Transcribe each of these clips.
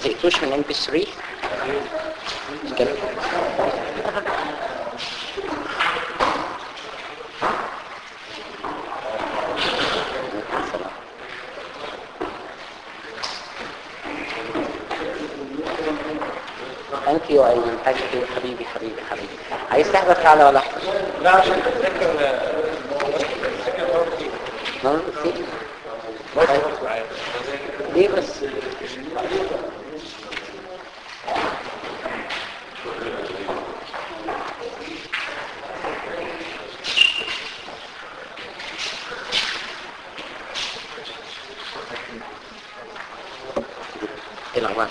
زهقتوش من ام بي 3 كده ثانك يو ايمن ثانك يو حبيبي حبيبي حبيبي عايز تحضر تعالى ولا احضر؟ لا عشان تتذكر نعم في ليه بس ايه الاخبار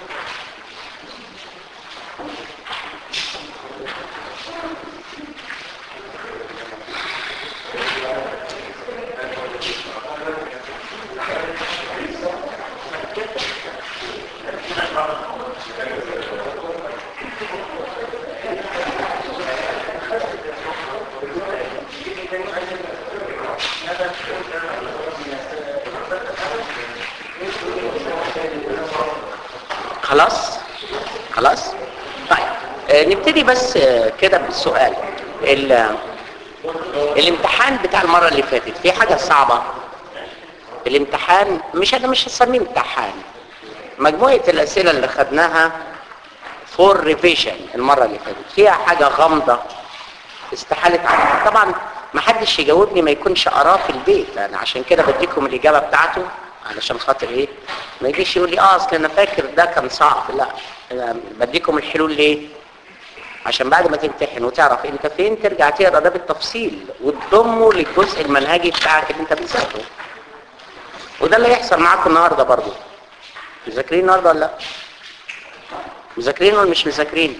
خلاص خلاص طيب آه، نبتدي بس آه، كده بالسؤال ال- الامتحان بتاع المرة اللي فاتت في حاجة صعبة الامتحان مش انا مش هسميه امتحان مجموعة الاسئلة اللي خدناها فور ريفيجن المرة اللي فاتت فيها حاجة غامضة استحالت عليها طبعا ما حدش يجاوبني ما يكونش قراه في البيت انا عشان كده بديكم الاجابة بتاعته علشان خاطر ايه ما يجيش يقول لي اه اصل انا فاكر ده كان صعب لا أنا بديكم الحلول ليه عشان بعد ما تمتحن وتعرف انت فين ترجع تقرا ده بالتفصيل وتضمه للجزء المنهجي بتاعك اللي انت بتذاكره وده اللي هيحصل معاكم النهارده برضو مذاكرين النهارده ولا لا مذاكرين ولا مش مذاكرين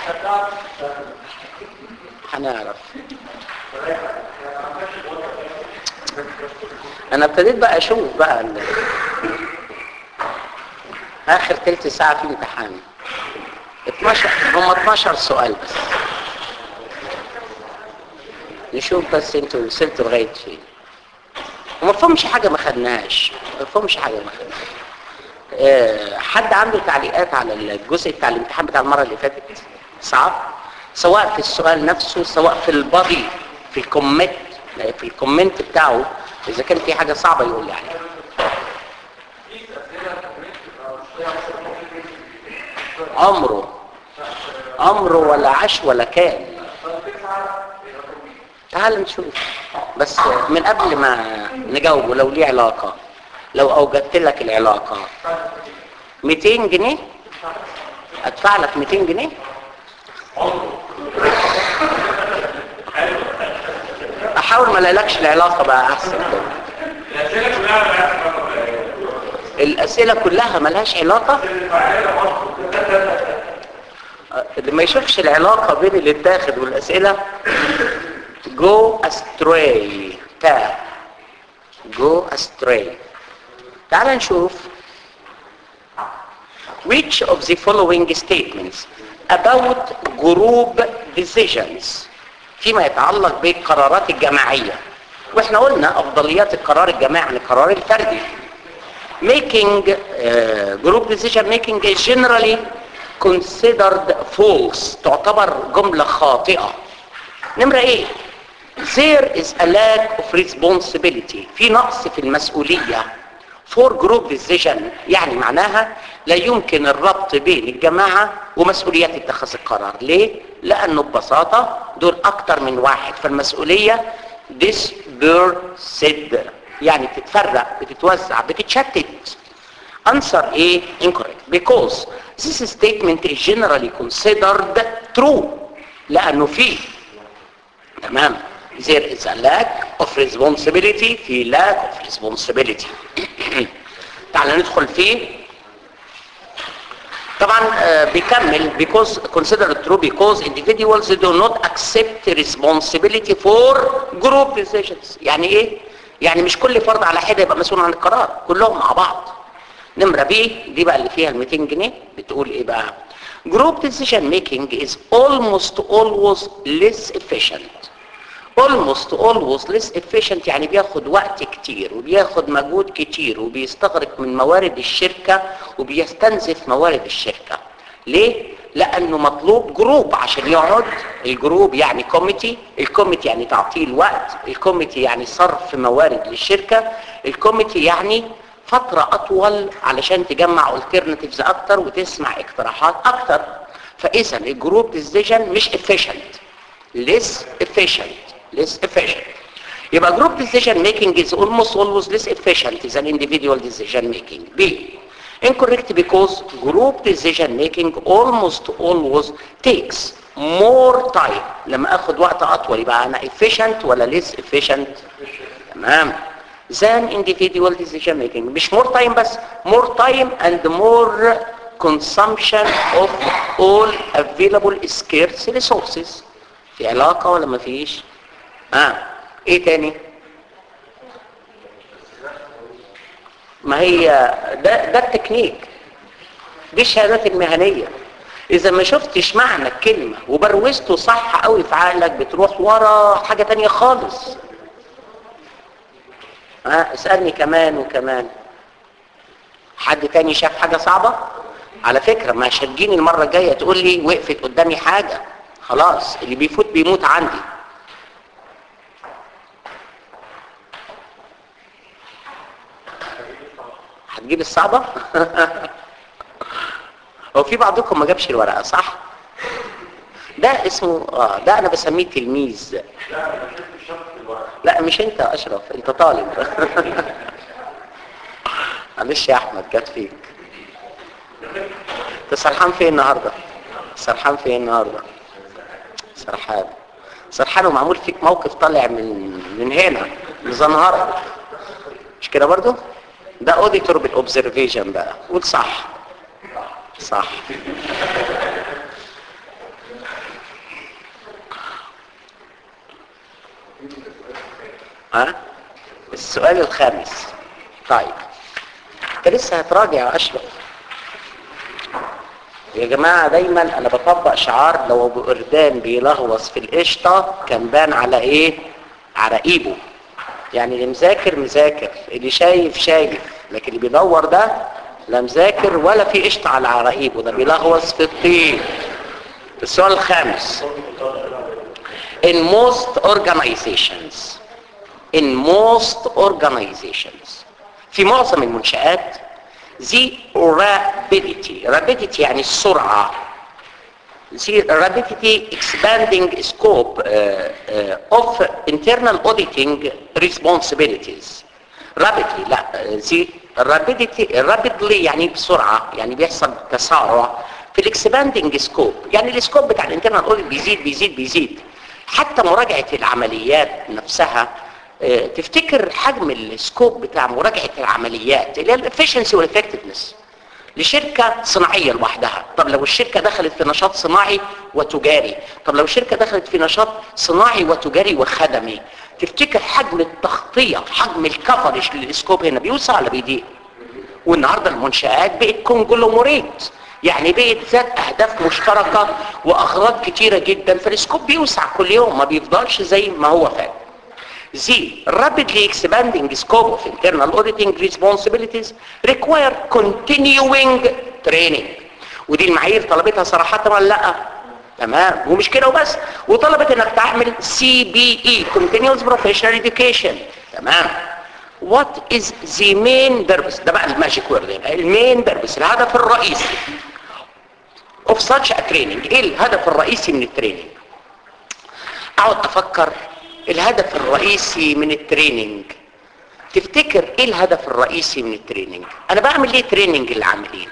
هنعرف انا ابتديت بقى اشوف بقى ال- اخر تلت ساعة في امتحان 12 هم 12 سؤال بس نشوف بس انتوا وصلتوا لغاية فين وما فهمش حاجة ما خدناهاش ما فهمش حاجة ما خدناهاش آه، حد عنده تعليقات على الجزء بتاع الامتحان بتاع المرة اللي فاتت صعب سواء في السؤال نفسه سواء في البادي في الكومنت في الكومنت بتاعه اذا كان في حاجة صعبة يقول لي عليها عمره عمره ولا عاش ولا كان تعال نشوف بس من قبل ما نجاوبه لو ليه علاقة لو اوجدت لك العلاقة 200 جنيه ادفع لك 200 جنيه احاول ما الاقيلكش العلاقة بقى احسن الاسئلة كلها ملهاش علاقة اللي ما يشوفش العلاقة بين اللي اتاخد والاسئلة go astray تا go astray تعال نشوف which of the following statements about group decisions فيما يتعلق بالقرارات الجماعية واحنا قلنا افضليات القرار الجماعي عن القرار الفردي making uh, group decision making is generally considered false تعتبر جملة خاطئة نمرة ايه there is a lack of responsibility في نقص في المسؤولية for group decision يعني معناها لا يمكن الربط بين الجماعة ومسؤوليات اتخاذ القرار ليه؟ لأنه ببساطة دول أكتر من واحد فالمسؤولية dispersed يعني بتتفرق بتتوزع بتتشتت answer A incorrect because this statement is generally considered true لأنه فيه تمام there is a lack of responsibility في lack of responsibility تعال ندخل فيه طبعا آه، بيكمل because considered true because individuals do not accept responsibility for group decisions يعني ايه يعني مش كل فرد على حده يبقى مسؤول عن القرار كلهم مع بعض نمرة بي دي بقى اللي فيها ال 200 جنيه بتقول ايه بقى group decision making is almost always less efficient almost always less efficient يعني بياخد وقت كتير وبياخد مجهود كتير وبيستغرق من موارد الشركة وبيستنزف موارد الشركة ليه؟ لأنه مطلوب جروب عشان يقعد الجروب يعني كوميتي الكوميتي يعني تعطيل وقت الكوميتي يعني صرف موارد للشركة الكوميتي يعني فترة أطول علشان تجمع alternatives أكتر وتسمع اقتراحات أكتر فإذا الجروب ديسيجن مش efficient less efficient less efficient يبقى group decision making is almost always less efficient than individual decision making B incorrect because group decision making almost always takes more time لما اخد وقت اطول يبقى انا efficient ولا less efficient تمام than individual decision making مش more time بس more time and more consumption of all available scarce resources في علاقة ولا ما فيش اه ايه تاني ما هي ده ده التكنيك دي الشهادات المهنيه اذا ما شفتش معنى الكلمه وبروزته صح قوي في عقلك بتروح ورا حاجه تانية خالص ها اسالني كمان وكمان حد تاني شاف حاجه صعبه على فكره مش هتجيني المره الجايه تقول لي وقفت قدامي حاجه خلاص اللي بيفوت بيموت عندي هتجيب الصعبة هو في بعضكم ما جابش الورقة صح ده اسمه اه ده انا بسميه تلميذ لا مش انت يا اشرف انت طالب معلش يا احمد جت فيك انت سرحان فين النهارده سرحان فين النهارده سرحان سرحان ومعمول فيك موقف طالع من من هنا من زنهار مش كده برضو ده اوديتور بالاوبزرفيشن بقى قول صح صح ها السؤال الخامس طيب انت لسه هتراجع يا اشرف يا جماعة دايما انا بطبق شعار لو ابو قردان بيلغوص في القشطة كان بان على ايه على ايده يعني اللي مذاكر مذاكر اللي شايف شايف لكن اللي بيدور ده لا مذاكر ولا في قشطة على عراقيبه ده بيلغوص في الطين السؤال الخامس in most organizations in most organizations في معظم المنشآت the rapidity rapidity يعني السرعة the rapidity expanding scope uh, uh, of internal auditing responsibilities rapidly لا the rapidity rapidly يعني بسرعة يعني بيحصل تسارع في الاكسباندنج سكوب يعني السكوب بتاع الانترنال اوديت بيزيد بيزيد بيزيد حتى مراجعة العمليات نفسها اه تفتكر حجم السكوب بتاع مراجعة العمليات اللي هي الافشنسي والافكتفنس لشركة صناعية لوحدها طب لو الشركة دخلت في نشاط صناعي وتجاري طب لو الشركة دخلت في نشاط صناعي وتجاري وخدمي تفتكر حجم التغطية حجم الكفرج للسكوب هنا بيوسع ولا بيضيق والنهاردة المنشآت بقت كونجلوموريت يعني بقت ذات اهداف مشتركة واغراض كتيرة جدا فالسكوب بيوسع كل يوم ما بيفضلش زي ما هو فات The rapidly expanding scope of internal auditing responsibilities require continuing training ودي المعايير طلبتها صراحة ولا لا تمام ومش كده وبس وطلبت انك تعمل CBE Continuous Professional Education تمام What is the main purpose ده بقى الماجيك وورد المين purpose الهدف الرئيسي of such a training ايه الهدف الرئيسي من التريننج اقعد افكر الهدف الرئيسي من التريننج تفتكر ايه الهدف الرئيسي من التريننج انا بعمل ليه تريننج للعاملين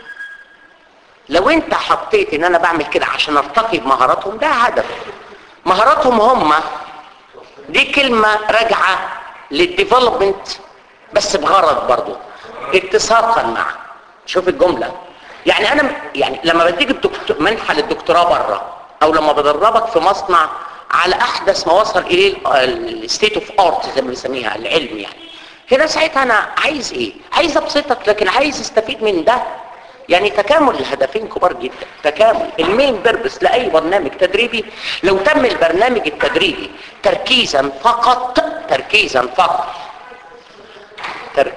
لو انت حطيت ان انا بعمل كده عشان ارتقي بمهاراتهم ده هدف مهاراتهم هم دي كلمة راجعة للديفلوبمنت بس بغرض برضو اتساقا مع شوف الجملة يعني انا يعني لما بديك الدكتور منحة للدكتوراه بره او لما بدربك في مصنع على احدث ما وصل اليه الستيت اوف ارت زي ما بنسميها العلم يعني هنا ساعتها انا عايز ايه عايز ابسطك لكن عايز استفيد من ده يعني تكامل الهدفين كبار جدا تكامل المين بيربس لاي برنامج تدريبي لو تم البرنامج التدريبي تركيزا فقط تركيزا فقط تر...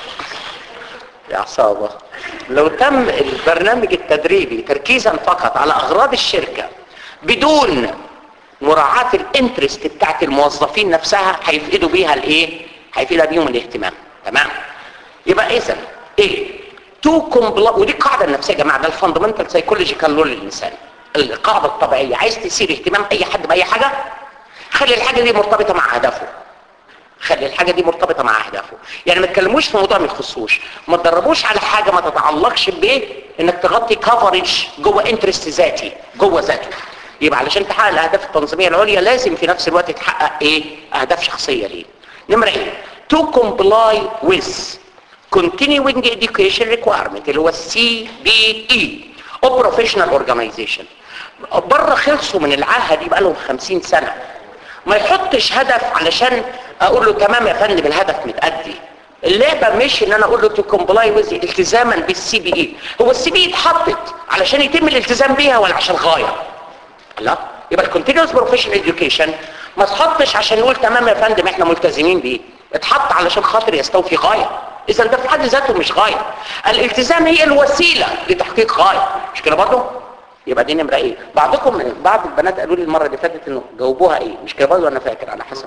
يا عصابة لو تم البرنامج التدريبي تركيزا فقط على اغراض الشركة بدون مراعاة الانترست بتاعت الموظفين نفسها هيفقدوا بيها الايه هيفقدوا بيهم الاهتمام تمام يبقى اذا ايه تو كومبلا ودي قاعده نفسيه يا جماعه ده الفاندمنتال سايكولوجيكال لول للانسان القاعده الطبيعيه عايز تثير اهتمام اي حد باي حاجه خلي الحاجه دي مرتبطه مع هدفه خلي الحاجه دي مرتبطه مع اهدافه يعني ما تكلموش في موضوع ما يخصوش ما تدربوش على حاجه ما تتعلقش بايه انك تغطي كفرج جوه انترست ذاتي جوه ذاته يبقى علشان تحقق الاهداف التنظيميه العليا لازم في نفس الوقت تحقق ايه اهداف شخصيه ليه نمره ايه to comply with continuing education requirement اللي هو السي بي اي او professional organization بره خلصوا من العاهه دي بقى لهم 50 سنه ما يحطش هدف علشان اقول له تمام يا فندم الهدف متأدي اللعبه مش ان انا اقول له تو كومبلاي ويز التزاما بالسي بي اي هو السي بي اي اتحطت علشان يتم الالتزام بيها ولا عشان غايه لا يبقى الكونتينوس بروفيشنال اديوكيشن ما تحطش عشان نقول تمام يا فندم احنا ملتزمين بيه اتحط علشان خاطر يستوفي غايه اذا ده في حد ذاته مش غايه الالتزام هي الوسيله لتحقيق غايه مش كده برضه يبقى دي نمره ايه بعضكم بعض البنات قالوا لي المره اللي فاتت انه جاوبوها ايه مش كده برضه انا فاكر على حسب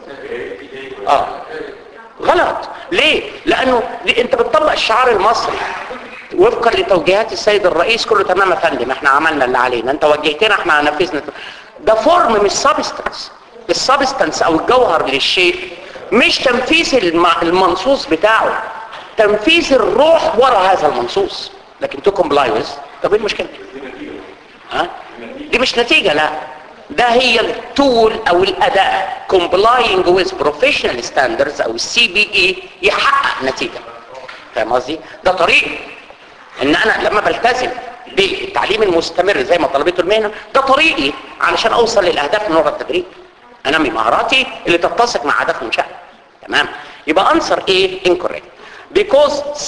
اه غلط ليه لانه دي انت بتطبق الشعار المصري وفقا لتوجيهات السيد الرئيس كله تمام يا فندم احنا عملنا اللي علينا انت وجهتنا احنا نفذنا ده فورم مش سبستنس السبستنس او الجوهر للشيء مش تنفيذ الم- المنصوص بتاعه تنفيذ الروح وراء هذا المنصوص لكن تو كومبلاي طب ايه المشكله ها دي مش نتيجه لا ده هي التول او الاداة complying with professional standards او السي بي اي يحقق نتيجة فاهم قصدي ده طريق ان انا لما بلتزم بالتعليم المستمر زي ما طلبته المهنة ده طريقي علشان اوصل للاهداف من وراء التدريب انمي مهاراتي اللي تتسق مع اهداف المنشأة تمام يبقى انسر ايه incorrect because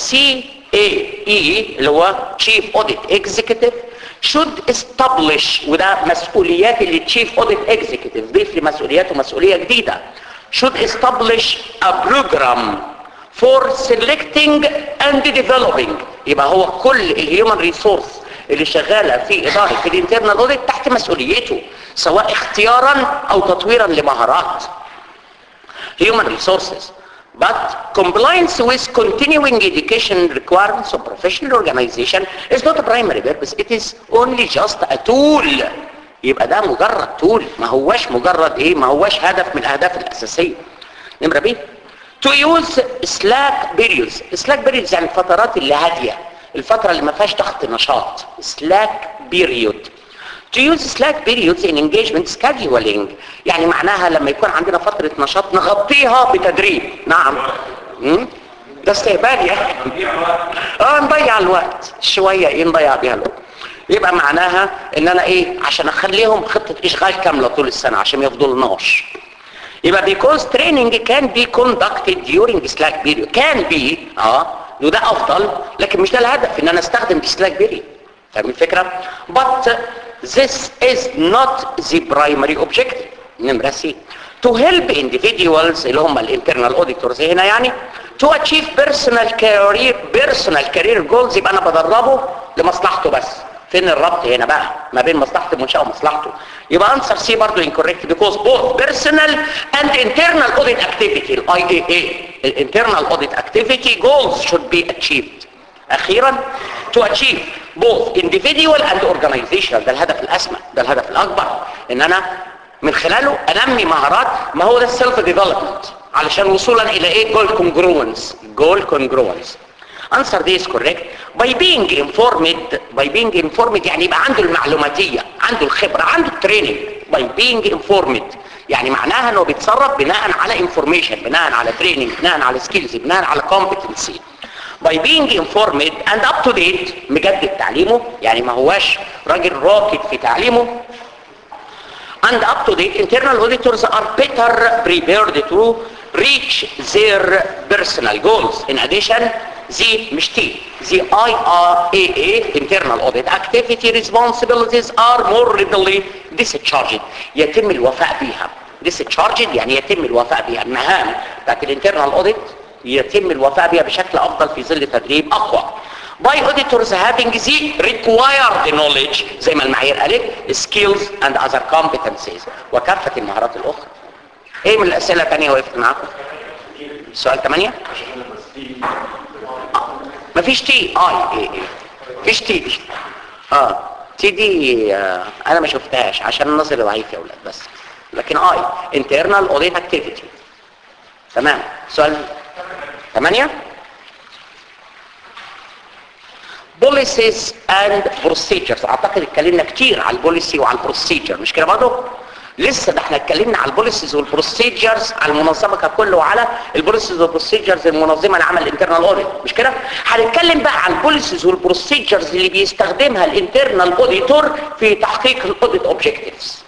CAE اللي هو Chief Audit Executive should establish وده مسؤوليات اللي Chief Audit Executive ضيف لي مسؤوليات ومسؤولية جديدة should establish a program for selecting and developing يبقى هو كل الهيومن ريسورس اللي شغالة في إدارة الانترنال اوديت تحت مسؤوليته سواء اختيارا أو تطويرا لمهارات human resources but compliance with continuing education requirements of professional organization is not a primary purpose it is only just a tool يبقى ده مجرد tool ما هواش مجرد ايه ما هواش هدف من الاهداف الاساسيه نمره ب to use slack periods slack periods يعني الفترات اللي هاديه الفتره اللي ما فيهاش ضغط نشاط slack period to use slack periods in engagement scheduling يعني معناها لما يكون عندنا فترة نشاط نغطيها بتدريب نعم مم؟ ده استهبال يعني اه نضيع الوقت شوية ايه نضيع بيها الوقت يبقى معناها ان انا ايه عشان اخليهم خطة اشغال كاملة طول السنة عشان ما يفضلناش يبقى because training can be conducted during slack period can be اه وده افضل لكن مش ده الهدف ان انا استخدم slack period فاهم الفكرة but this is not the primary objective نمرة سي to help individuals اللي هم الانترنال auditors هنا يعني to achieve personal career personal career goals يبقى انا بدربه لمصلحته بس فين الربط هنا بقى ما بين مصلحة المنشأة ومصلحته يبقى انسر سي برضه incorrect because both personal and internal audit activity ال IAA ال internal audit activity goals should be achieved اخيرا to achieve both individual and organizational ده الهدف الاسمى ده الهدف الاكبر ان انا من خلاله انمي مهارات ما هو ده السيلف ديفلوبمنت علشان وصولا الى ايه جول كونجروانس جول كونجروانس answer this correct by being informed by being informed يعني يبقى عنده المعلوماتية عنده الخبرة عنده التريننج by being informed يعني معناها انه بيتصرف بناء على information بناء على training بناء على skills بناء على competency by being informed and up to date مجدد تعليمه يعني ما هواش راجل راكد في تعليمه and up to date internal auditors are better prepared to reach their personal goals in addition the مش T the IRAA internal audit activity responsibilities are more readily discharged يتم الوفاء بها discharged يعني يتم الوفاء بها المهام بتاعت الانترنال audit يتم الوفاء بها بشكل افضل في ظل تدريب اقوى by auditors having the required knowledge زي ما المعايير قالت skills and other competencies وكافة المهارات الأخرى ايه من الأسئلة الثانية وقفت معاكم سؤال 8 مفيش تي اي ايه ايه مفيش تي دي اه تي دي آه انا ما شفتهاش عشان النظر ضعيف يا اولاد بس لكن اي internal audit activity تمام سؤال 8 بوليسيز اند بروسيجرز اعتقد اتكلمنا كتير على البوليسي وعلى البروسيجر مش كده برضه لسه ده احنا اتكلمنا على البوليسيز والبروسيجرز على المنظمه ككل وعلى البوليسيز والبروسيجرز المنظمه لعمل الانترنال اوديت مش كده هنتكلم بقى عن البوليسيز والبروسيجرز اللي بيستخدمها الانترنال اوديتور في تحقيق الاوديت اوبجكتيفز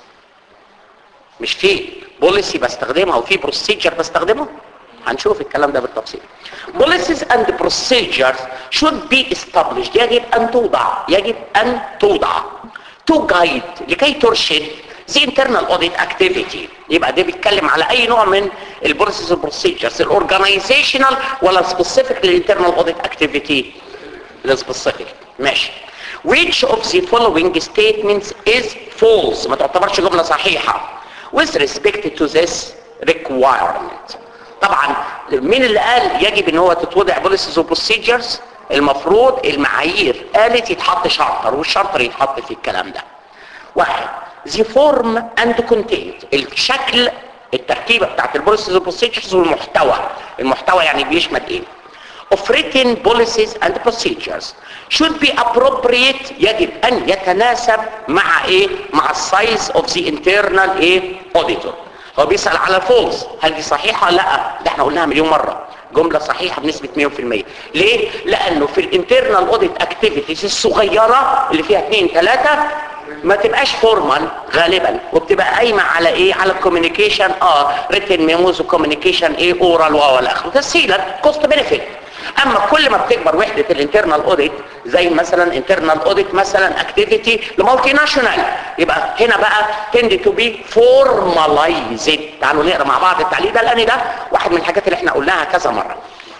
مش في بوليسي بستخدمها وفي بروسيجر بستخدمه هنشوف الكلام ده بالتفصيل policies and procedures should be established يجب ان توضع يجب ان توضع to guide لكي ترشد the internal audit activity يبقى ده بيتكلم على اي نوع من البروسيس والبروسيجرز الاورجانيزيشنال ولا سبيسيفيك للانترنال اوديت اكتيفيتي السبيسيفيك ماشي which of the following statements is false ما تعتبرش جمله صحيحه with respect to this requirement طبعا مين اللي قال يجب ان هو تتوضع بوليسيز وبروسيجرز المفروض المعايير قالت يتحط شارتر والشارتر يتحط في الكلام ده واحد the form and content الشكل التركيبه بتاعت البوليسيز والبروسيجرز والمحتوى المحتوى يعني بيشمل ايه of written policies and procedures should be appropriate يجب ان يتناسب مع ايه مع السايز of the internal ايه auditor هو بيسأل على فولس هل دي صحيحة لا ده احنا قلناها مليون مرة جملة صحيحة بنسبة 100% ليه لانه في الانترنال اوديت اكتيفيتيز الصغيرة اللي فيها 2 3 ما تبقاش فورمال غالبا وبتبقى قايمه على ايه على الكوميونيكيشن اه ريتن ميموز وكوميونيكيشن ايه اورال والى اخره تسهيلا كوست بنفيت اما كل ما بتكبر وحده الانترنال اوديت زي مثلا انترنال اوديت مثلا اكتيفيتي لمالتي ناشونال يبقى هنا بقى تند تو بي فورماليزد تعالوا نقرا مع بعض التعليق ده لان ده واحد من الحاجات اللي احنا قلناها كذا مره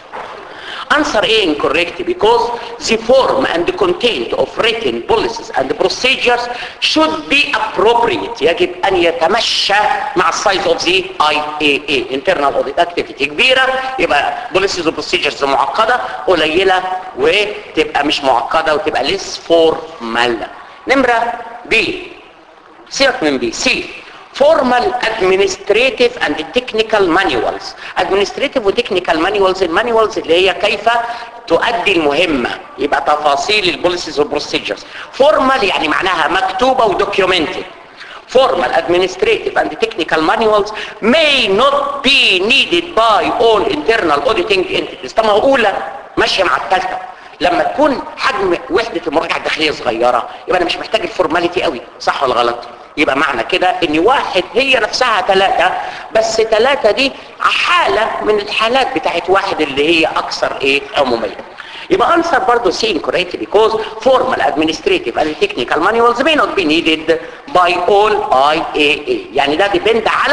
answer A incorrect because the form and the content of written policies and procedures should be appropriate يجب أن يتمشى مع size of the IAA internal audit activity كبيرة يبقى policies و procedures معقدة قليلة وتبقى مش معقدة وتبقى less formal نمرة B سيبك من B C formal administrative and technical manuals administrative و technical manuals المانيوالز اللي هي كيف تؤدي المهمة يبقى تفاصيل البوليسيز والبروسيجرز formal يعني معناها مكتوبة ودوكيومنتد formal administrative and technical manuals may not be needed by all internal auditing entities طب ما هو اولى ماشيه مع الثالثه لما تكون حجم وحده المراجعه الداخليه صغيره يبقى انا مش محتاج الفورماليتي قوي صح ولا غلط يبقى معنى كده ان واحد هي نفسها ثلاثة بس ثلاثة دي حالة من الحالات بتاعت واحد اللي هي اكثر ايه عمومية يبقى answer برضه C incorrect because formal administrative and technical manuals may not be needed by all IAA يعني ده depend على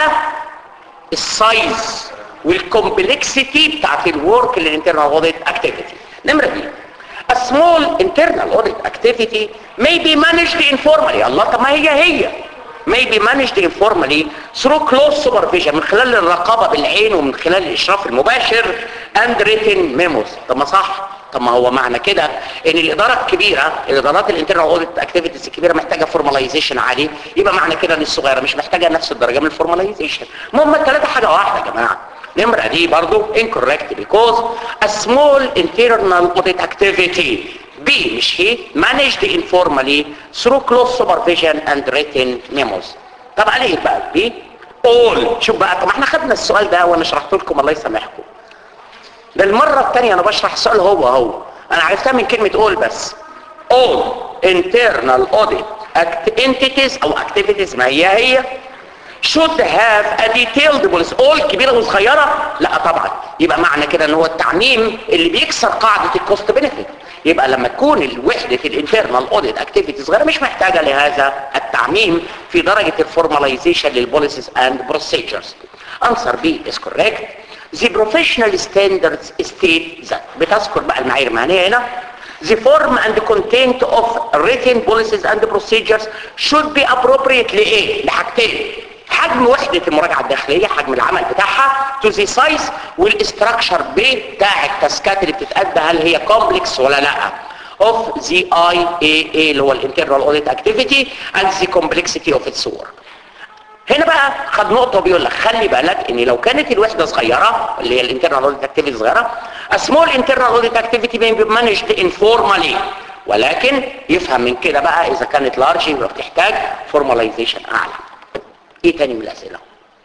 السايز والكومبلكسيتي بتاعت الورك للانترنال اوديت اكتيفيتي نمرة بي A small internal audit activity may be managed informally الله طب ما هي هي may be managed informally through close supervision من خلال الرقابة بالعين ومن خلال الإشراف المباشر and written memos طب ما صح طب ما هو معنى كده ان الإدارة الكبيرة الإدارات الانترنال اوديت اكتيفيتيز الكبيرة محتاجة فورماليزيشن عالي يبقى معنى كده ان الصغيرة مش محتاجة نفس الدرجة من الفورماليزيشن المهم الثلاثة حاجة واحدة يا جماعة نمرة دي برضو incorrect because a small internal audit activity B مش هي managed informally through close supervision and written memos طب عليه بقى B all شوف بقى طب احنا خدنا السؤال ده وانا شرحت لكم الله يسامحكم ده المرة الثانية انا بشرح السؤال هو هو انا عرفتها من كلمة all بس all internal audit entities او activities ما هي هي should have a detailed policy all كبيرة وصغيرة لا طبعا يبقى معنى كده ان هو التعميم اللي بيكسر قاعدة الكوست بنفيت يبقى لما تكون الوحدة الانترنال اوديت اكتيفيتي صغيرة مش محتاجة لهذا التعميم في درجة الفورماليزيشن للبوليسيز اند بروسيجرز answer B is correct The professional standards state that بتذكر بقى المعايير المهنية هنا The form and content of written policies and procedures should be appropriate لإيه؟ لحاجتين حجم وحدة المراجعة الداخلية حجم العمل بتاعها to the size والستراكشر بتاع التاسكات اللي بتتأدى هل هي complex ولا لا of the IAA اللي هو الانترنال audit activity and the complexity of its work هنا بقى خد نقطة بيقول لك خلي بالك ان لو كانت الوحدة صغيرة اللي هي الانترنال اوديت اكتيفيتي صغيرة a small internal audit activity may be managed informally ولكن يفهم من كده بقى اذا كانت لارج يبقى بتحتاج formalization اعلى ايه تاني من الاسئلة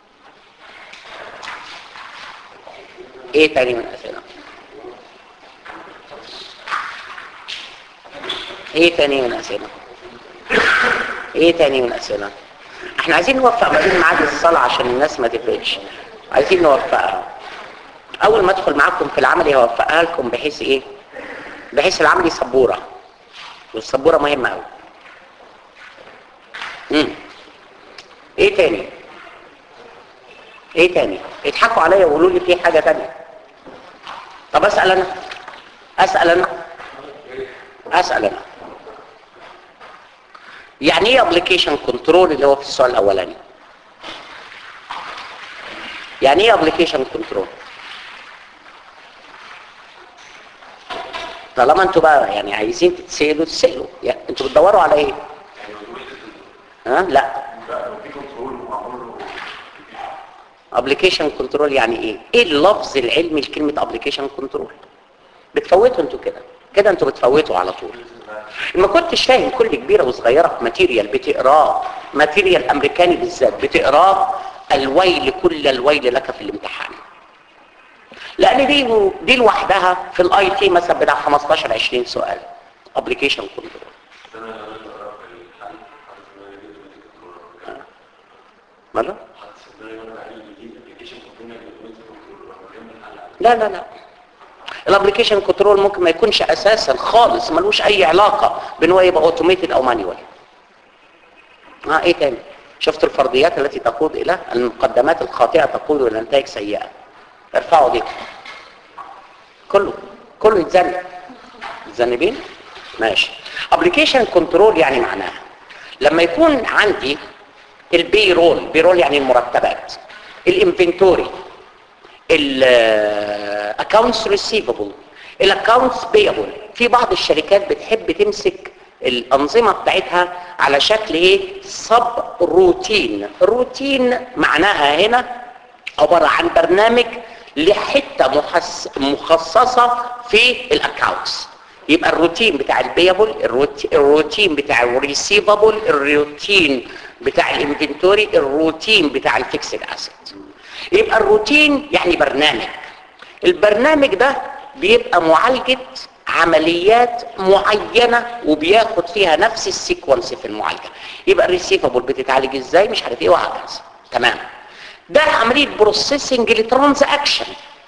ايه تاني من الاسئلة ايه تاني من الاسئلة ايه تاني من الاسئلة احنا عايزين نوفق ما بين ميعاد الصلاة عشان الناس ما تفرقش عايزين نوفقها اول ما ادخل معاكم في العمل هوفقها لكم بحيث ايه بحيث العمل سبورة والسبورة مهمة قوي امم ايه تاني ايه تاني يضحكوا عليا ويقولوا لي في حاجة تانية طب اسأل انا اسأل انا اسأل انا يعني ايه ابلكيشن كنترول اللي هو في السؤال الاولاني يعني ايه ابلكيشن كنترول طالما انتوا بقى يعني عايزين تتسالوا تسالوا يعني انتوا بتدوروا على ايه ها لا ابلكيشن كنترول يعني ايه ايه اللفظ العلمي لكلمه ابلكيشن كنترول بتفوتوا انتوا كده كده انتوا بتفوتوا على طول ما كنتش فاهم كل كبيره وصغيره ماتيريال بتقراه ماتيريال امريكاني بالذات بتقراه الويل كل الويل لك في الامتحان لان دي دي لوحدها في الاي تي مثلا بتاع 15 20 سؤال ابلكيشن كنترول ماذا لا لا لا الابلكيشن كنترول ممكن ما يكونش اساسا خالص ملوش اي علاقه بان هو يبقى اوتوميتد او مانيوال ها ايه تاني شفت الفرضيات التي تقود الى المقدمات الخاطئه تقود الى نتائج سيئه ارفعوا دي كله كله يتذنب متذنبين ماشي ابلكيشن كنترول يعني معناها لما يكون عندي البي رول بي رول يعني المرتبات الانفنتوري الاكونتس ريسيفبل الاكونتس بيبل في بعض الشركات بتحب تمسك الانظمه بتاعتها على شكل ايه سب روتين روتين معناها هنا عباره عن برنامج لحته محس... مخصصه في الاكونتس يبقى الروتين بتاع البيبل الروتين بتاع الريسيفبل الروتين بتاع الانفنتوري الروتين بتاع الفيكسد اسيت يبقى الروتين يعني برنامج البرنامج ده بيبقى معالجة عمليات معينة وبياخد فيها نفس السيكونس في المعالجة يبقى الريسيفبل بتتعالج ازاي مش عارف ايه وهكذا تمام ده عملية بروسيسنج لترانزاكشن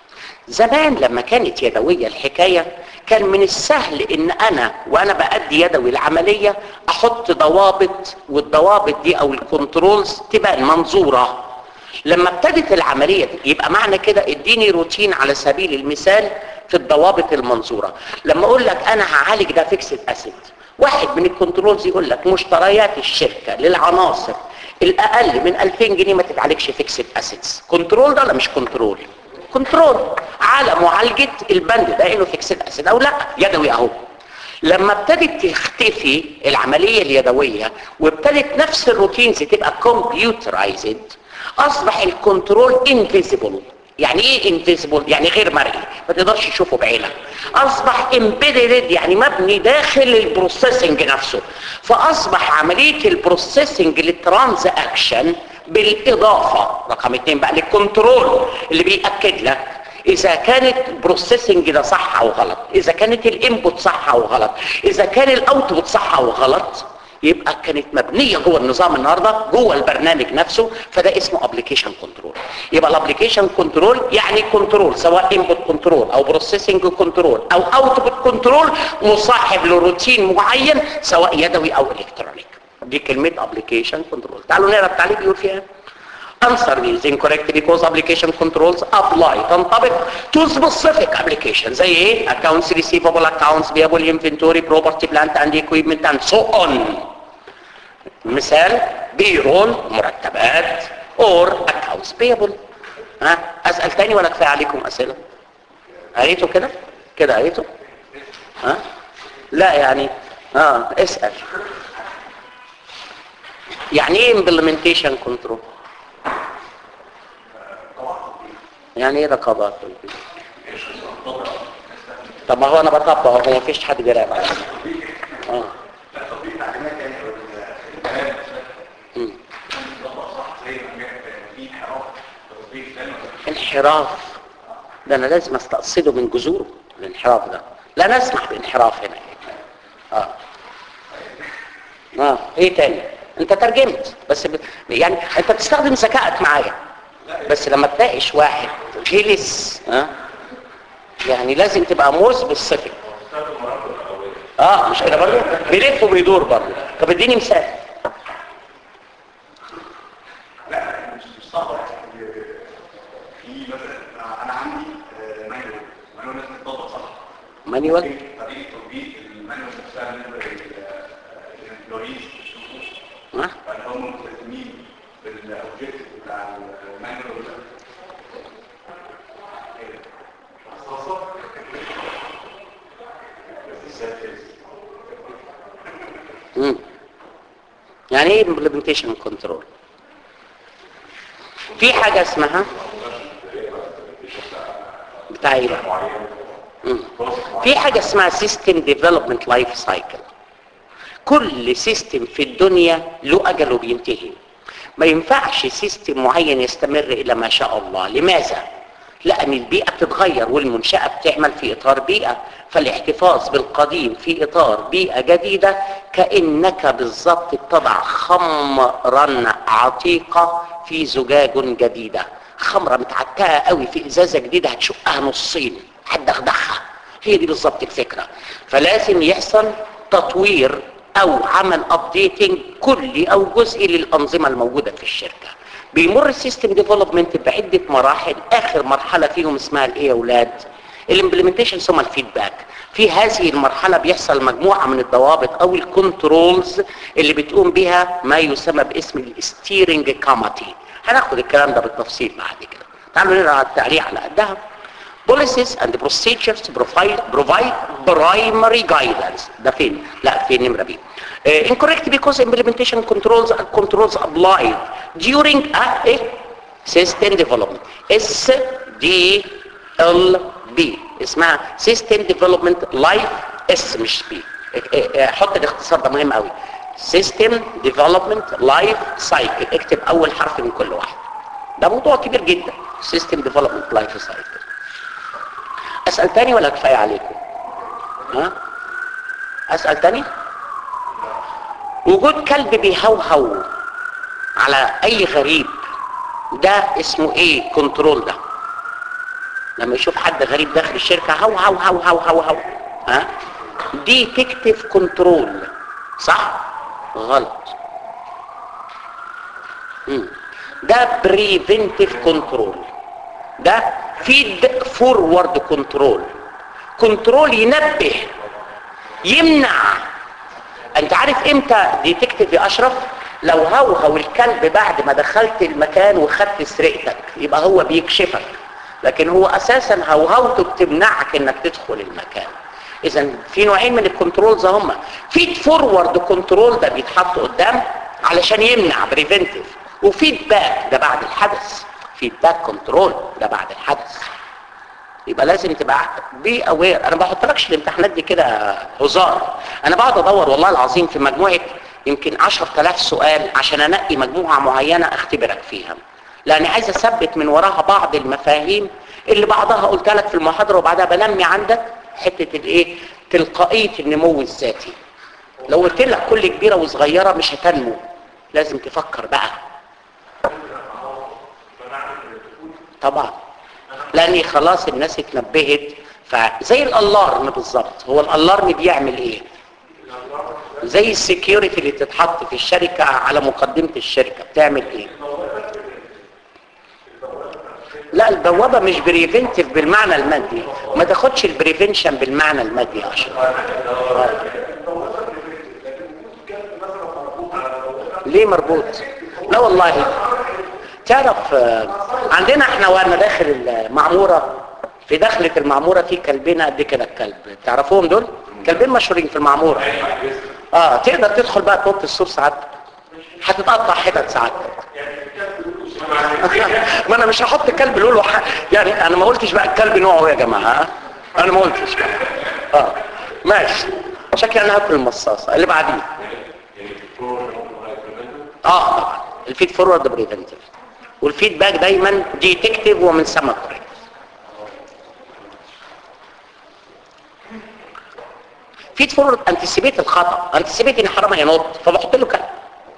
زمان لما كانت يدوية الحكاية كان من السهل ان انا وانا بأدي يدوي العملية احط ضوابط والضوابط دي او الكنترولز تبقى منظورة لما ابتدت العملية دي يبقى معنى كده اديني روتين على سبيل المثال في الضوابط المنظورة لما اقول لك انا هعالج ده فيكسد اسيد واحد من الكنترولز يقول لك مشتريات الشركة للعناصر الاقل من 2000 جنيه ما تتعالجش فيكسد اسيدز كنترول ده ولا مش كنترول كنترول على معالجة البند ده انه فيكسد اسيد او لا يدوي اهو لما ابتدت تختفي العملية اليدوية وابتدت نفس الروتينز تبقى كمبيوترايزد اصبح الكنترول انفيزيبل يعني ايه انفيزيبل يعني غير مرئي ما تقدرش تشوفه بعينك اصبح امبيدد يعني مبني داخل البروسيسنج نفسه فاصبح عمليه البروسيسنج للترانزاكشن بالاضافه رقم اتنين بقى للكنترول اللي بياكد لك اذا كانت البروسيسنج ده صح او غلط اذا كانت الانبوت صح او غلط اذا كان الاوتبوت صح او غلط يبقى كانت مبنيه جوه النظام النهارده جوه البرنامج نفسه فده اسمه ابلكيشن كنترول يبقى الابلكيشن كنترول يعني كنترول سواء انبوت كنترول او بروسيسنج كنترول او اوتبوت كنترول مصاحب لروتين معين سواء يدوي او الكترونيك دي كلمه ابلكيشن كنترول تعالوا نقرا التعليق بيقول فيها answer is incorrect because application controls apply تنطبق to specific application زي ايه accounts receivable accounts payable inventory property plant and equipment and so on مثال بيرول مرتبات or accounts payable ها اسال تاني ولا كفايه عليكم اسئله قريتوا كده كده قريتوا ها لا يعني اه اسال يعني ايه implementation control يعني ايه رقابات طب ما هو انا بطبق هو ما فيش حد بيراقب عليا اه مم. انحراف ده انا لازم استقصده من جذوره الانحراف ده لا نسمح بانحراف هنا اه اه ايه تاني انت ترجمت بس ب... يعني انت بتستخدم ذكائك معايا بس لما تناقش واحد جلس ها يعني لازم تبقى موز بالصفر اه مش كده برضه بيلف وبيدور برضه طب اديني مثال لا مش مش صعب في مثلا انا عندي مانيوال مانيوال لازم يتطبق صح مانيوال طريقه تطبيق المانيوال نفسها بالنسبه للامبلويز ها فان هم ملتزمين بالاوبجيكتيف بتاع المانيوال ده مم. يعني ايه implementation control في حاجة اسمها بتاع ايه بقى؟ مم. في حاجة اسمها system development life cycle كل سيستم في الدنيا له اجل وبينتهي ما ينفعش سيستم معين يستمر الى ما شاء الله لماذا لان البيئة بتتغير والمنشأة بتعمل في اطار بيئة فالاحتفاظ بالقديم في اطار بيئة جديدة كأنك بالضبط بتضع خمرا عتيقة في زجاج جديدة خمرة متعتقة قوي في ازازة جديدة هتشقها نصين هتدغدغها هي دي بالضبط الفكرة فلازم يحصل تطوير او عمل ابديتنج كلي او جزئي للانظمه الموجوده في الشركه بيمر السيستم ديفلوبمنت بعده مراحل اخر مرحله فيهم اسمها الايه يا اولاد الامبلمنتيشن ثم الفيدباك في هذه المرحله بيحصل مجموعه من الضوابط او الكنترولز اللي بتقوم بها ما يسمى باسم الستيرنج كوميتي هناخد الكلام ده بالتفصيل بعد كده تعالوا نقرا على التعليق على قدها policies and procedures provide, provide primary guidance ده فين لا في نمرة بي uh, incorrect because implementation controls controls applied during a, a system development S D L B اسمها system development life S مش B حط الاختصار ده مهم قوي system development life cycle اكتب اول حرف من كل واحد ده موضوع كبير جدا system development life cycle اسال تاني ولا كفايه عليكم ها اسال تاني وجود كلب بيهوهو على اي غريب ده اسمه ايه كنترول ده لما يشوف حد غريب داخل الشركه هو هو هو هو هو هو ها دي تكتف كنترول صح غلط مم. ده بريفنتيف كنترول ده فيد فورورد كنترول كنترول ينبه يمنع انت عارف امتى ديتكتيف يا اشرف لو هوهو الكلب بعد ما دخلت المكان وخدت سرقتك يبقى هو بيكشفك لكن هو اساسا هوهوته بتمنعك انك تدخل المكان اذا في نوعين من الكنترولز هم فيد فورورد كنترول ده بيتحط قدام علشان يمنع بريفنتيف وفيدباك ده بعد الحدث فيدباك كنترول ده بعد الحدث يبقى لازم تبقى بي اوير انا ما بحطلكش الامتحانات دي كده هزار انا بقعد ادور والله العظيم في مجموعه يمكن 10000 سؤال عشان انقي مجموعه معينه اختبرك فيها لاني عايز اثبت من وراها بعض المفاهيم اللي بعضها قلت لك في المحاضره وبعدها بنمي عندك حته الايه تلقائيه النمو الذاتي لو قلت لك كل كبيره وصغيره مش هتنمو لازم تفكر بقى طبعا لاني خلاص الناس اتنبهت فزي الالارم بالظبط هو الالارم بيعمل ايه زي السكيورتي اللي تتحط في الشركه على مقدمه الشركه بتعمل ايه لا البوابة مش بريفنتيف بالمعنى المادي ما تاخدش البريفنشن بالمعنى المادي يا اشرف آه. ليه مربوط لا والله تعرف آه، عندنا احنا وانا داخل المعمورة في دخلة المعمورة في كلبين قد كده الكلب تعرفوهم دول كلبين مشهورين في المعمورة اه تقدر تدخل بقى توطي السور ساعات هتتقطع حتت ساعات ما انا مش هحط كلب له له حق. يعني انا ما قلتش بقى الكلب نوعه يا جماعه ها؟ انا ما قلتش بقى اه ماشي شكلي انا هاكل المصاصه اللي بعديه اه طبعا الفيد فورورد بريفنتيف والفيدباك دايما ديتكتيف ومن ثم كوريكت فيد فورورد انتسيبيت الخطا انتسيبيت ان حرام هينط فبحط له كلب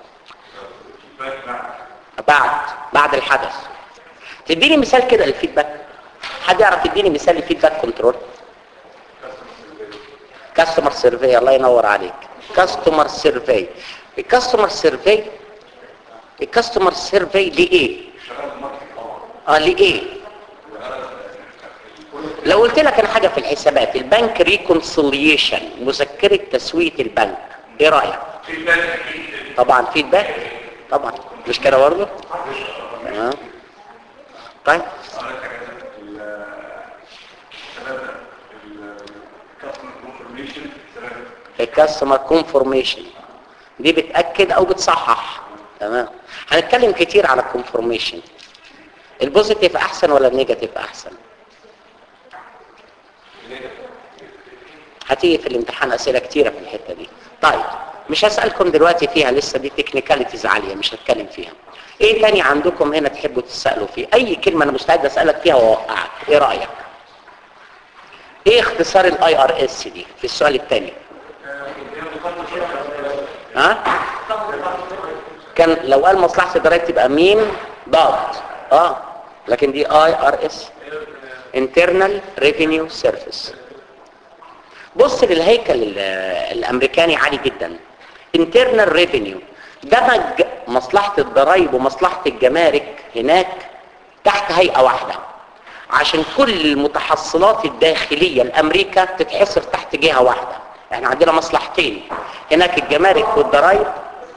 بعد بعد الحدث تديني مثال كده للفيدباك حد يعرف يديني مثال للفيدباك كنترول كاستمر سيرفي الله ينور عليك كاستمر سيرفي الكاستمر سيرفي الكاستمر سيرفي لايه اه لايه لو قلت لك انا حاجه في الحسابات البنك ريكونسيليشن مذكره تسويه البنك ايه رايك طبعا فيدباك طبعا مش كده برضه تمام طيب الكاستمر كونفورميشن دي بتاكد او بتصحح تمام هنتكلم كتير على الكونفورميشن البوزيتيف احسن ولا النيجاتيف احسن هتيجي في الامتحان اسئله كتيره في الحته دي طيب مش هسالكم دلوقتي فيها لسه دي تكنيكاليتيز عاليه مش هتكلم فيها ايه تاني عندكم هنا تحبوا تسالوا فيه اي كلمه انا مستعد اسالك فيها واوقعك ايه رايك ايه اختصار الاي ار اس دي في السؤال الثاني ها كان لو قال مصلحه الضرايب تبقى ميم ضاد اه لكن دي اي ار اس internal revenue service بص للهيكل ال- الامريكاني عالي جدا internal revenue دمج مصلحة الضرائب ومصلحة الجمارك هناك تحت هيئة واحدة عشان كل المتحصلات الداخلية لأمريكا تتحصر تحت جهة واحدة احنا عندنا مصلحتين هناك الجمارك والضرائب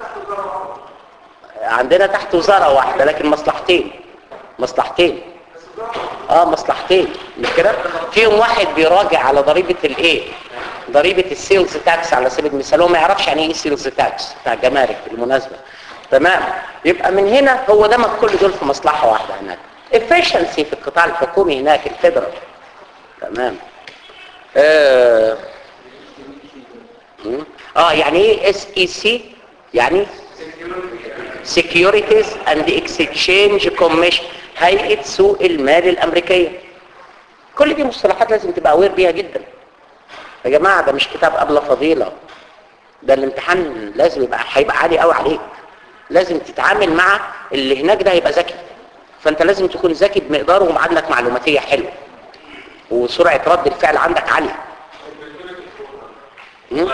عندنا تحت وزارة واحدة لكن مصلحتين مصلحتين اه مصلحتين مش كده فيهم واحد بيراجع على ضريبة الايه ضريبة السيلز تاكس على سبيل المثال هو ما يعرفش يعني ايه سيلز تاكس بتاع الجمارك بالمناسبة تمام يبقى من هنا هو دمج كل دول في مصلحة واحدة هناك efficiency في القطاع الحكومي هناك الفيدرال تمام آه. مم. اه يعني ايه اس اي سي يعني Securities and Exchange Commission هيئة سوق المال الأمريكية كل دي مصطلحات لازم تبقى aware بيها جدا يا جماعة ده مش كتاب قبل فضيلة ده الامتحان لازم يبقى هيبقى عالي قوي عليك لازم تتعامل مع اللي هناك ده هيبقى ذكي فانت لازم تكون ذكي بمقدار وعندك معلوماتية حلوة وسرعة رد الفعل عندك عالية مم؟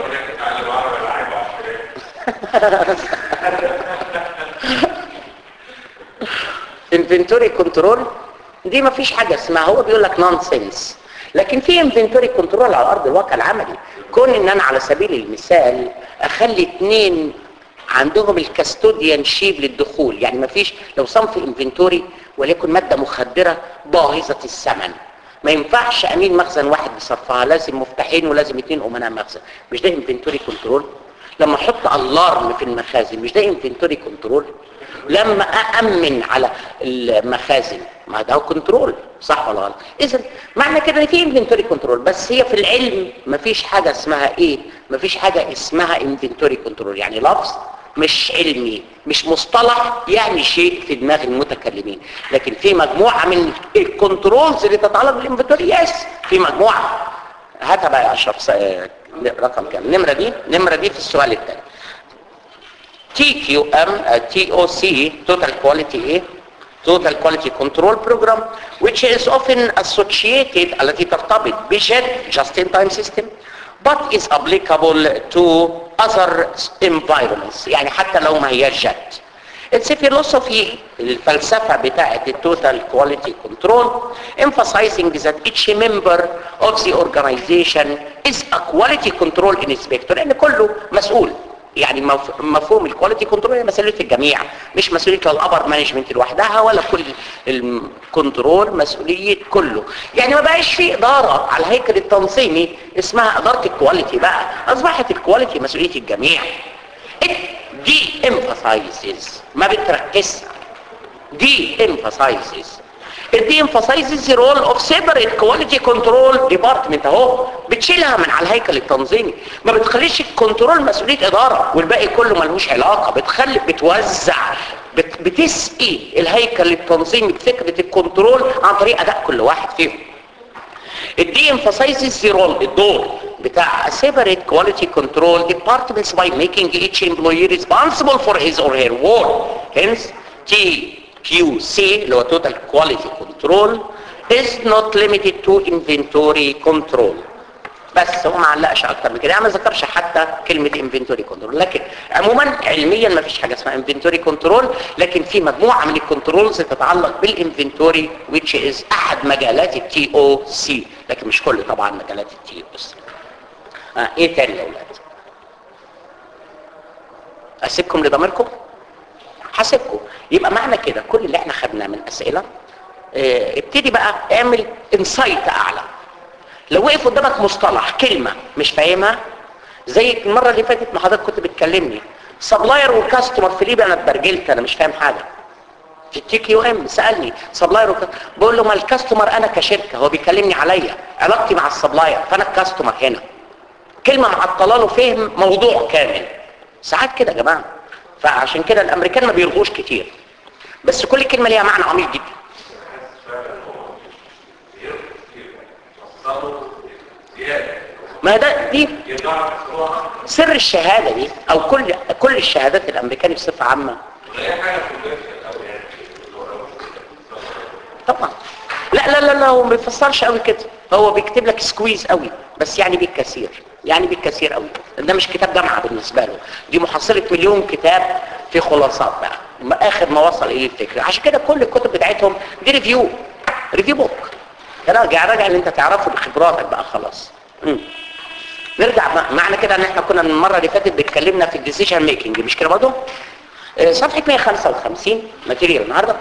انفنتوري كنترول دي ما فيش حاجة اسمها هو بيقول لك نونسنس لكن في انفنتوري كنترول على ارض الواقع العملي كون ان انا على سبيل المثال اخلي اتنين عندهم الكاستوديان شيب للدخول يعني ما فيش لو صنف انفنتوري وليكن مادة مخدرة باهظة الثمن ما ينفعش امين مخزن واحد بصرفها لازم مفتاحين ولازم اتنين امناء مخزن مش ده انفنتوري كنترول لما احط الارم في المخازن مش ده انفنتوري كنترول لما أأمن على المخازن ما ده هو كنترول صح ولا غلط اذا معنى كده ان في انفنتوري كنترول بس هي في العلم مفيش حاجة اسمها ايه مفيش حاجة اسمها انفنتوري كنترول يعني لفظ مش علمي مش مصطلح يعني شيء في دماغ المتكلمين لكن في مجموعة من الكنترولز اللي تتعلق بالانفنتوري يس في مجموعة هاتها بقى يا اشرف س- رقم كام النمرة دي النمرة دي في السؤال الثاني TQM uh, TOC Total Quality A Total Quality Control Program which is often associated التي ترتبط بجد Just in Time System but is applicable to other environments يعني حتى لو ما هي جد It's a philosophy الفلسفة بتاعت التوتال كواليتي كنترول emphasizing that each member of the organization is a quality control inspector لأن كله مسؤول يعني مف- مفهوم الكواليتي كنترول هي مسؤوليه الجميع مش مسؤوليه الابر مانجمنت لوحدها ولا كل الكنترول مسؤوليه كله يعني ما بقاش في اداره على الهيكل التنظيمي اسمها اداره الكواليتي بقى اصبحت الكواليتي مسؤوليه الجميع دي emphasizes ما بتركزش دي emphasizes دي emphasizes the role of separate quality control department اهو بتشيلها من على الهيكل التنظيمي ما بتخليش الكنترول مسؤولية ادارة والباقي كله ملهوش علاقة بتخلي بتوزع بت بتسقي الهيكل التنظيمي بفكرة الكنترول عن طريق اداء كل واحد فيهم الدي emphasizes the role الدور بتاع a separate quality control departments by making each employee responsible for his or her work hence TQC اللي هو total quality control is not limited to inventory control بس هو ما علقش اكتر من كده يعني ما ذكرش حتى كلمه انفنتوري كنترول لكن عموما علميا ما فيش حاجه اسمها انفنتوري كنترول لكن في مجموعه من الكنترولز تتعلق بالانفنتوري which is احد مجالات التي او سي لكن مش كل طبعا مجالات التي او سي آه ايه تاني يا اولاد اسيبكم لضميركم حاسبكم يبقى معنى كده كل اللي احنا خدناه من اسئله اه ابتدي بقى اعمل انسايت اعلى لو وقف قدامك مصطلح كلمة مش فاهمها زي المرة اللي فاتت ما حضرتك كنت بتكلمني سبلاير والكاستمر في ليبيا انا اتبرجلت انا مش فاهم حاجة في التي كيو ام سالني سبلاير وك... بقول له ما الكاستمر انا كشركه هو بيكلمني عليا علاقتي مع السبلاير فانا الكاستمر هنا كلمه معطله له فهم موضوع كامل ساعات كده يا جماعه فعشان كده الامريكان ما بيرغوش كتير بس كل كلمه ليها معنى عميق جدا ما ده دي سر الشهادة دي او كل كل الشهادات الامريكاني بصفة عامة طبعا لا لا لا لا هو ما بيفسرش قوي كده هو بيكتب لك سكويز قوي بس يعني بالكثير يعني بالكثير قوي ده مش كتاب جامعة بالنسبة له دي محصلة مليون كتاب في خلاصات بقى اخر ما وصل اليه الفكرة عشان كده كل الكتب بتاعتهم دي ريفيو ريفيو بوك راجع راجع اللي انت تعرفه بخبراتك بقى خلاص مم. نرجع بقى. معنى كده ان احنا كنا المره اللي فاتت بنتكلمنا في الديسيجن ميكنج مش كده برضه آه، صفحه 155 ماتيريال النهارده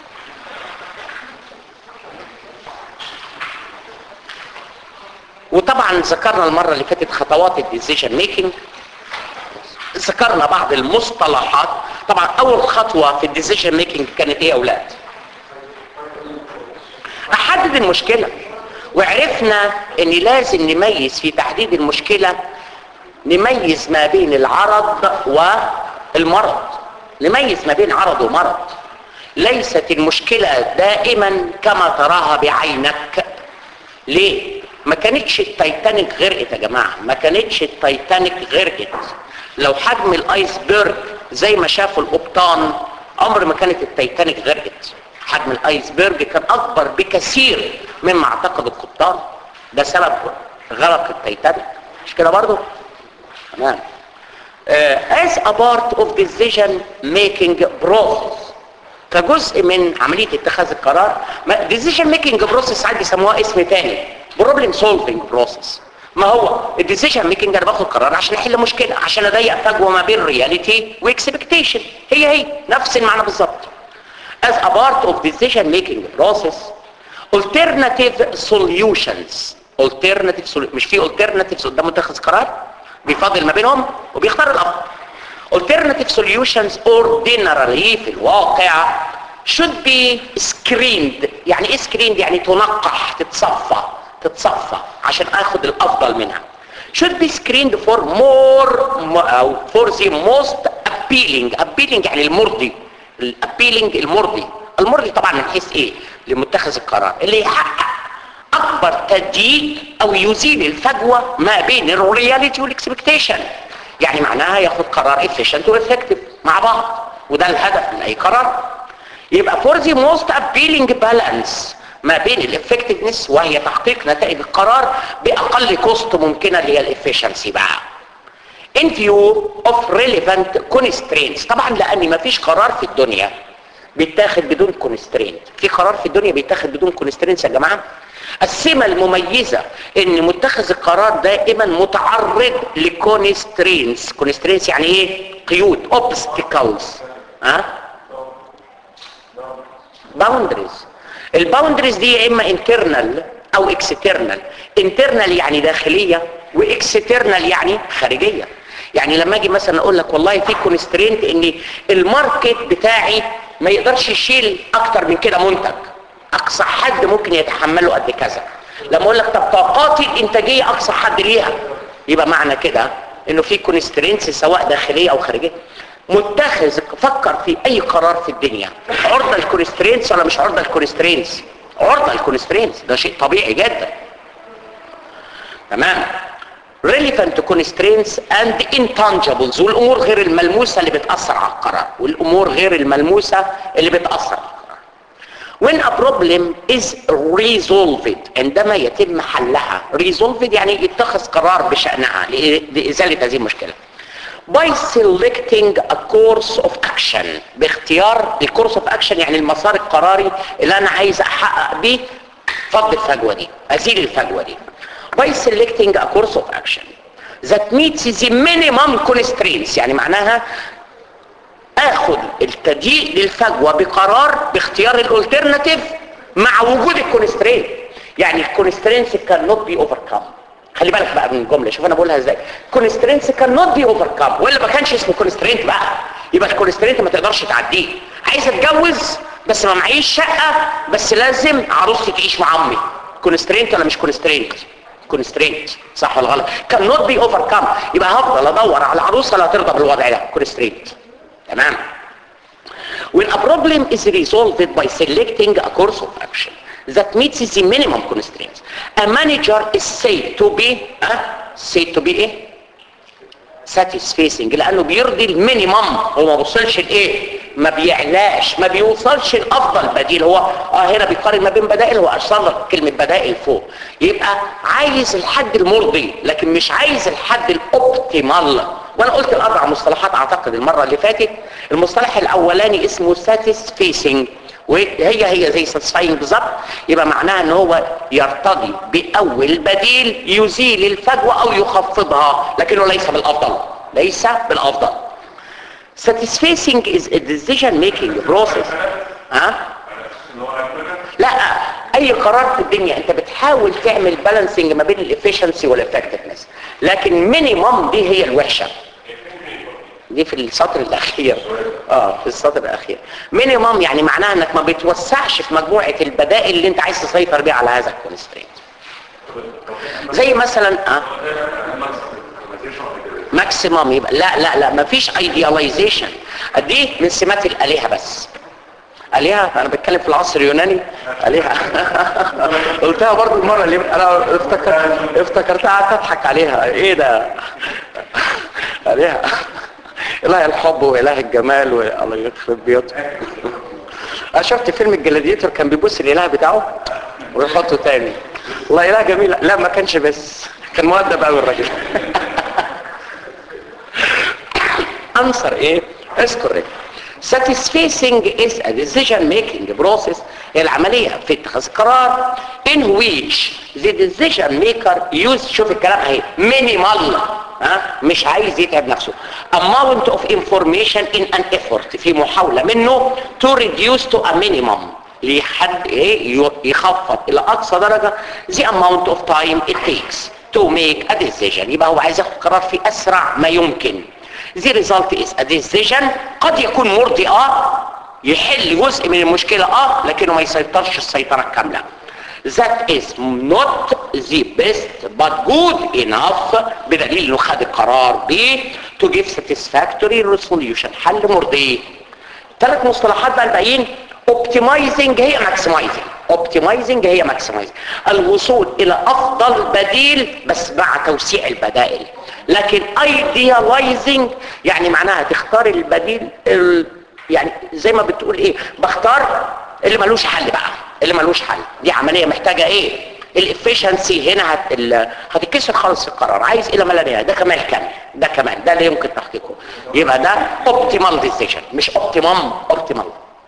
وطبعا ذكرنا المره اللي فاتت خطوات الديسيجن ميكنج ذكرنا بعض المصطلحات طبعا اول خطوه في الديسيجن ميكنج كانت ايه يا اولاد احدد المشكله وعرفنا ان لازم نميز في تحديد المشكلة نميز ما بين العرض والمرض نميز ما بين عرض ومرض ليست المشكلة دائما كما تراها بعينك ليه ما كانتش التايتانيك غرقت يا جماعة ما كانتش التايتانيك غرقت لو حجم الايسبرج زي ما شافوا القبطان عمر ما كانت التايتانيك غرقت حجم الايسبرج كان اكبر بكثير مما اعتقد القبطان ده سبب غرق التايتانيك مش كده برضو تمام uh, as a part of decision making process كجزء من عملية اتخاذ القرار ما- decision making process ساعات بيسموها اسم تاني problem solving process ما هو الديسيجن ميكنج انا باخد قرار عشان احل مشكله عشان اضيق فجوه ما بين رياليتي واكسبكتيشن هي هي نفس المعنى بالظبط as a part of decision making process alternative solutions alternative solu- مش في alternatives قدام متخذ قرار بيفاضل ما بينهم وبيختار الافضل alternative solutions ordinarily في الواقع should be screened يعني ايه screened يعني تنقح تتصفى تتصفى عشان اخد الافضل منها should be screened for more او for the most appealing appealing يعني المرضي الابيلينج المرضي المرضي طبعا من حيث ايه لمتخذ القرار اللي يحقق اكبر تضييق او يزيل الفجوه ما بين الرياليتي والاكسبكتيشن يعني معناها ياخد قرار efficient وافكتيف مع بعض وده الهدف من اي قرار يبقى for the most appealing balance ما بين الافكتفنس وهي تحقيق نتائج القرار باقل كوست ممكنه اللي هي الافشنسي بقى in view of relevant constraints طبعا لان مفيش قرار في الدنيا بيتاخد بدون كونسترينت في قرار في الدنيا بيتاخد بدون كونسترينتس يا جماعه السمه المميزه ان متخذ القرار دائما متعرض لكونسترينتس كونسترينتس يعني ايه قيود اوبستكلز ها باوندريز الباوندريز دي يا اما انترنال او اكسترنال انترنال يعني داخليه واكسترنال يعني خارجيه يعني لما اجي مثلا اقول لك والله في كونسترينت ان الماركت بتاعي ما يقدرش يشيل اكتر من كده منتج اقصى حد ممكن يتحمله قد كذا لما اقول لك طب طاقاتي الانتاجيه اقصى حد ليها يبقى معنى كده انه في كونسترينتس سواء داخليه او خارجيه متخذ فكر في اي قرار في الدنيا عرضه الكونسترينتس ولا مش عرضه الكونسترينتس عرضه الكونسترينتس ده شيء طبيعي جدا تمام relevant constraints and intangibles والامور غير الملموسه اللي بتاثر على القرار والامور غير الملموسه اللي بتاثر على القرار when a problem is resolved عندما يتم حلها resolved يعني يتخذ قرار بشأنها لإزالة هذه المشكلة by selecting a course of action باختيار الكورس اوف اكشن يعني المسار القراري اللي انا عايز احقق بيه فض الفجوه دي ازيل الفجوه دي by selecting a course of action that meets the minimum constraints يعني معناها اخد التضييق للفجوه بقرار باختيار الالترناتيف مع وجود الكونسترين يعني الكونسترينس كان نوت بي اوفركم خلي بالك بقى من الجمله شوف انا بقولها ازاي كونسترينس كان نوت بي اوفركم ولا ما كانش اسمه كونسترينت بقى يبقى الكونسترينت ما تقدرش تعديه عايز اتجوز بس ما معيش شقه بس لازم عروستي تعيش مع امي كونسترينت ولا مش كونسترينت كونسترينت صح ولا غلط كان نوت بي اوفركم يبقى هفضل ادور على عروسه لا ترضى بالوضع ده كونسترينت تمام when a problem is resolved by selecting a course of action that meets the minimum constraints a manager is said to be uh, said to be ايه satisfying لانه بيرضي المينيمم هو ما بيوصلش لايه ما بيعلاش ما بيوصلش لافضل بديل هو اه هنا بيقارن ما بين بدائل هو اشار كلمه بدائل فوق يبقى عايز الحد المرضي لكن مش عايز الحد الاوبتيمال وانا قلت الاربع مصطلحات اعتقد المره اللي فاتت المصطلح الاولاني اسمه satisfying وهي هي زي satisfying بالظبط يبقى معناها ان هو يرتضي باول بديل يزيل الفجوه او يخفضها لكنه ليس بالافضل ليس بالافضل satisfying is a decision making process ها لا اي قرار في الدنيا انت بتحاول تعمل بالانسنج ما بين الافشنسي والافكتفنس لكن مينيمم دي هي الوحشه دي في السطر الاخير اه في السطر الاخير مينيمم يعني معناها انك ما بتوسعش في مجموعه البدائل اللي انت عايز تسيطر بيها على هذا الكونسترينت زي مثلا اه ماكسيمم يبقى لا لا لا ما فيش ايدياليزيشن دي من سمات الالهه بس آلهة أنا بتكلم في العصر اليوناني آلهة قلتها برضو المرة اللي أنا افتكر افتكرتها قعدت أضحك عليها إيه ده آلهة إله الحب وإله الجمال والله يخرب بيوته أنا شفت فيلم الجلاديتور كان بيبص الإله بتاعه ويحطه تاني والله إله جميل لا ما كانش بس كان مؤدب قوي الراجل أنصر إيه؟ اذكر satisfying is a decision making process هي العملية في اتخاذ قرار in which the decision maker use شوف الكلام اهي minimal ها مش عايز يتعب نفسه amount of information in an effort في محاولة منه to reduce to a minimum لحد ايه يخفض الى اقصى درجة the amount of time it takes to make a decision يبقى هو عايز ياخد قرار في اسرع ما يمكن the result is a decision قد يكون مرضي اه يحل جزء من المشكلة اه لكنه ما يسيطرش السيطرة الكاملة that is not the best but good enough بدليل انه خد القرار ب to give satisfactory resolution حل مرضي ثلاث مصطلحات بقى الباقيين optimizing هي maximizing optimizing هي maximizing الوصول الى افضل بديل بس مع توسيع البدائل لكن idealizing يعني معناها تختار البديل ال... يعني زي ما بتقول ايه بختار اللي ملوش حل بقى اللي ملوش حل دي عملية محتاجة ايه الافشنسي هنا هت... ال... هتتكسر خالص القرار عايز الى ما لا نهايه ده كمال كامل ده كمان ده اللي يمكن تحقيقه يبقى ده اوبتيمال ديسيجن مش اوبتيمم اوبتيمال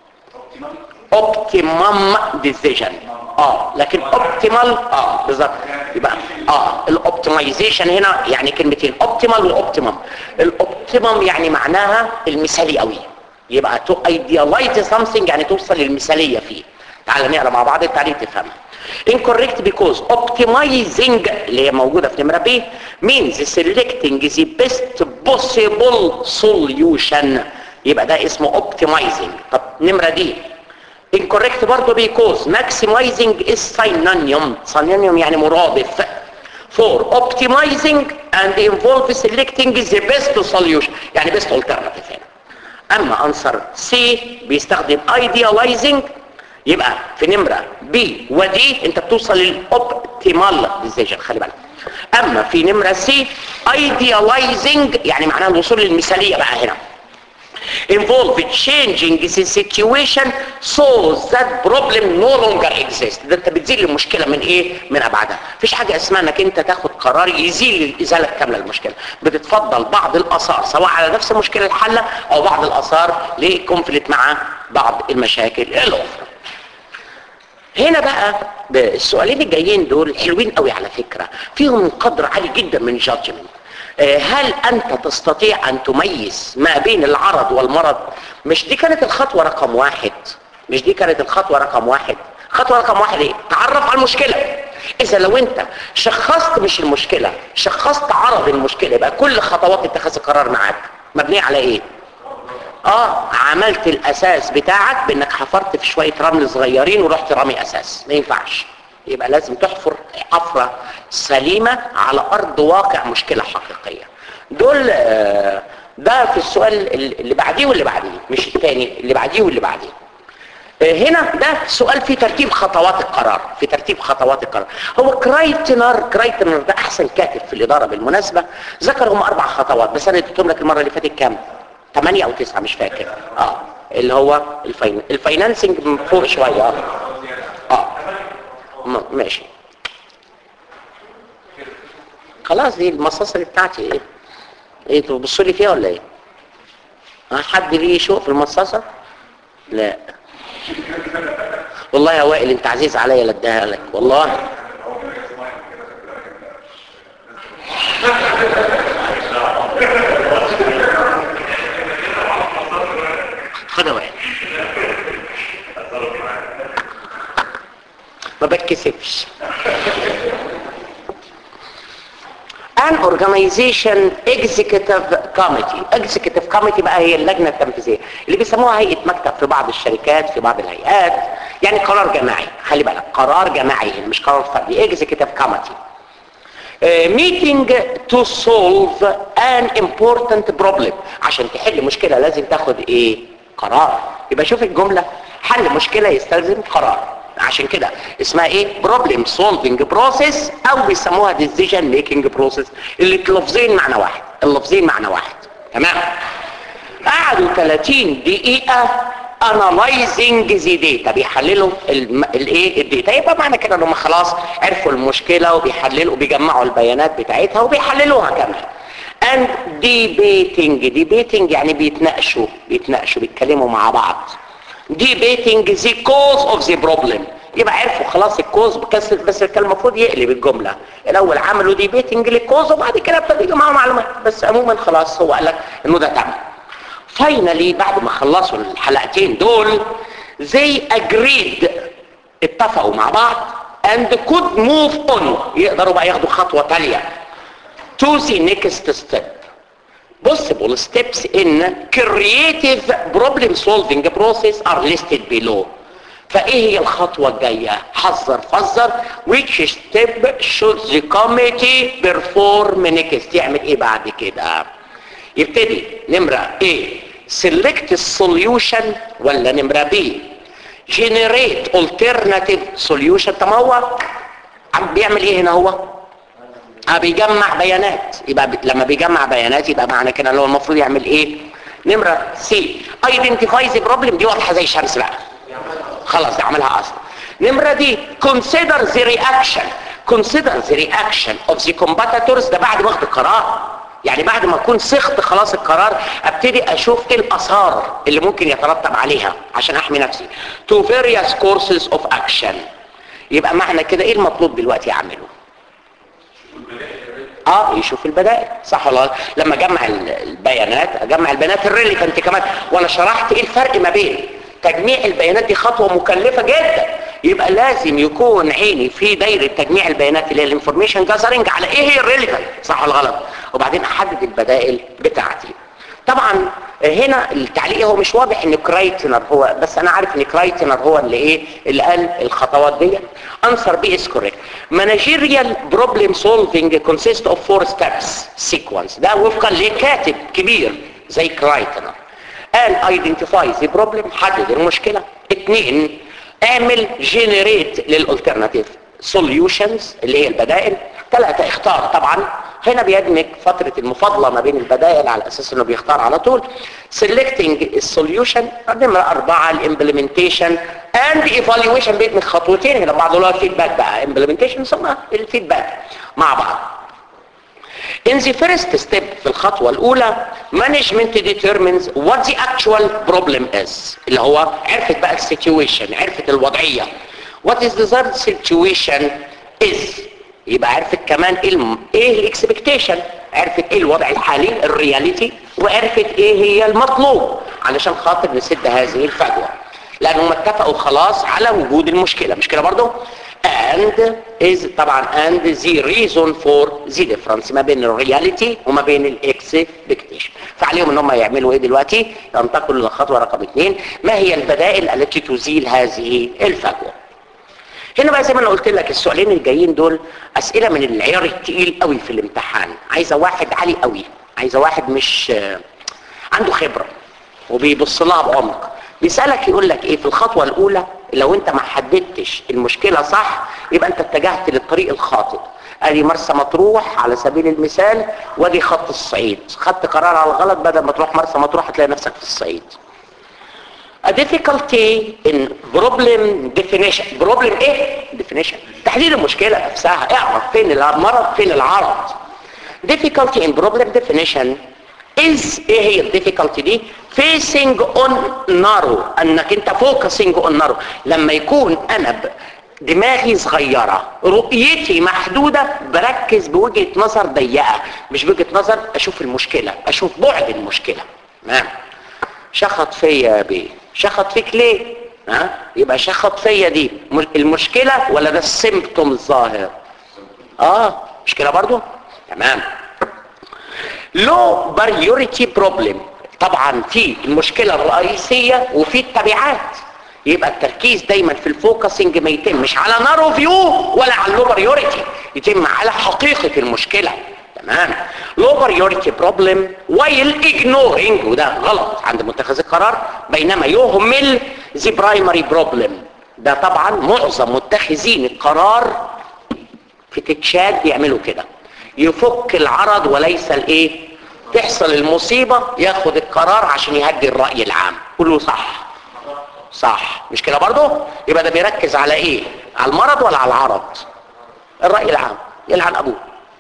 اوبتيمم ديسيجن اه لكن اوبتيمال اه بالظبط يبقى اه الاوبتمايزيشن هنا يعني كلمتين اوبتيمال واوبتيمم الاوبتيمم يعني معناها المثالي قوي يبقى تو ايديالايز سامثينج يعني توصل للمثاليه فيه تعال نقرا مع بعض التعليق تفهمها incorrect because optimizing اللي هي موجوده في نمره B means selecting the best possible solution يبقى ده اسمه optimizing طب نمره دي incorrect برضه because maximizing is synonym synonym يعني مرادف for optimizing and involve selecting the best solution يعني best alternative هنا اما انصر C بيستخدم idealizing يبقى في نمرة B ودي انت بتوصل للاوبتيمال ديسيجن خلي بالك اما في نمرة C idealizing يعني معناها الوصول للمثالية بقى هنا involve changing the situation so that problem no longer exists ده انت بتزيل المشكله من ايه من ابعادها مفيش حاجه اسمها انك انت تاخد قرار يزيل الازاله كامله المشكله بتتفضل بعض الاثار سواء على نفس المشكله الحاله او بعض الاثار لكونفليكت مع بعض المشاكل الاخرى هنا بقى السؤالين الجايين دول حلوين قوي على فكره فيهم قدر عالي جدا من جادجمنت هل انت تستطيع ان تميز ما بين العرض والمرض مش دي كانت الخطوة رقم واحد مش دي كانت الخطوة رقم واحد خطوة رقم واحد ايه تعرف على المشكلة اذا لو انت شخصت مش المشكلة شخصت عرض المشكلة يبقى كل خطوات اتخاذ القرار معاك مبنية على ايه اه عملت الاساس بتاعك بانك حفرت في شوية رمل صغيرين ورحت رامي اساس ما ينفعش يبقى لازم تحفر حفرة سليمة على ارض واقع مشكلة حقيقية دول آه ده في السؤال اللي بعديه واللي بعديه مش الثاني اللي بعديه واللي بعديه آه هنا ده سؤال في ترتيب خطوات القرار في ترتيب خطوات القرار هو كرايتنر كرايتنر ده احسن كاتب في الاداره بالمناسبه ذكر هم اربع خطوات بس انا اديتهم لك المره اللي فاتت كام ثمانية او تسعة مش فاكر اه اللي هو الفاين... الفاينانسنج من فوق شويه اه اه ماشي خلاص دي المصاصه اللي بتاعتي ايه ايه تبصوا لي فيها ولا ايه ها حد ليه شوق في المصاصه لا والله يا وائل انت عزيز عليا لا اديها لك والله خدها وائل ما بتكسفش an organization executive committee executive committee بقى هي اللجنة التنفيذية اللي بيسموها هيئة مكتب في بعض الشركات في بعض الهيئات يعني قرار جماعي خلي بالك قرار جماعي مش قرار فردي executive committee uh, meeting to solve an important problem عشان تحل مشكلة لازم تاخد ايه قرار يبقى شوف الجملة حل مشكلة يستلزم قرار عشان كده اسمها ايه problem solving process او بيسموها decision making process اللي اللفظين معنى واحد اللفظين معنى واحد تمام قعدوا 30 دقيقة analyzing the data بيحللوا الايه الداتا يبقى معنى كده ان هم خلاص عرفوا المشكلة وبيحللوا بيجمعوا البيانات بتاعتها وبيحللوها كمان and debating debating يعني بيتناقشوا بيتناقشوا بيتكلموا مع بعض debating the cause of the problem يبقى عرفوا خلاص الكوز بس بس كان المفروض يقلب الجملة الاول عملوا ديبيتنج للكوز وبعد كده ابتدى يجمعوا معلومات بس عموما خلاص هو قال لك انه ده تم فاينلي بعد ما خلصوا الحلقتين دول they agreed اتفقوا مع بعض and could move on يقدروا بقى ياخدوا خطوة تالية to the next step possible steps in creative problem solving process are listed below فايه هي الخطوة الجاية حذر فذر which step should the committee perform next يعمل ايه بعد كده يبتدي نمرة A select solution ولا نمرة B generate alternative solution طب هو عم بيعمل ايه هنا هو اه بيجمع بيانات يبقى ب... لما بيجمع بيانات يبقى معنى كده اللي هو المفروض يعمل ايه نمرة سي ايدنتيفاي ذا بروبلم دي واضحه زي الشمس بقى خلاص ده عملها اصلا نمرة دي consider the reaction consider the reaction of the competitors ده بعد ما اخد القرار يعني بعد ما اكون سخت خلاص القرار ابتدي اشوف ايه الاثار اللي ممكن يترتب عليها عشان احمي نفسي to various courses of action يبقى معنى كده ايه المطلوب دلوقتي اعمله اه يشوف البدائل صح ولا لا؟ لما اجمع ال- البيانات اجمع البيانات الريليفنت كمان وانا شرحت ايه الفرق ما بين تجميع البيانات دي خطوه مكلفه جدا يبقى لازم يكون عيني في دايره تجميع البيانات اللي هي الانفورميشن جاذرنج على ايه هي الريليفنت صح ولا غلط وبعدين احدد البدائل بتاعتي طبعا هنا التعليق هو مش واضح ان كرايتنر هو بس انا عارف ان كرايتنر هو اللي ايه اللي قال الخطوات دي انسر بي از كوريكت مانجيريال بروبلم سولفينج كونسيست اوف فور ستيبس سيكونس ده وفقا لكاتب كبير زي كرايتنر قال ايدنتيفاي ذا بروبلم حدد المشكله اثنين اعمل جنريت للالترناتيف سوليوشنز اللي هي البدائل ثلاثة اختار طبعا هنا بيدمج فترة المفاضلة ما بين البدائل على اساس انه بيختار على طول selecting السوليوشن نمرة اربعة الامبلمنتيشن and evaluation بيدمج خطوتين هنا بعض اللي هو الفيدباك بقى implementation ثم الفيدباك مع بعض In the first step في الخطوة الأولى management determines what the actual problem is اللي هو عرفت بقى السيتويشن عرفت الوضعية what is desired situation is يبقى عرفت كمان ايه الم- ايه الاكسبكتيشن عرفت ايه الوضع الحالي الرياليتي وعرفت ايه هي المطلوب علشان خاطر نسد هذه الفجوة لانهم اتفقوا خلاص على وجود المشكلة مش كده برضو and is طبعا and the reason for the difference ما بين الرياليتي وما بين الاكسبكتيشن فعليهم ان هم يعملوا ايه دلوقتي ينتقلوا للخطوه رقم اثنين ما هي البدائل التي تزيل هذه الفجوه هنا بقى زي ما انا قلت لك السؤالين الجايين دول اسئله من العيار التقيل قوي في الامتحان عايزه واحد عالي قوي عايزه واحد مش آه، عنده خبره وبيبص لها بعمق بيسالك يقول لك ايه في الخطوه الاولى لو انت ما حددتش المشكله صح يبقى انت اتجهت للطريق الخاطئ ادي مرسى مطروح على سبيل المثال وادي خط الصعيد خدت قرار على الغلط بدل ما تروح مرسى مطروح هتلاقي نفسك في الصعيد A difficulty in problem definition problem ايه definition تحديد المشكلة نفسها اعرف فين المرض فين العرض difficulty in problem definition is ايه هي ال difficulty دي facing on narrow انك انت focusing on narrow لما يكون انا ب- دماغي صغيرة رؤيتي محدودة بركز بوجهة نظر ضيقة مش بوجهة نظر اشوف المشكلة اشوف بعد المشكلة تمام شخط فيا يا بيه شخط فيك ليه ها يبقى شخط فيا دي م- المشكلة ولا ده السيمبتوم الظاهر اه مش كده برضو تمام لو بريوريتي بروبلم طبعا في المشكلة الرئيسية وفي التبعات يبقى التركيز دايما في الفوكسنج ما يتمش على نارو فيو ولا على اللو بريوريتي يتم على حقيقة المشكلة تمام لو بريوريتي بروبلم وايل اجنورينج وده غلط عند متخذ القرار بينما يهمل ذا برايمري بروبلم ده طبعا معظم متخذين القرار في تتشات بيعملوا كده يفك العرض وليس الايه تحصل المصيبة ياخد القرار عشان يهدي الرأي العام كله صح صح مش كده برضه يبقى ده بيركز على ايه على المرض ولا على العرض الرأي العام يلعن ابوه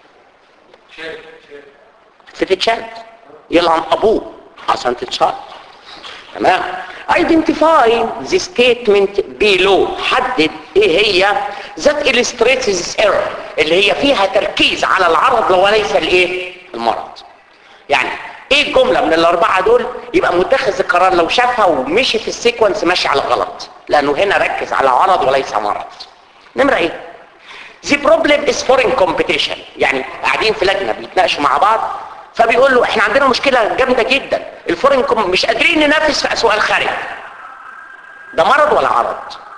في تتشات يلعن ابوه عشان تتشات تمام identify the statement below حدد ايه هي that illustrates this error اللي هي فيها تركيز على العرض وليس الايه المرض يعني ايه الجملة من الاربعة دول يبقى متخذ القرار لو شافها ومشي في السيكونس ماشي على غلط لانه هنا ركز على عرض وليس مرض نمرة ايه The problem is foreign competition يعني قاعدين في لجنة بيتناقشوا مع بعض فبيقول له احنا عندنا مشكلة جامدة جدا الفورين كوم مش قادرين ننافس في اسواق الخارج ده مرض ولا عرض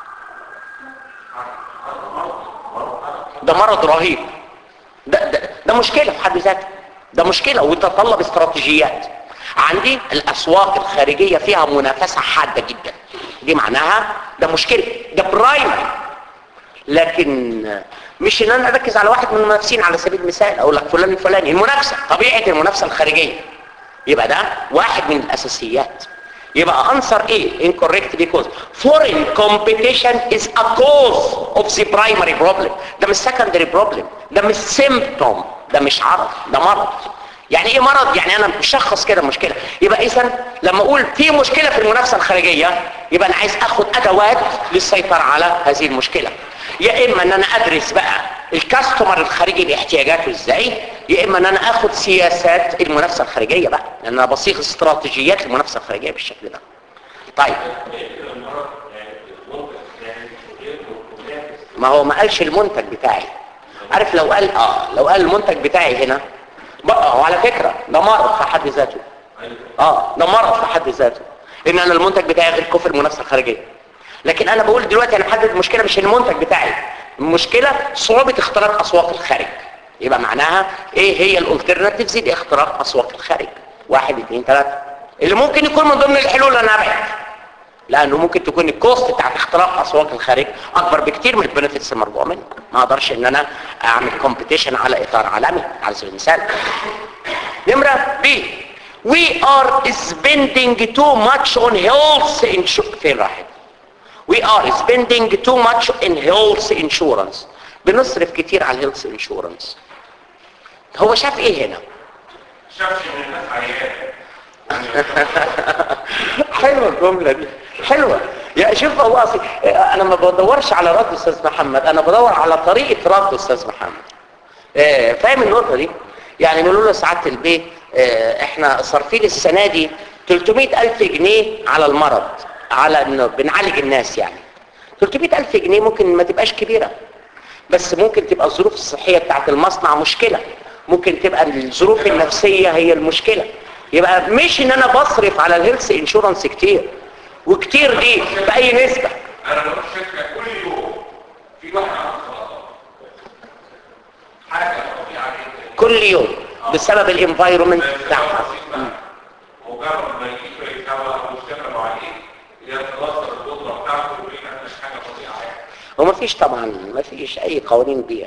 ده مرض رهيب ده, ده, ده مشكلة في حد ذاتها ده مشكلة وتتطلب استراتيجيات عندي الاسواق الخارجية فيها منافسة حادة جدا دي معناها ده مشكلة ده برايمري لكن مش ان انا اركز على واحد من المنافسين على سبيل المثال اقول لك فلان الفلاني المنافسه طبيعه المنافسه الخارجيه يبقى ده واحد من الاساسيات يبقى answer A incorrect because foreign competition is a cause of the primary problem ده مش secondary problem ده مش symptom ده مش عرض ده مرض يعني ايه مرض يعني انا بشخص كده مشكله يبقى اذا لما اقول في مشكله في المنافسه الخارجيه يبقى انا عايز اخد ادوات للسيطره على هذه المشكله يا اما ان انا ادرس بقى الكاستمر الخارجي باحتياجاته ازاي يا اما ان انا اخد سياسات المنافسه الخارجيه بقى لان انا بصيغ استراتيجيات المنافسه الخارجيه بالشكل ده طيب ما هو ما قالش المنتج بتاعي عارف لو قال اه لو قال المنتج بتاعي هنا بقى وعلى فكره ده مرض في حد ذاته اه ده مرض في حد ذاته ان انا المنتج بتاعي غير كفر المنافسه الخارجيه لكن انا بقول دلوقتي انا محدد المشكله مش المنتج بتاعي المشكله صعوبه اختراق اسواق الخارج يبقى معناها ايه هي الالترناتيفز لاختراق اسواق الخارج واحد اثنين ثلاثه اللي ممكن يكون من ضمن الحلول انا ابعد لانه ممكن تكون الكوست بتاعت اختراق اسواق الخارج اكبر بكتير من البنفيتس المرجوه منه ما اقدرش ان انا اعمل كومبيتيشن على اطار عالمي على سبيل المثال نمره بي we are spending too much on health insurance فين راحت we are spending too much in health insurance بنصرف كتير على الهيلث انشورنس هو شاف ايه هنا شافش ان الناس عيانه حلوه الجمله دي حلوه يا شوف والله أصي... انا ما بدورش على رد استاذ محمد انا بدور على طريقه رد استاذ محمد آه، فاهم النقطه دي يعني بيقولوا له سعاده البيت آه، احنا صارفين السنه دي 300 الف جنيه على المرض على انه بنعالج الناس يعني 300 الف جنيه ممكن ما تبقاش كبيره بس ممكن تبقى الظروف الصحيه بتاعت المصنع مشكله ممكن تبقى الظروف النفسيه هي المشكله يبقى مش ان انا بصرف على الهيلث انشورنس كتير وكتير دي باي نسبه انا بروح شركه كل يوم في واحد عنده سرطان حاجه طبيعيه جدا كل يوم بسبب الانفايرومنت بتاعها مجرد ما يجيب الدواء او يشتغلوا عليه يتوصل القدره بتاعته ويقول لك مش حاجه طبيعيه يعني ومفيش طبعا مفيش اي قوانين بيئه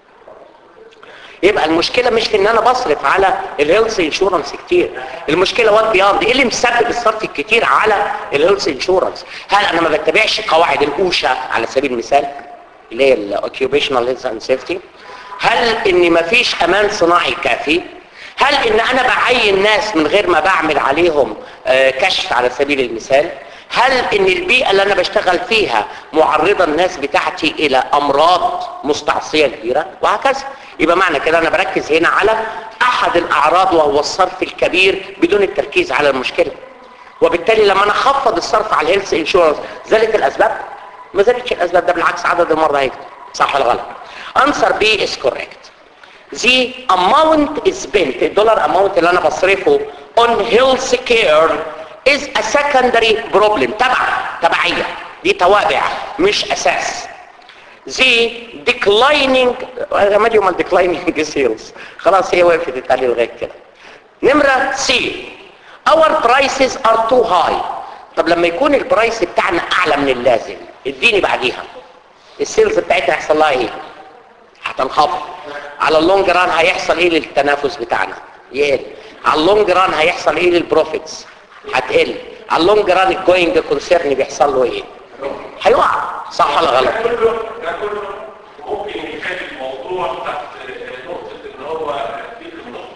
يبقى المشكلة مش في ان انا بصرف على الهيلث انشورنس كتير المشكلة وات بياند ايه اللي مسبب الصرف الكتير على الهيلث انشورنس هل انا ما بتبعش قواعد الاوشا على سبيل المثال اللي هي الاوكيوبيشنال هيلث اند سيفتي هل ان مفيش امان صناعي كافي هل ان انا بعين ناس من غير ما بعمل عليهم آه، كشف على سبيل المثال هل ان البيئة اللي انا بشتغل فيها معرضة الناس بتاعتي الى امراض مستعصية كبيرة وهكذا يبقى معنى كده انا بركز هنا على احد الاعراض وهو الصرف الكبير بدون التركيز على المشكلة وبالتالي لما انا اخفض الصرف على الهيلث انشورنس زالت الاسباب ما زالتش الاسباب ده بالعكس عدد المرضى هيكتر صح ولا غلط answer B is correct the amount is spent الدولار amount اللي انا بصرفه on health care is a secondary problem تبع تبعية دي توابع مش اساس the declining ما دي يوم declining sales خلاص هي وقفت التعليل لغايه كده نمرة C our prices are too high طب لما يكون البرايس بتاعنا اعلى من اللازم اديني بعديها السيلز بتاعتنا هيحصل لها ايه هتنخفض على اللونج ران هيحصل ايه للتنافس بتاعنا يقل على اللونج ران هيحصل ايه للبروفيتس هتقل على اللونج ران الجوينج كونسيرن بيحصل له ايه هيقع صح ولا غلط ده كله ده كله ممكن يخلي الموضوع تحت نقطه ان هو في النقطه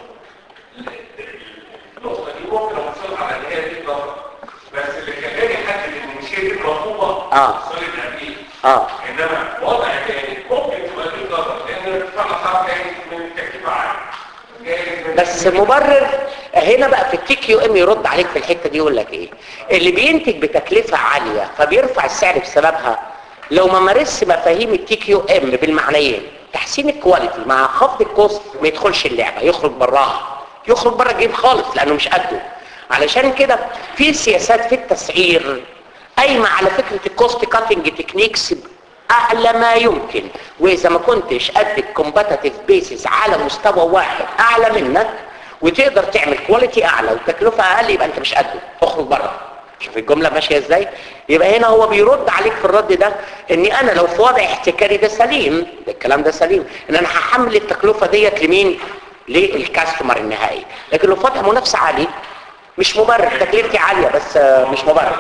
النقطه دي ممكن اوصلها على ان هي دي ضغط بس اللي خلاني احدد ان مش هي دي المطلوبه آه. صارت قبليه اه انما وضع تاني ممكن تبقى دي ضغط لان ارتفاع الاسعار جاي من التكلفه عاليه جاي من بس المبرر هنا بقى في التي كيو ام يرد عليك في الحته دي يقول لك ايه اللي بينتج بتكلفه عاليه فبيرفع السعر بسببها لو ما مارسش مفاهيم التي كيو ام بالمعنيين تحسين الكواليتي مع خفض الكوست ما يدخلش اللعبه يخرج براها يخرج بره الجيم خالص لانه مش قده علشان كده في سياسات في التسعير قايمه على فكره الكوست كاتنج تكنيكس اعلى ما يمكن واذا ما كنتش قد الكومباتيتيف بيسز على مستوى واحد اعلى منك وتقدر تعمل كواليتي اعلى وتكلفه اقل يبقى انت مش قده اخرج بره شوف الجمله ماشيه ازاي يبقى هنا هو بيرد عليك في الرد ده اني انا لو في وضع احتكاري ده سليم ده الكلام ده سليم ان انا هحمل التكلفه ديت لمين للكاستمر النهائي لكن لو في وضع منافسه عالي مش مبرر تكلفتي عاليه بس آه، مش مبرر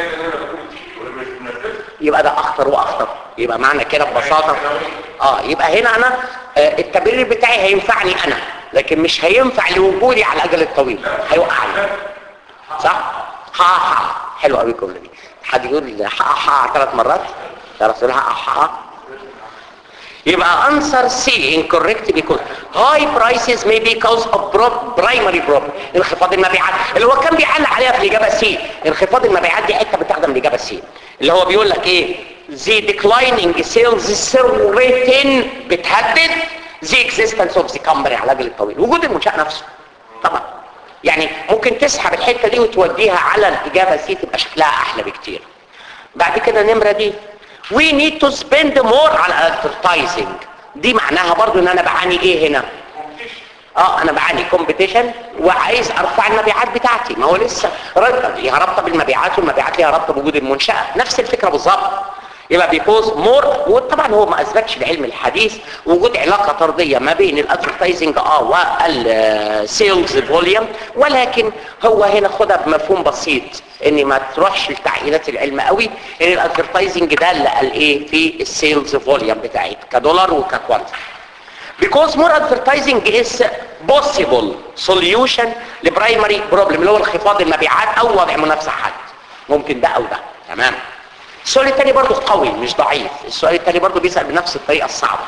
يبقى ده اخطر واخطر يبقى معنى كده ببساطه اه يبقى هنا انا آه، التبرير بتاعي هينفعني انا لكن مش هينفع لوجودي على الاجل الطويل هيوقعني صح ها ها حلو قوي الجمله دي حد يقول ها ها ثلاث مرات يا رسول ها ها يبقى answer C incorrect because high prices may be cause of pro- primary problem انخفاض المبيعات اللي هو كان بيعلق عليها في الإجابة C انخفاض المبيعات دي حتة بتخدم الإجابة C اللي هو بيقول لك ايه the declining sales rate بتهدد the existence of the company على الأجل الطويل وجود المنشأ نفسه طبعا يعني ممكن تسحب الحتة دي وتوديها على الإجابة C تبقى شكلها أحلى بكتير بعد كده النمرة دي we need to spend more على advertising دي معناها برضو ان انا بعاني ايه هنا اه انا بعاني كومبيتيشن وعايز ارفع المبيعات بتاعتي ما هو لسه رابطه ليها رابطه بالمبيعات والمبيعات ليها رابطه بوجود المنشاه نفس الفكره بالظبط يبقى بيكوز مور وطبعا هو ما اثبتش العلم الحديث وجود علاقه طرديه ما بين الادفرتايزنج اه والسيلز فوليوم ولكن هو هنا خدها بمفهوم بسيط ان ما تروحش لتعقيدات العلم قوي ان الادفرتايزنج ده اللي قال ايه في السيلز فوليوم بتاعي كدولار وككوانتي because more advertising is possible solution لبرايمري بروبلم اللي هو انخفاض المبيعات او وضع منافسه حد ممكن ده او ده تمام السؤال الثاني برضه قوي مش ضعيف السؤال الثاني برضه بيسأل بنفس الطريقه الصعبه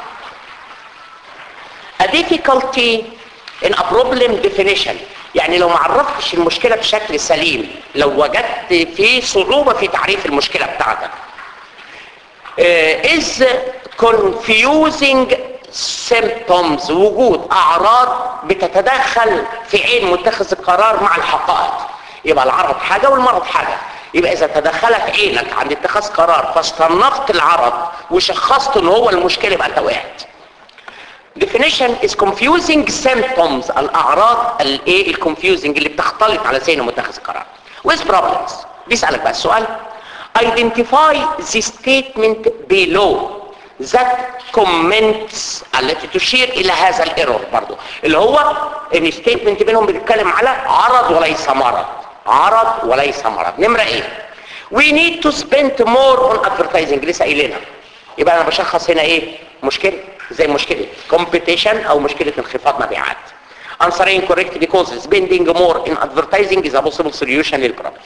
a difficulty in a problem definition يعني لو ما عرفتش المشكله بشكل سليم لو وجدت في صعوبه في تعريف المشكله بتاعتك uh, is confusing symptoms وجود اعراض بتتدخل في عين متخذ القرار مع الحقائق يبقى العرض حاجة والمرض حاجة يبقى اذا تدخلت عينك عند اتخاذ قرار فاستنفت العرض وشخصت ان هو المشكلة يبقى انت وقعت definition is confusing symptoms الاعراض الايه الكونفيوزنج اللي بتختلط على ذهن متخذ القرار with problems بيسألك بقى السؤال identify the statement below that comments التي تشير الى هذا الايرور برضو اللي هو ان statement بينهم بتتكلم على عرض وليس مرض عرض وليس مرض نمرة ايه we need to spend more on advertising لسه قايلينها يبقى انا بشخص هنا ايه مشكلة زي مشكلة competition او مشكلة انخفاض مبيعات answering correct because spending more in advertising is a possible solution للبروبلم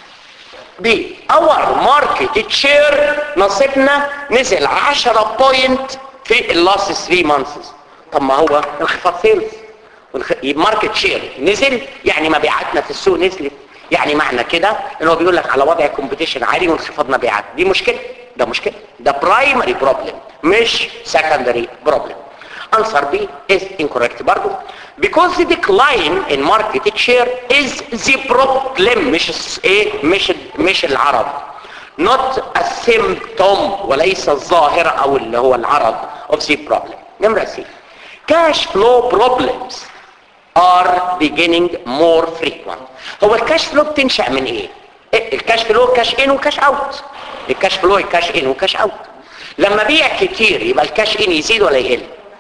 بي اور ماركت شير نصيبنا نزل 10 بوينت في اللاست 3 مانثس طب ما هو انخفاض سيلز ماركت شير نزل يعني مبيعاتنا في السوق نزلت يعني معنى كده ان هو بيقول لك على وضع كومبيتيشن عالي وانخفاض مبيعات دي مشكله ده مشكله ده برايمري بروبلم مش سكندري بروبلم answer B is incorrect برضو because the decline in market share is the problem مش الس- ايه مش مش العرض not a symptom وليس الظاهرة او اللي هو العرض of the problem نمرة C cash flow problems are beginning more frequent هو الكاش فلو بتنشأ من ايه إيه؟ الكاش فلو كاش ان وكاش اوت الكاش فلو الكاش ان وكاش اوت لما بيع كتير يبقى الكاش ان يزيد ولا يقل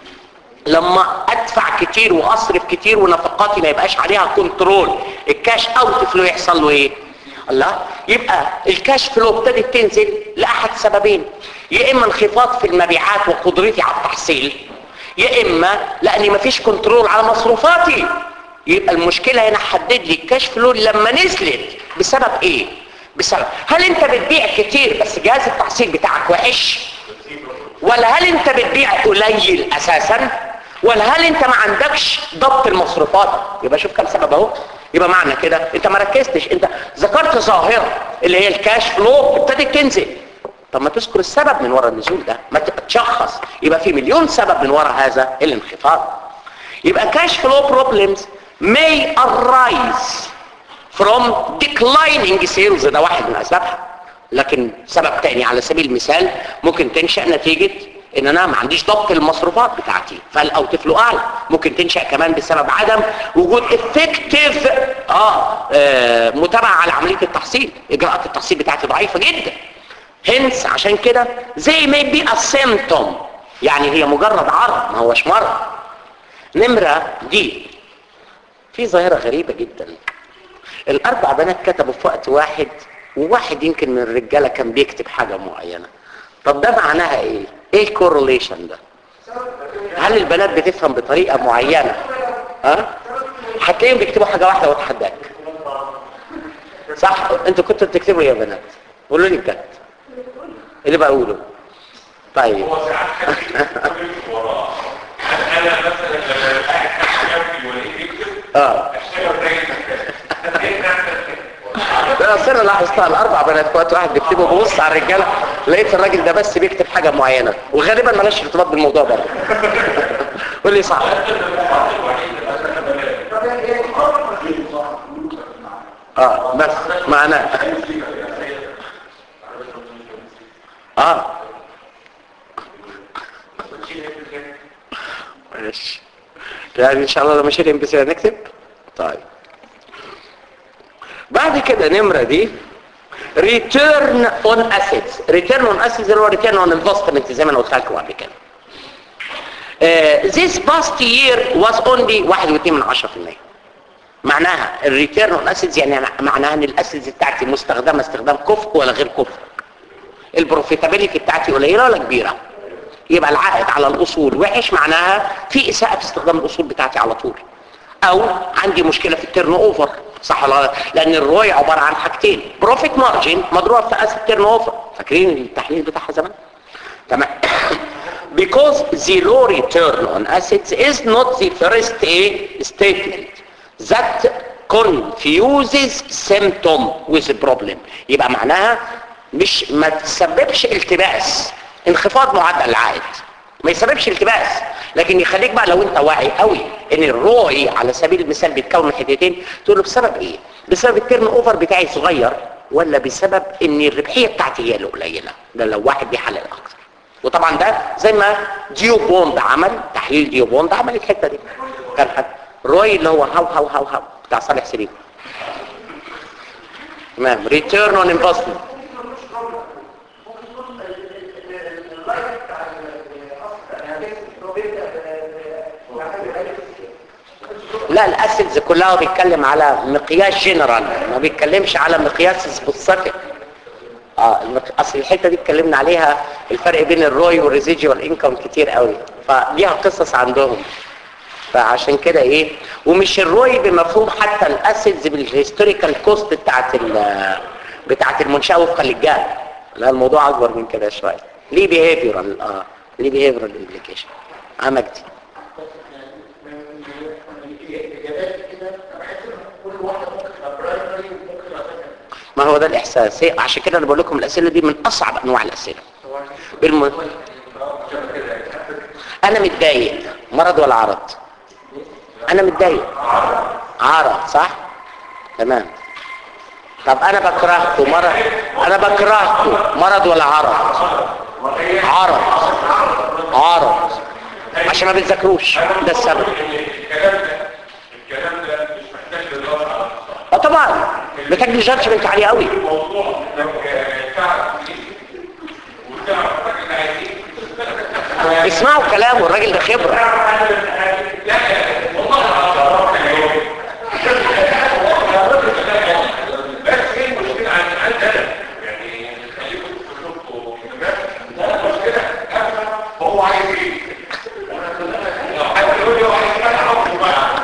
لما ادفع كتير واصرف كتير ونفقاتي ما يبقاش عليها كنترول الكاش اوت فلو يحصل له ايه الله يبقى الكاش فلو ابتدت تنزل لاحد سببين يا اما انخفاض في المبيعات وقدرتي على التحصيل يا اما لاني مفيش كنترول على مصروفاتي يبقى المشكلة هنا حدد لي الكاش فلو لما نزلت بسبب ايه بسبب هل انت بتبيع كتير بس جهاز التحصيل بتاعك وحش ولا هل انت بتبيع قليل اساسا ولا هل انت ما عندكش ضبط المصروفات يبقى شوف كم سبب اهو يبقى معنى كده انت ما ركزتش انت ذكرت ظاهره اللي هي الكاش فلو ابتدت تنزل طب ما تذكر السبب من وراء النزول ده ما تشخص يبقى في مليون سبب من وراء هذا الانخفاض يبقى كاش فلو بروبلمز may arise from declining sales ده واحد من اسبابها لكن سبب تاني على سبيل المثال ممكن تنشأ نتيجة ان انا ما عنديش ضبط المصروفات بتاعتي فالاوت فلو اعلى ممكن تنشأ كمان بسبب عدم وجود افكتيف اه, آه متابعة على عملية التحصيل اجراءات التحصيل بتاعتي ضعيفة جدا هنس عشان كده زي ما بي symptom يعني هي مجرد عرض ما هوش مرض نمرة دي في ظاهرة غريبة جدا الاربع بنات كتبوا في وقت واحد وواحد يمكن من الرجاله كان بيكتب حاجه معينه طب ده معناها ايه ايه الكورليشن ده هل البنات بتفهم بطريقه معينه ها هتلاقيهم بيكتبوا حاجه واحده واتحداك صح انتوا كنتوا بتكتبوا ايه يا بنات قولوا لي بجد اللي بقوله طيب هو ساعات كان بيكتب وراه انا مثلا لما قاعد حاجه ولا يكتب اه اشتغل زي اصل انا لاحظتها الاربع بنات في وقت واحد بيكتبوا ببص على الرجاله لقيت الراجل ده بس بيكتب حاجه معينه وغالبا مالهاش ارتباط بالموضوع برضه قول لي صح اه بس معناه اه ماشي يعني ان شاء الله لما اشيل ام بي سي هنكتب طيب بعد كده نمرة دي return on assets return on assets اللي هو return on investment زي ما انا قلت لكم قبل كده uh, this past year was only 1.2 من 10% معناها الريتيرن اون اسيدز يعني معناها ان الاسيدز بتاعتي مستخدمه استخدام كفء ولا غير كفء البروفيتابيلتي بتاعتي قليله ولا كبيره يبقى العائد على الاصول وحش معناها في اساءه في استخدام الاصول بتاعتي على طول او عندي مشكله في التيرن اوفر صح ولا لا؟ لان الروي عباره عن حاجتين بروفيت مارجن مضروب في اسيد تيرن اوفر فاكرين التحليل بتاعها زمان تمام because the low return on assets is not the first A statement that confuses symptom with the problem يبقى معناها مش ما تسببش التباس انخفاض معدل العائد ما يسببش التباس لكن يخليك بقى لو انت واعي قوي ان الروعي على سبيل المثال بيتكون من حتتين تقول له بسبب ايه بسبب التيرن اوفر بتاعي صغير ولا بسبب ان الربحيه بتاعتي هي اللي قليله ده لو واحد بيحلل اكتر وطبعا ده زي ما ديو بوند عمل تحليل ديو بوند عمل الحته دي كان حد روي اللي هو هاو هاو هاو هاو بتاع صالح سليم تمام ريتيرن اون انفستمنت لا الاسيدز كلها بيتكلم على مقياس جنرال ما بيتكلمش على مقياس سبيسيفيك اه المق- اصل الحته دي اتكلمنا عليها الفرق بين الروي والريزيجوال انكم كتير قوي فليها قصص عندهم فعشان كده ايه ومش الروي بمفهوم حتى الاسيدز بالهيستوريكال كوست بتاعت ال- بتاعت المنشاه وفقا للجهل لا الموضوع اكبر من كده شويه ليه بيهيفيرال اه ليه بيهيفيرال امبليكيشن اه مجدي ما هو ده الاحساس هي- عشان كده انا بقول لكم الاسئله دي من اصعب انواع الاسئله بالم... انا متضايق مرض ولا عرض انا متضايق عرض صح تمام طب انا بكرهكم مرض انا بكرهكم مرض ولا عرض عرض عرض عشان ما بتذاكروش ده السبب الكلام ده الكلام ده مش محتاج للدراسه على الصح اه طبعا محتاج جادجمنت عالي قوي الموضوع انك آه، تعرف ايه وتعرف الراجل ده عايز ايه اسمعوا كلامه الراجل ده خبره لا والله العظيم اليوم بس ايه المشكله عند عند انا يعني خليكم تشوفوا المشكله هو عايز ايه لو حد يقول لي هو عايز ايه انا هحكم بقى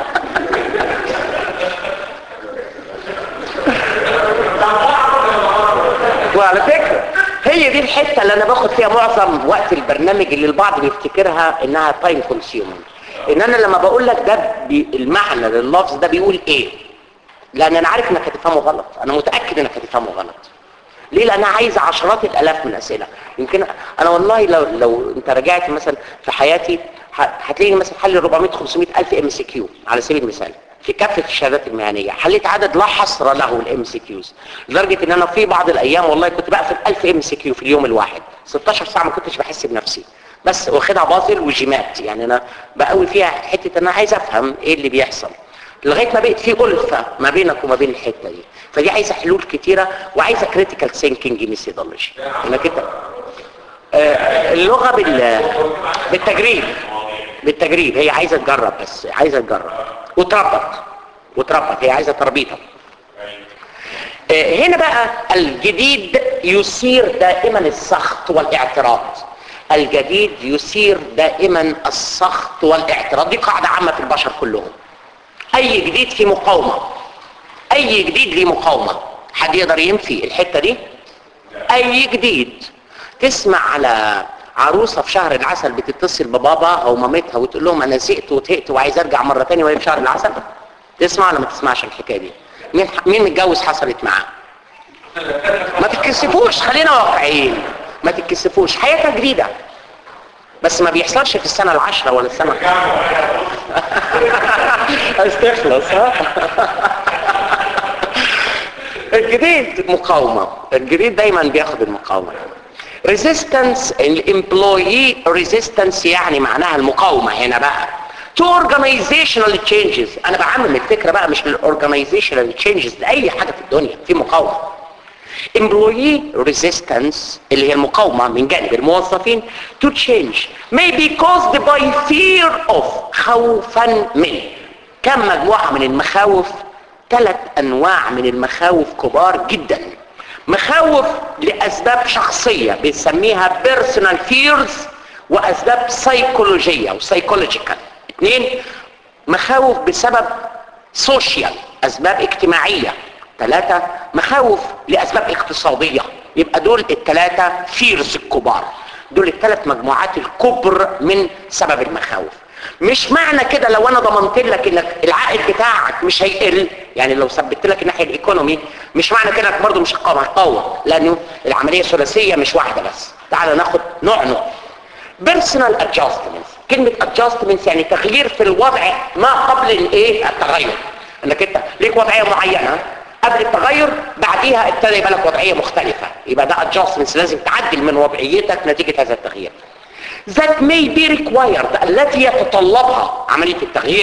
وعلى فكرة هي دي الحتة اللي انا باخد فيها معظم وقت البرنامج اللي البعض بيفتكرها انها تايم كونسيومنج ان انا لما بقول لك ده بي المعنى لللفظ ده بيقول ايه لان انا عارف انك هتفهمه غلط انا متأكد انك هتفهمه غلط ليه لان انا عايز عشرات الالاف من الاسئله يمكن انا والله لو لو انت رجعت مثلا في حياتي ه- هتلاقيني مثلا حل 400 500 الف ام سي كيو على سبيل المثال في كافه الشهادات المهنيه حليت عدد لا حصر له الام سي كيوز لدرجه ان انا في بعض الايام والله كنت بقفل 1000 ام سي كيو في اليوم الواحد 16 ساعه ما كنتش بحس بنفسي بس واخدها باطل وجيمات يعني انا بقوي فيها حته ان انا عايز افهم ايه اللي بيحصل لغايه ما بقت في ألفة ما بينك وما بين الحته دي فدي عايزه حلول كتيره وعايزه كريتيكال ثينكينج ميثودولوجي انك انت آه، اللغه بال بالتجريب بالتجريب هي عايزه تجرب بس عايزه تجرب وتربط وتربط هي عايزه تربيطه آه، هنا بقى الجديد يثير دائما السخط والاعتراض الجديد يثير دائما السخط والاعتراض دي قاعدة عامة في البشر كلهم اي جديد في مقاومة اي جديد ليه مقاومة حد يقدر ينفي الحتة دي اي جديد تسمع على عروسة في شهر العسل بتتصل ببابا او مامتها وتقول لهم انا زهقت وتهقت وعايز ارجع مرة تانية وهي في شهر العسل تسمع ولا ما تسمعش الحكاية دي مين مين متجوز حصلت معاه ما تتكسفوش خلينا واقعيين ما تتكسفوش حياتها جديدة بس ما بيحصلش في السنة العشرة ولا السنة عايز تخلص ها الجديد مقاومة الجديد دايما بياخد المقاومة resistance الامبلويي resistance يعني معناها المقاومة هنا بقى to organizational changes انا بعمم الفكرة بقى مش للorganizational changes لأي حاجة في الدنيا في مقاومة employee resistance اللي هي المقاومة من جانب الموظفين to change may be caused by fear of خوفا من كم مجموعة من المخاوف ثلاث انواع من المخاوف كبار جدا مخاوف لاسباب شخصية بنسميها personal fears واسباب سيكولوجية وسيكولوجيكال اثنين مخاوف بسبب سوشيال اسباب اجتماعية ثلاثة مخاوف لاسباب اقتصادية يبقى دول الثلاثة فيرز الكبار دول الثلاث مجموعات الكبر من سبب المخاوف مش معنى كده لو انا ضمنت لك انك العائد بتاعك مش هيقل يعني لو ثبت لك الناحيه الايكونومي مش معنى كده انك برضه مش هتقاوم هتقاوم لانه العمليه ثلاثيه مش واحده بس تعال ناخد نوع نوع بيرسونال ادجستمنتس كلمه ادجستمنتس يعني تغيير في الوضع ما قبل الايه التغير انك انت ليك وضعيه معينه قبل التغير بعديها ابتدى يبقى لك وضعيه مختلفه يبقى ده ادجستمنتس لازم تعدل من وضعيتك نتيجه هذا التغيير that may be required التي يتطلبها عملية التغيير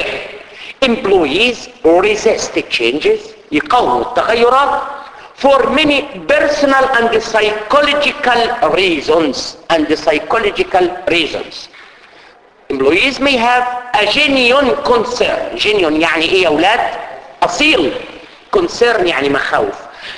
employees resist changes يقاوموا التغيرات for many personal and psychological reasons and psychological reasons employees may have a genuine concern genuine يعني ايه يا اولاد اصيل concern يعني مخاوف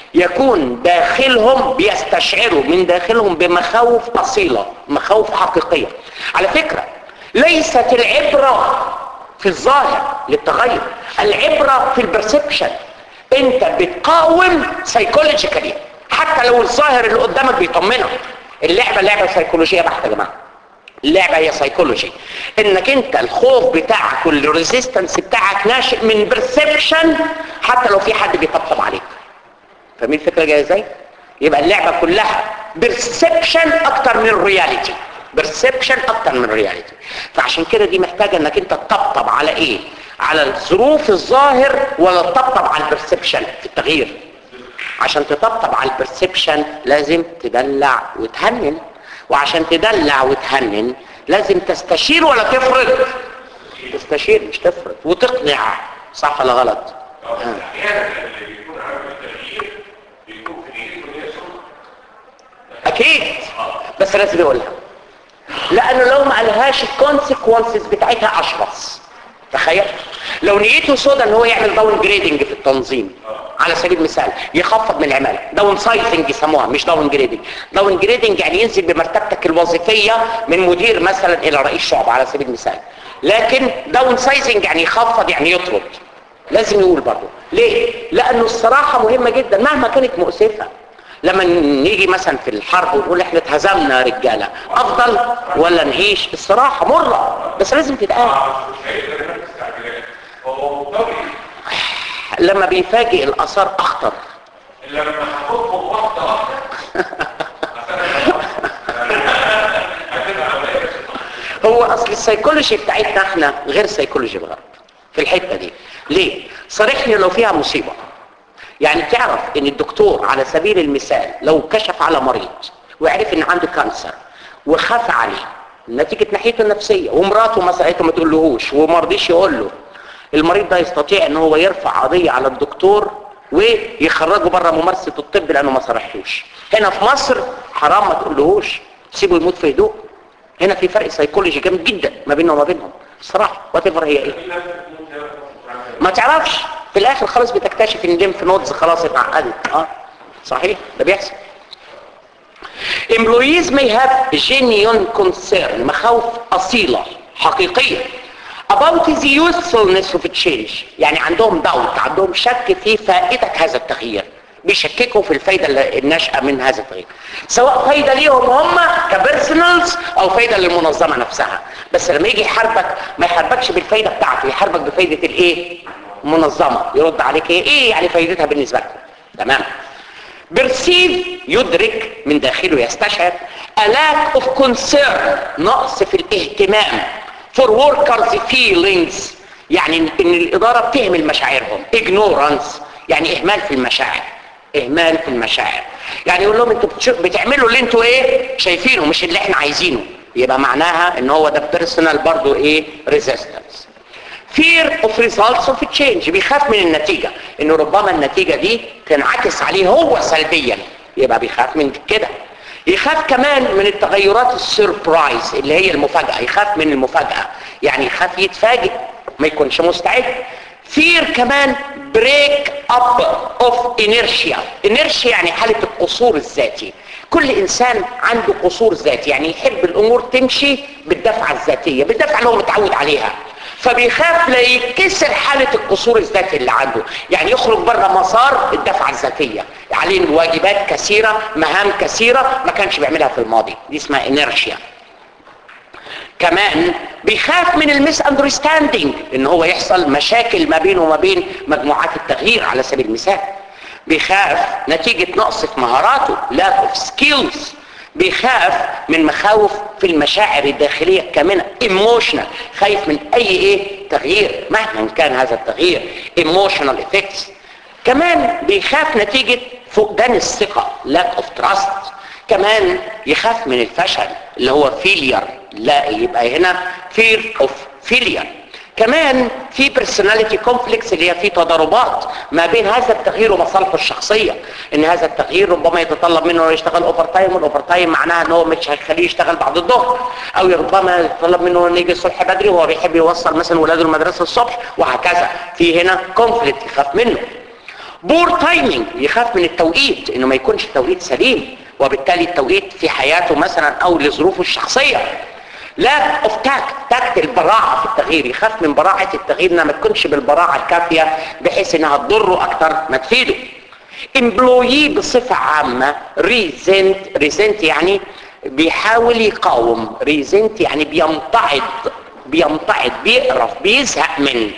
يكون داخلهم بيستشعروا من داخلهم بمخاوف أصيلة مخاوف حقيقية على فكرة ليست العبرة في الظاهر للتغير العبرة في البرسبشن انت بتقاوم سيكولوجيكالي حتى لو الظاهر اللي قدامك بيطمنك اللعبة لعبة سيكولوجية بحتة يا جماعة اللعبة هي سيكولوجي انك انت الخوف بتاعك والريزيستنس بتاعك ناشئ من برسبشن حتى لو في حد بيطبطب عليك فاهمين الفكره جايه ازاي يبقى اللعبه كلها بيرسبشن اكتر من رياليتي بيرسبشن اكتر من رياليتي فعشان كده دي محتاجه انك انت تطبطب على ايه على الظروف الظاهر ولا تطبطب على البرسبشن في التغيير عشان تطبطب على البرسبشن لازم تدلع وتهنن وعشان تدلع وتهنن لازم تستشير ولا تفرض تستشير مش تفرض وتقنع صح ولا غلط احيانا اللي بيكون عامل التغيير بيكون في نيته ان هي سلطه اكيد بس لازم يقولها لانه لو ما قالهاش الكونسيكونسز بتاعتها اشخص تخيل لو نيته سودا ان هو يعمل داون جريدنج في التنظيم على سبيل المثال يخفض من العماله داون سايزنج يسموها مش داون جريدنج داون جريدنج يعني ينزل بمرتبتك الوظيفيه من مدير مثلا الى رئيس شعب على سبيل المثال لكن داون سايزنج يعني يخفض يعني يطرد لازم يقول برضه ليه لانه الصراحه مهمه جدا مهما كانت مؤسفه لما نيجي مثلا في الحرب ونقول احنا اتهزمنا يا رجاله افضل ولا نعيش الصراحه مره بس لازم تتقال مش هيقدر يعمل استعجالات هو مضطر لما بيفاجئ الاثار اخطر الا لما هتطلب واحده واحده هتبقى عمليه هو اصل السيكولوجي بتاعتنا احنا غير سيكولوجي الغرب في الحته دي ليه صريحني لو فيها مصيبه يعني تعرف ان الدكتور على سبيل المثال لو كشف على مريض وعرف ان عنده كانسر وخاف عليه نتيجة ناحيته النفسية ومراته ما ساعتها ما تقولهوش وما رضيش يقول له المريض ده يستطيع ان هو يرفع قضية على الدكتور ويخرجه بره ممارسة الطب لانه ما صرحتوش هنا في مصر حرام ما تقولهوش سيبه يموت في هدوء هنا في فرق سيكولوجي جامد جدا ما بيننا وما بينهم الصراحة وات هي ايه ما تعرفش في الاخر خلاص بتكتشف ان الليمف نودز خلاص اتعقدت اه صحيح ده بيحصل employees may have genuine concern مخاوف اصيله حقيقيه about the usefulness of change يعني عندهم doubt عندهم شك في فائده هذا التغيير بيشككوا في الفايدة اللي- الناشئة من هذا التغيير سواء فايدة ليهم هم كبيرسونالز او فايدة للمنظمة نفسها بس لما يجي يحاربك ما يحاربكش بالفايدة بتاعته يحاربك بفايدة الايه منظمة يرد عليك ايه ايه يعني فايدتها بالنسبة لكم تمام بيرسيف يدرك من داخله يستشعر a lack of concern نقص في الاهتمام for workers feelings يعني ان إن الاداره بتهمل مشاعرهم ignorance يعني اهمال في المشاعر اهمال في المشاعر يعني يقول لهم انتوا بتش- بتعملوا اللي انتوا ايه شايفينه مش اللي احنا عايزينه يبقى معناها ان هو ده بيرسونال برضو ايه ريزيستنس fear of results of change بيخاف من النتيجة انه ربما النتيجة دي تنعكس عليه هو سلبيا يبقى بيخاف من كده يخاف كمان من التغيرات السيربرايز اللي هي المفاجأة يخاف من المفاجأة يعني يخاف يتفاجئ ما يكونش مستعد fear كمان break up of inertia inertia يعني حالة القصور الذاتي كل انسان عنده قصور ذاتي يعني يحب الامور تمشي بالدفعة الذاتية بالدفعة اللي هو متعود عليها فبيخاف لا يكسر حالة القصور الذاتي اللي عنده يعني يخرج بره مسار الدفعة الذاتية عليه واجبات كثيرة مهام كثيرة ما كانش بيعملها في الماضي دي اسمها انيرشيا كمان بيخاف من الميس اندرستاندينج ان هو يحصل مشاكل ما بينه وما بين مجموعات التغيير على سبيل المثال بيخاف نتيجة نقص في مهاراته lack of skills بيخاف من مخاوف في المشاعر الداخلية كمان emotional خايف من اي ايه تغيير مهما كان هذا التغيير emotional effects كمان بيخاف نتيجة فقدان الثقة lack of trust كمان يخاف من الفشل اللي هو failure لا يبقى هنا fear of failure كمان في personality conflicts اللي هي في تضاربات ما بين هذا التغيير ومصالحه الشخصية ان هذا التغيير ربما يتطلب منه انه يشتغل اوفر تايم والاوفر تايم معناها ان هو مش هيخليه يشتغل بعد الظهر او ربما يتطلب منه انه يجي الصبح بدري وهو بيحب يوصل مثلا ولاده المدرسة الصبح وهكذا في هنا conflict يخاف منه بور تايمينج يخاف من التوقيت انه ما يكونش توقيت سليم وبالتالي التوقيت في حياته مثلا او لظروفه الشخصية لا اوف تاكت تاكت البراعة في التغيير يخاف من براعة التغيير انها ما تكونش بالبراعة الكافية بحيث انها تضره اكتر ما تفيده امبلويي بصفة عامة ريزنت ريزنت يعني بيحاول يقاوم ريزنت يعني بيمتعض بيمتعض بيقرف بيزهق من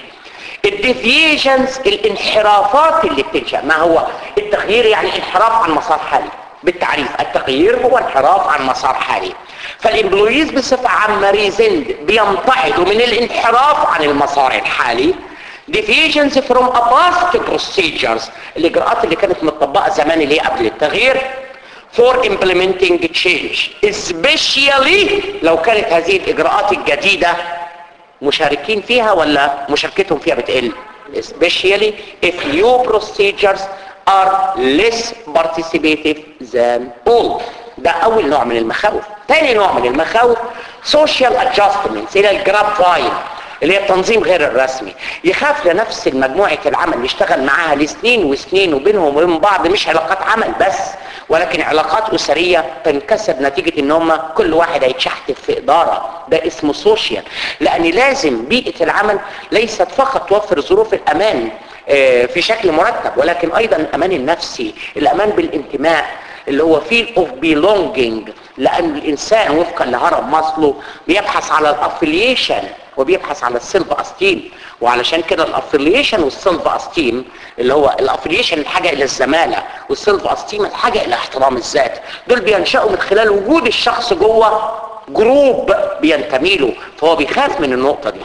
الديفيشنز الانحرافات اللي بتنشأ ما هو التغيير يعني انحراف عن مسار حالي بالتعريف التغيير هو انحراف عن مسار حالي فالامبلويز بصفة عامة ريزند بيمتعضوا من الانحراف عن المسار الحالي deviations from a past procedures الاجراءات اللي كانت متطبقة زمان اللي هي قبل التغيير for implementing change especially لو كانت هذه الاجراءات الجديدة مشاركين فيها ولا مشاركتهم فيها بتقل especially if new procedures are less participative than old ده اول نوع من المخاوف تاني نوع من المخاوف social adjustments الى الجراب فاين اللي هي التنظيم غير الرسمي يخاف لنفس المجموعة العمل اللي اشتغل معاها لسنين وسنين وبينهم وبين بعض مش علاقات عمل بس ولكن علاقات أسرية تنكسر نتيجة ان هم كل واحد هيتشحتف في إدارة ده اسمه سوشيال لأن لازم بيئة العمل ليست فقط توفر ظروف الأمان آه، في شكل مرتب ولكن أيضا الأمان النفسي الأمان بالانتماء اللي هو feel of belonging لأن الإنسان وفقا لهرم ماسلو بيبحث على الافليشن وبيبحث على السيلف استيم وعلشان كده الافليشن والسيلف استيم اللي هو الافليشن الحاجة الى الزمالة والسيلف استيم الحاجة الى احترام الذات دول بينشأوا من خلال وجود الشخص جوه جروب بينتمي له فهو بيخاف من النقطة دي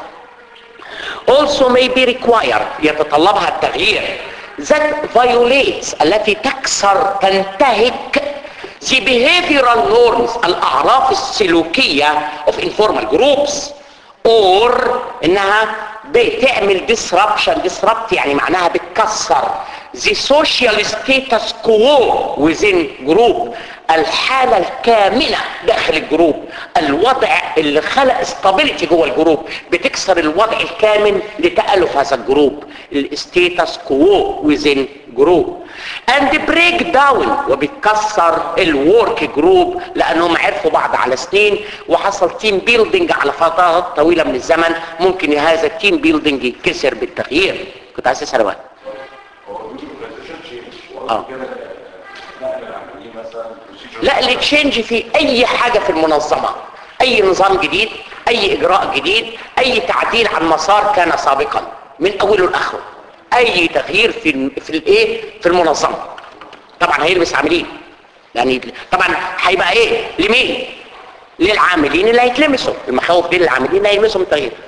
also may be required يتطلبها التغيير that violates التي تكسر تنتهك the behavioral norms الأعراف السلوكية of informal groups or انها بتعمل disruption disrupt يعني معناها بتكسر the social status quo within group الحالة الكامنة داخل الجروب الوضع اللي خلق استابيليتي جوه الجروب بتكسر الوضع الكامن لتالف هذا الجروب الستيتس كوو ويزن جروب اند بريك داون وبتكسر الورك جروب لانهم عرفوا بعض على سنين وحصل تيم بيلدينج على فترات طويله من الزمن ممكن هذا التيم بيلدينج يتكسر بالتغيير كنت عايز اسال وقت اه لا الاكشينج في اي حاجة في المنظمة اي نظام جديد اي اجراء جديد اي تعديل عن مسار كان سابقا من اوله لاخره اي تغيير في في الايه في المنظمة طبعا هيلبس عاملين يعني طبعا هيبقى ايه لمين للعاملين اللي هيتلمسوا المخاوف دي للعاملين اللي هيلمسوا من التغيير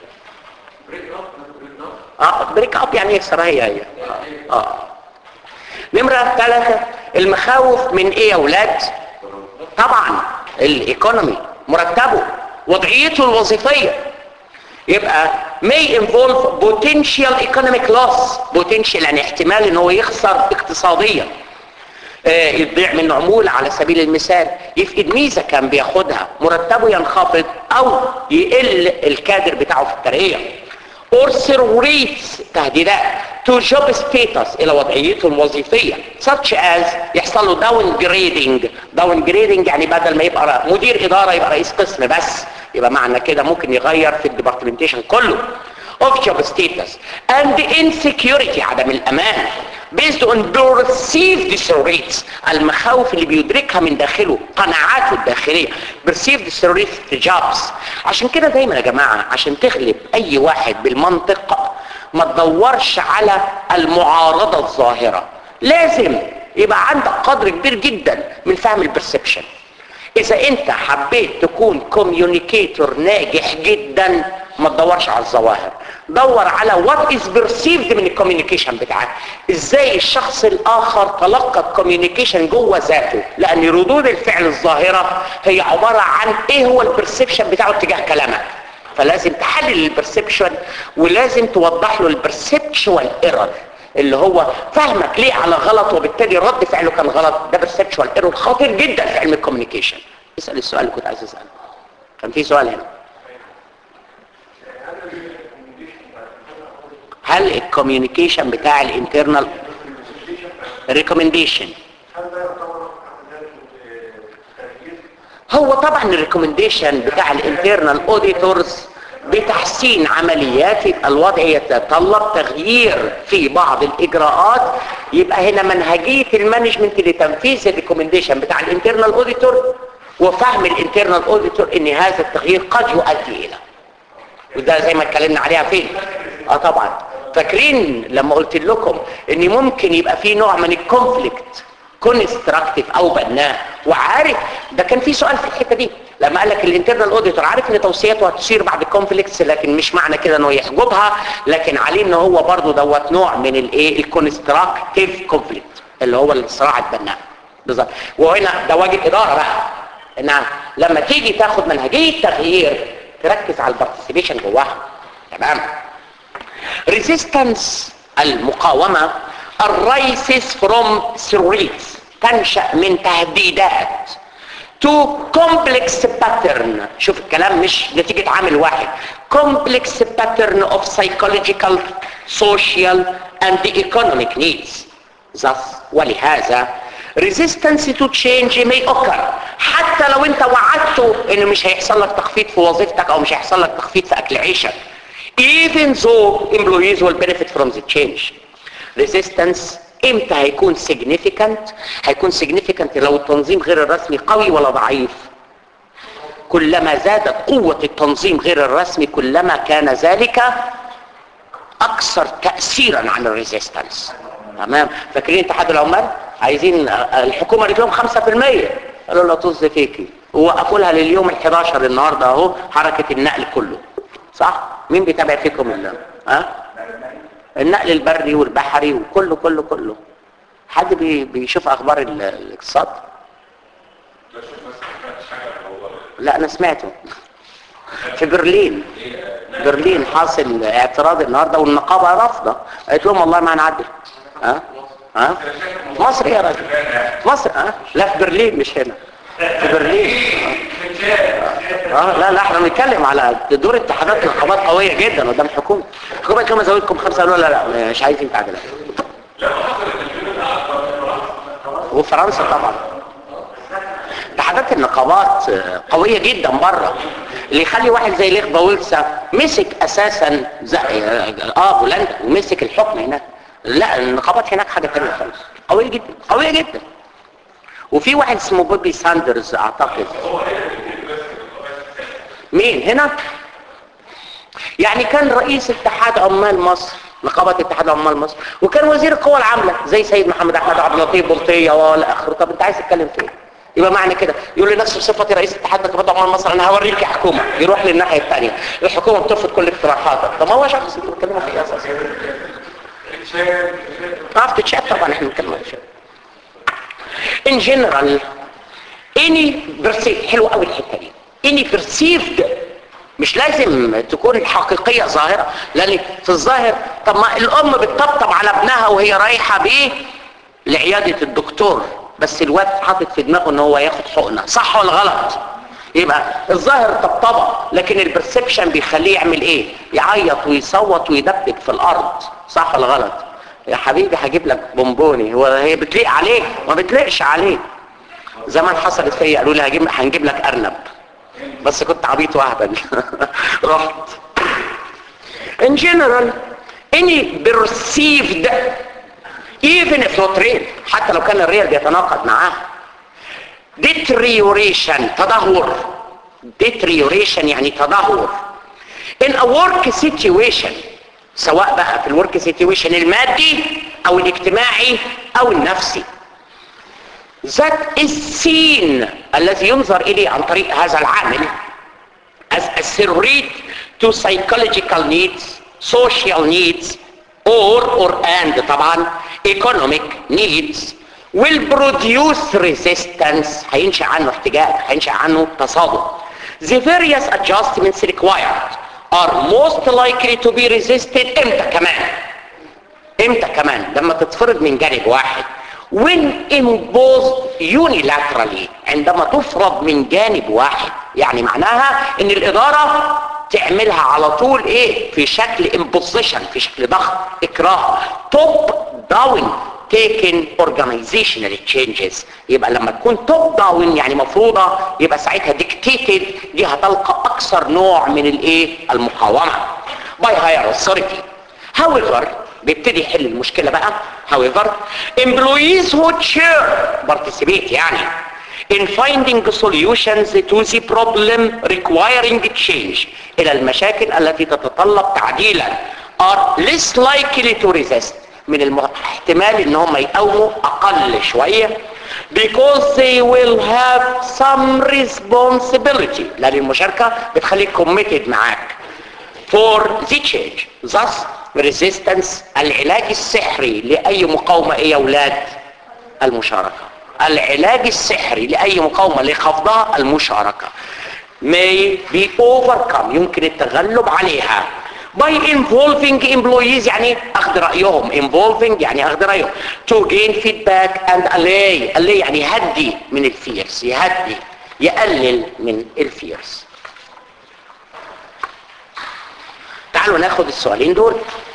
اه بريك اب يعني يكسر هي هي اه, آه. نمرة ثلاثة المخاوف من ايه يا اولاد طبعا الايكونومي مرتبه وضعيته الوظيفية يبقى may involve potential economic loss potential يعني احتمال ان هو يخسر اقتصاديا آه، يضيع منه عمولة على سبيل المثال يفقد ميزة كان بياخدها مرتبه ينخفض او يقل الكادر بتاعه في الترقية or threats تهديدات to job status الى وضعيته الوظيفية such as يحصل له down grading down grading يعني بدل ما يبقى مدير ادارة يبقى رئيس قسم بس يبقى معنى كده ممكن يغير في الديبارتمنتيشن كله of job status and insecurity عدم الامان based on perceived threats المخاوف اللي بيدركها من داخله قناعاته الداخلية perceived threats to jobs عشان كده دايما يا جماعة عشان تغلب اي واحد بالمنطق ما تدورش على المعارضة الظاهرة لازم يبقى عندك قدر كبير جدا من فهم البرسبشن اذا انت حبيت تكون كوميونيكيتور ناجح جدا ما تدورش على الظواهر دور على وات از perceived من الكوميونيكيشن بتاعك ازاي الشخص الاخر تلقى الكوميونيكيشن جوه ذاته لان ردود الفعل الظاهره هي عباره عن ايه هو البرسبشن بتاعه تجاه كلامك فلازم تحلل البرسبشن ولازم توضح له البرسبشوال ايرور اللي هو فهمك ليه على غلط وبالتالي رد فعله كان غلط ده برسبشوال ايرور خطير جدا في علم الكوميونيكيشن اسال السؤال اللي كنت عايز اساله كان في سؤال هنا هل الكوميونيكيشن بتاع الانترنال ريكومنديشن هو طبعا الريكومنديشن بتاع الانترنال اوديتورز بتحسين عمليات يبقى الوضع يتطلب تغيير في بعض الاجراءات يبقى هنا منهجيه المانجمنت لتنفيذ الريكومنديشن بتاع الانترنال اوديتور وفهم الانترنال اوديتور ان هذا التغيير قد يؤدي الى وده زي ما اتكلمنا عليها فين اه طبعا فاكرين لما قلت لكم ان ممكن يبقى في نوع من الكونفليكت كونستراكتيف او بناء وعارف ده كان في سؤال في الحته دي لما قال لك الانترنال اوديتور عارف ان توصياته هتصير بعد الكونفليكتس لكن مش معنى كده انه يحجبها لكن عليه ان هو برضه دوت نوع من الايه الكونستراكتيف كونفليكت اللي هو الصراع البناء بالظبط وهنا ده واجب اداره بقى انها لما تيجي تاخد منهجيه تغيير تركز على البارتيسيبيشن جواها تمام ريزيستنس المقاومة الرايسز فروم ثريتس تنشأ من تهديدات to complex pattern شوف الكلام مش نتيجة عامل واحد complex pattern of psychological social and economic needs thus ولهذا resistance to change may occur حتى لو انت وعدته انه مش هيحصل لك تخفيض في وظيفتك او مش هيحصل لك تخفيض في اكل عيشك even though employees will benefit from the change resistance امتى هيكون significant هيكون significant لو التنظيم غير الرسمي قوي ولا ضعيف كلما زادت قوة التنظيم غير الرسمي كلما كان ذلك اكثر تأثيرا على الريزيستنس تمام فاكرين اتحاد العمال عايزين الحكومة قالت لهم 5% قالوا لا طز فيكي ووقفوا لها لليوم ال11 النهارده اهو حركة النقل كله صح مين بيتابع فيكم ال ها النقل البري والبحري وكله كله كله حد بي بيشوف اخبار ال- الاقتصاد لا انا سمعته في برلين برلين حاصل اعتراض النهارده والنقابه رافضه قالت لهم والله ما هنعدل ها ها في مصر إيه يا راجل في مصر ها لا في برلين مش هنا في برلين اه لا لا احنا بنتكلم على دور اتحادات نقابات قويه جدا قدام الحكومه الحكومه كما زودكم خمسه قالوا لا لا مش عايزين تعديلات وفرنسا طبعا اتحادات النقابات آه، قوية جدا بره اللي يخلي واحد زي ليخ باولسا مسك اساسا زي اه بولندا ومسك الحكم هناك لا النقابات هناك حاجة تانية خالص قوية جدا قوية جدا وفي واحد اسمه بوبي ساندرز اعتقد مين هنا يعني كان رئيس اتحاد عمال مصر نقابة اتحاد عمال مصر وكان وزير القوى العاملة زي سيد محمد احمد عبد اللطيف بلطية ولا اخره طب انت عايز تتكلم في ايه يبقى معنى كده يقول لنفسه بصفتي رئيس اتحاد نقابات عمال مصر انا هوريك يا حكومة يروح للناحية الثانية الحكومة بترفض كل اقتراحاتك طب ما هو شخص انتوا بتتكلموا في ايه اساسا تعرف تتشات طبعا احنا بنتكلم عن الشات in general any perceived حلو قوي الحته دي any perceived مش لازم تكون حقيقيه ظاهره لان في الظاهر طب ما الام بتطبطب على ابنها وهي رايحه بيه لعياده الدكتور بس الواد حاطط في دماغه ان هو ياخد حقنه صح ولا غلط يبقى الظاهر طبطبه لكن البرسبشن بيخليه يعمل ايه يعيط ويصوت ويدبدب في الارض صح ولا غلط يا حبيبي هجيب لك بونبوني هو هي بتليق عليك ما بتليقش عليك زمان حصلت فيا قالوا لي هجيب هنجيب لك ارنب بس كنت عبيط واهبل رحت in general any perceived even if not real حتى لو كان الريال بيتناقض معاه deterioration تدهور deterioration يعني تدهور in a work situation سواء بقى في الورك سيتويشن المادي او الاجتماعي او النفسي that is seen الذي ينظر اليه عن طريق هذا العامل as a threat to psychological needs social needs or or and طبعا economic needs will produce resistance هينشأ عنه احتجاج هينشأ عنه تصادم the various adjustments required are most likely to be resisted امتى كمان امتى كمان لما تتفرض من جانب واحد when imposed unilaterally عندما تفرض من جانب واحد يعني معناها ان الادارة تعملها على طول ايه في شكل imposition في شكل ضغط اكراه top down taken organizational changes يبقى لما تكون توب داون يعني مفروضة يبقى ساعتها dictated دي هتلقى اكثر نوع من الايه المقاومة by higher authority however بيبتدي يحل المشكلة بقى however employees who share participate يعني in finding solutions to the problem requiring change الى المشاكل التي تتطلب تعديلا are less likely to resist من الاحتمال ان هم يقاوموا اقل شوية because they will have some responsibility لان المشاركة بتخليك committed معاك for the change thus resistance العلاج السحري لأي مقاومة ايه يا اولاد المشاركة العلاج السحري لأي مقاومة لخفضها المشاركة may be overcome يمكن التغلب عليها by involving employees يعني اخذ رأيهم involving يعني اخذ رأيهم to gain feedback and allay allay يعني يهدي من الفيرس يهدي يقلل من الفيرس تعالوا ناخد السؤالين دول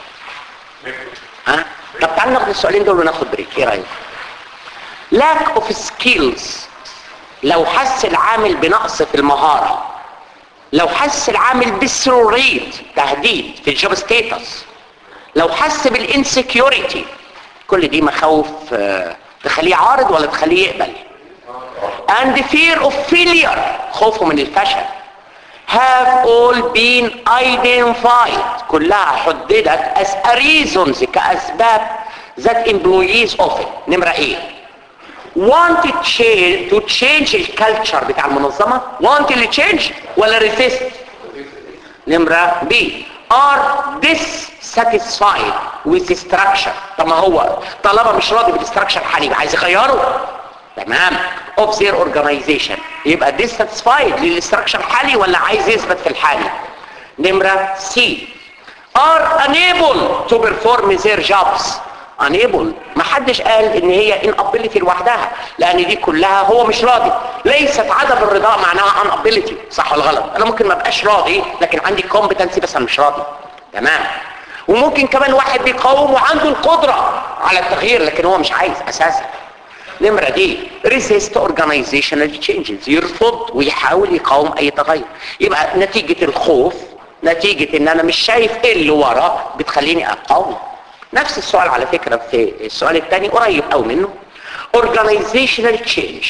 ها طب تعالوا ناخد السؤالين دول وناخد بريك ايه رايك lack of skills لو حس العامل بنقص في المهارة لو حس العامل بالسروريت تهديد في الجوب ستيتس لو حس بالانسكيورتي كل دي مخاوف آه، تخليه عارض ولا تخليه يقبل and fear of failure خوفه من الفشل have all been identified كلها حددت as a reasons كأسباب that employees often نمرة ايه want to change to change الكالتشر بتاع المنظمة want to change ولا resist نمرة B are dissatisfied with the structure طب ما هو طالما مش راضي بالستراكشر الحالي يبقى عايز يغيره تمام of their organization يبقى dissatisfied للستراكشر الحالي ولا عايز يثبت في الحالي نمرة C are unable to perform their jobs unable ما حدش قال ان هي inability لوحدها لان دي كلها هو مش راضي ليست عدم الرضاء معناها inability صح ولا غلط انا ممكن ما ابقاش راضي لكن عندي competency بس انا مش راضي تمام وممكن كمان واحد بيقاوم وعنده القدرة على التغيير لكن هو مش عايز اساسا نمرة دي resist organizational changes يرفض ويحاول يقاوم اي تغير يبقى نتيجة الخوف نتيجة ان انا مش شايف ايه اللي ورا بتخليني اقاوم نفس السؤال على فكرة في السؤال الثاني قريب او منه organizational change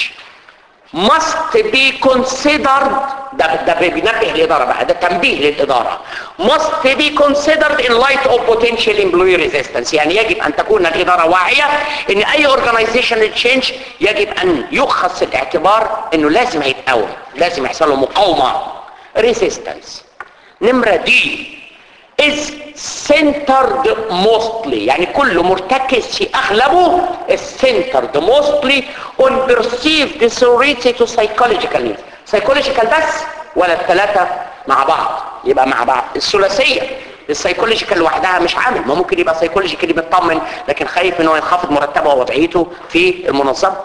must be considered ده ده بينبه الإدارة بقى ده تنبيه للإدارة must be considered in light of potential employee resistance يعني يجب أن تكون الإدارة واعية إن أي organizational change يجب أن يؤخذ في الاعتبار إنه لازم هيتقاوم لازم يحصل له مقاومة resistance نمرة دي is centered mostly يعني كله مرتكز في اغلبه is centered mostly on perceived disorientation to psychological needs psychological بس ولا الثلاثة مع بعض يبقى مع بعض الثلاثية السايكولوجيكال لوحدها مش عامل ما ممكن يبقى سايكولوجيكالي مطمن لكن خايف ان هو ينخفض مرتبه ووضعيته في المنظمه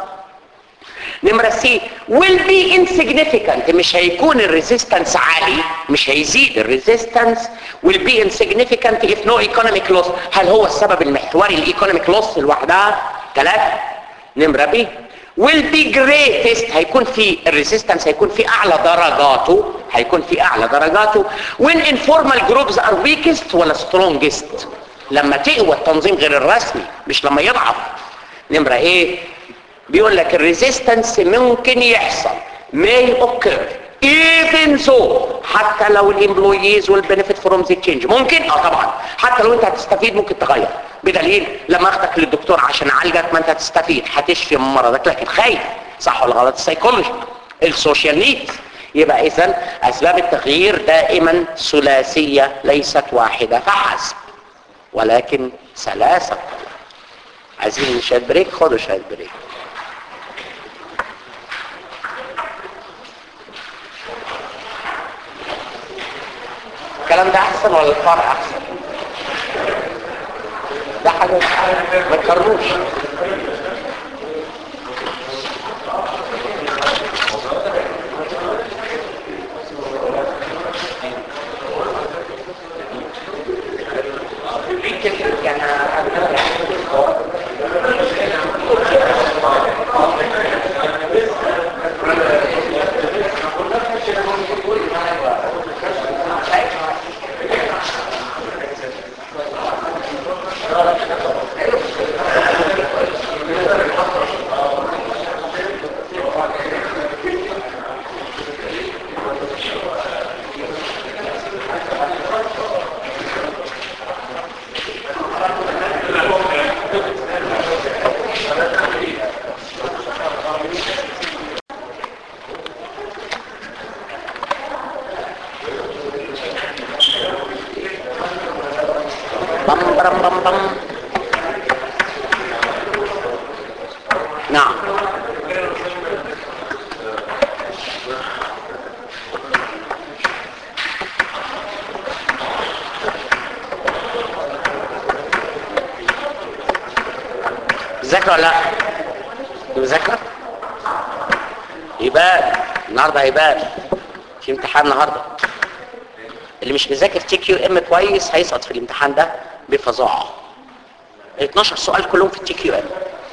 نمرة سي will be insignificant مش هيكون الريزيستنس عالي مش هيزيد الريزيستنس will be insignificant if no economic loss هل هو السبب المحوري الايكونوميك لوس لوحدها ثلاثة نمرة بي will be greatest هيكون في الريزيستنس هيكون في اعلى درجاته هيكون في اعلى درجاته when informal groups are weakest ولا strongest لما تقوى التنظيم غير الرسمي مش لما يضعف نمرة ايه بيقول لك الريزيستنس ممكن يحصل may occur even so حتى لو الامبلويز والبنفيت فروم ذا تشينج ممكن اه طبعا حتى لو انت هتستفيد ممكن تغير بدليل لما اخدك للدكتور عشان اعالجك ما انت هتستفيد هتشفي من مرضك لكن خايف صح ولا غلط السيكولوجي السوشيال نيدز يبقى اذا اسباب التغيير دائما ثلاثيه ليست واحده فحسب ولكن ثلاثه عايزين شويه بريك خدوا شويه بريك الكلام ده احسن ولا الفرع احسن ده حاجه ما تكرروش بم برم بم بم نعم ذاكر ولا لا مذاكر يبان النهارده هيبان في امتحان النهارده اللي مش مذاكر تي كيو ام كويس هيسقط في الامتحان ده بفظاعه 12 سؤال كلهم في التي كيو ام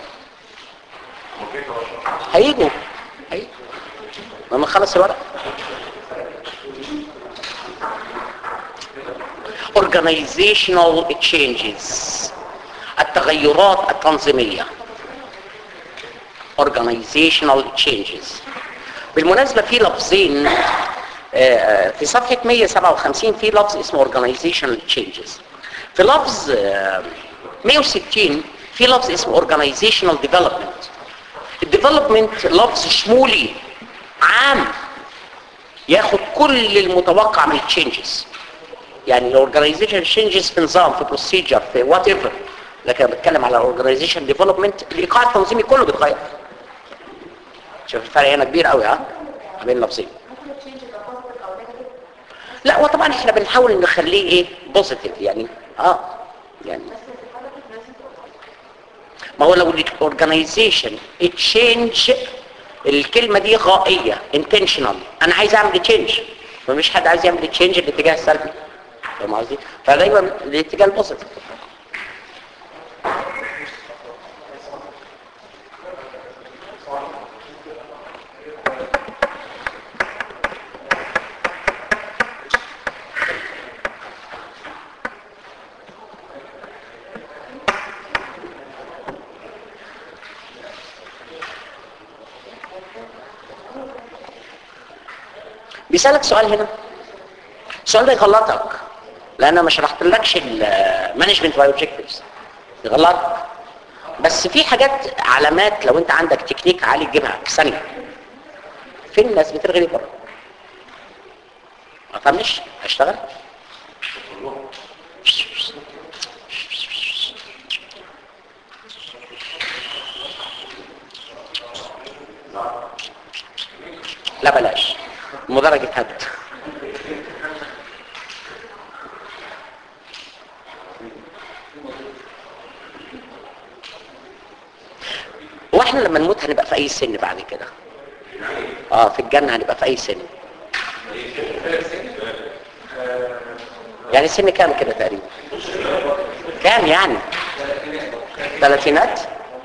هيجوا هيجوا لما نخلص الورق organizational changes التغيرات التنظيمية organizational changes بالمناسبة في لفظين آه، في صفحة 157 في لفظ اسمه organizational changes في لفظ آه، 160 في لفظ اسمه organizational development الديفلوبمنت لفظ شمولي عام ياخد كل المتوقع من التشينجز يعني الاورجنايزيشن تشينجز في نظام في بروسيجر في وات ايفر لكن انا بتكلم على الاورجنايزيشن ديفلوبمنت الايقاع التنظيمي كله بيتغير شوف الفرق هنا كبير قوي ها ما بين اللفظين لا وطبعا احنا بنحاول نخليه ايه بوزيتيف يعني اه يعني ما هو لو الاورجنايزيشن تشينج الكلمه دي غائيه intentional انا عايز اعمل تشينج فمش حد عايز يعمل تشينج الاتجاه السلبي فاهم قصدي فدايما الاتجاه البوزيتيف بيسألك سؤال هنا السؤال ده يغلطك لان أنا ما شرحتلكش المانجمنت باي اوبجكتيفز يغلطك بس في حاجات علامات لو انت عندك تكنيك عالي تجيبها في ثانيه فين الناس بترغي بره ما فهمنيش اشتغل لا بلاش المدرج اتهد واحنا لما نموت هنبقى في اي سن بعد كده اه في الجنة هنبقى في اي سن يعني سن كام كده تقريبا كام يعني ثلاثينات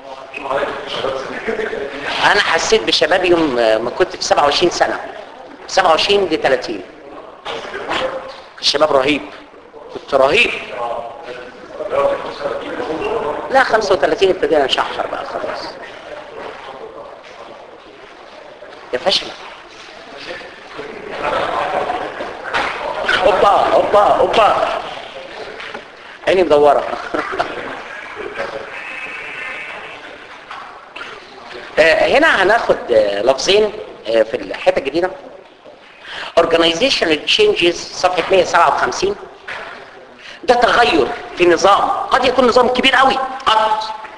انا حسيت بشبابي يوم ما كنت في 27 سنة 27 ل 30 الشباب رهيب كنت رهيب لا 35 ابتدينا نشحر بقى خلاص يا فشل اوبا اوبا اوبا عيني مدوره آه، هنا هناخد آه، لفظين آه، في الحته الجديده organizational changes صفحه 157 ده تغير في نظام قد يكون نظام كبير قوي قد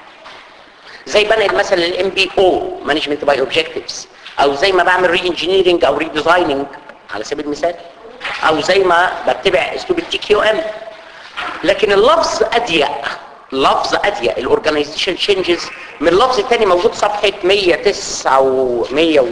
زي بنقل مثلا الام بي او مانجمنت باي اوبجكتيفز او زي ما بعمل ري انجينيرنج او ري ديزايننج على سبيل المثال او زي ما بتبع اسلوب التي كيو ام لكن اللفظ اضيق لفظ اضيق الاورجنايزيشن تشينجز من لفظ تاني موجود صفحه 109 و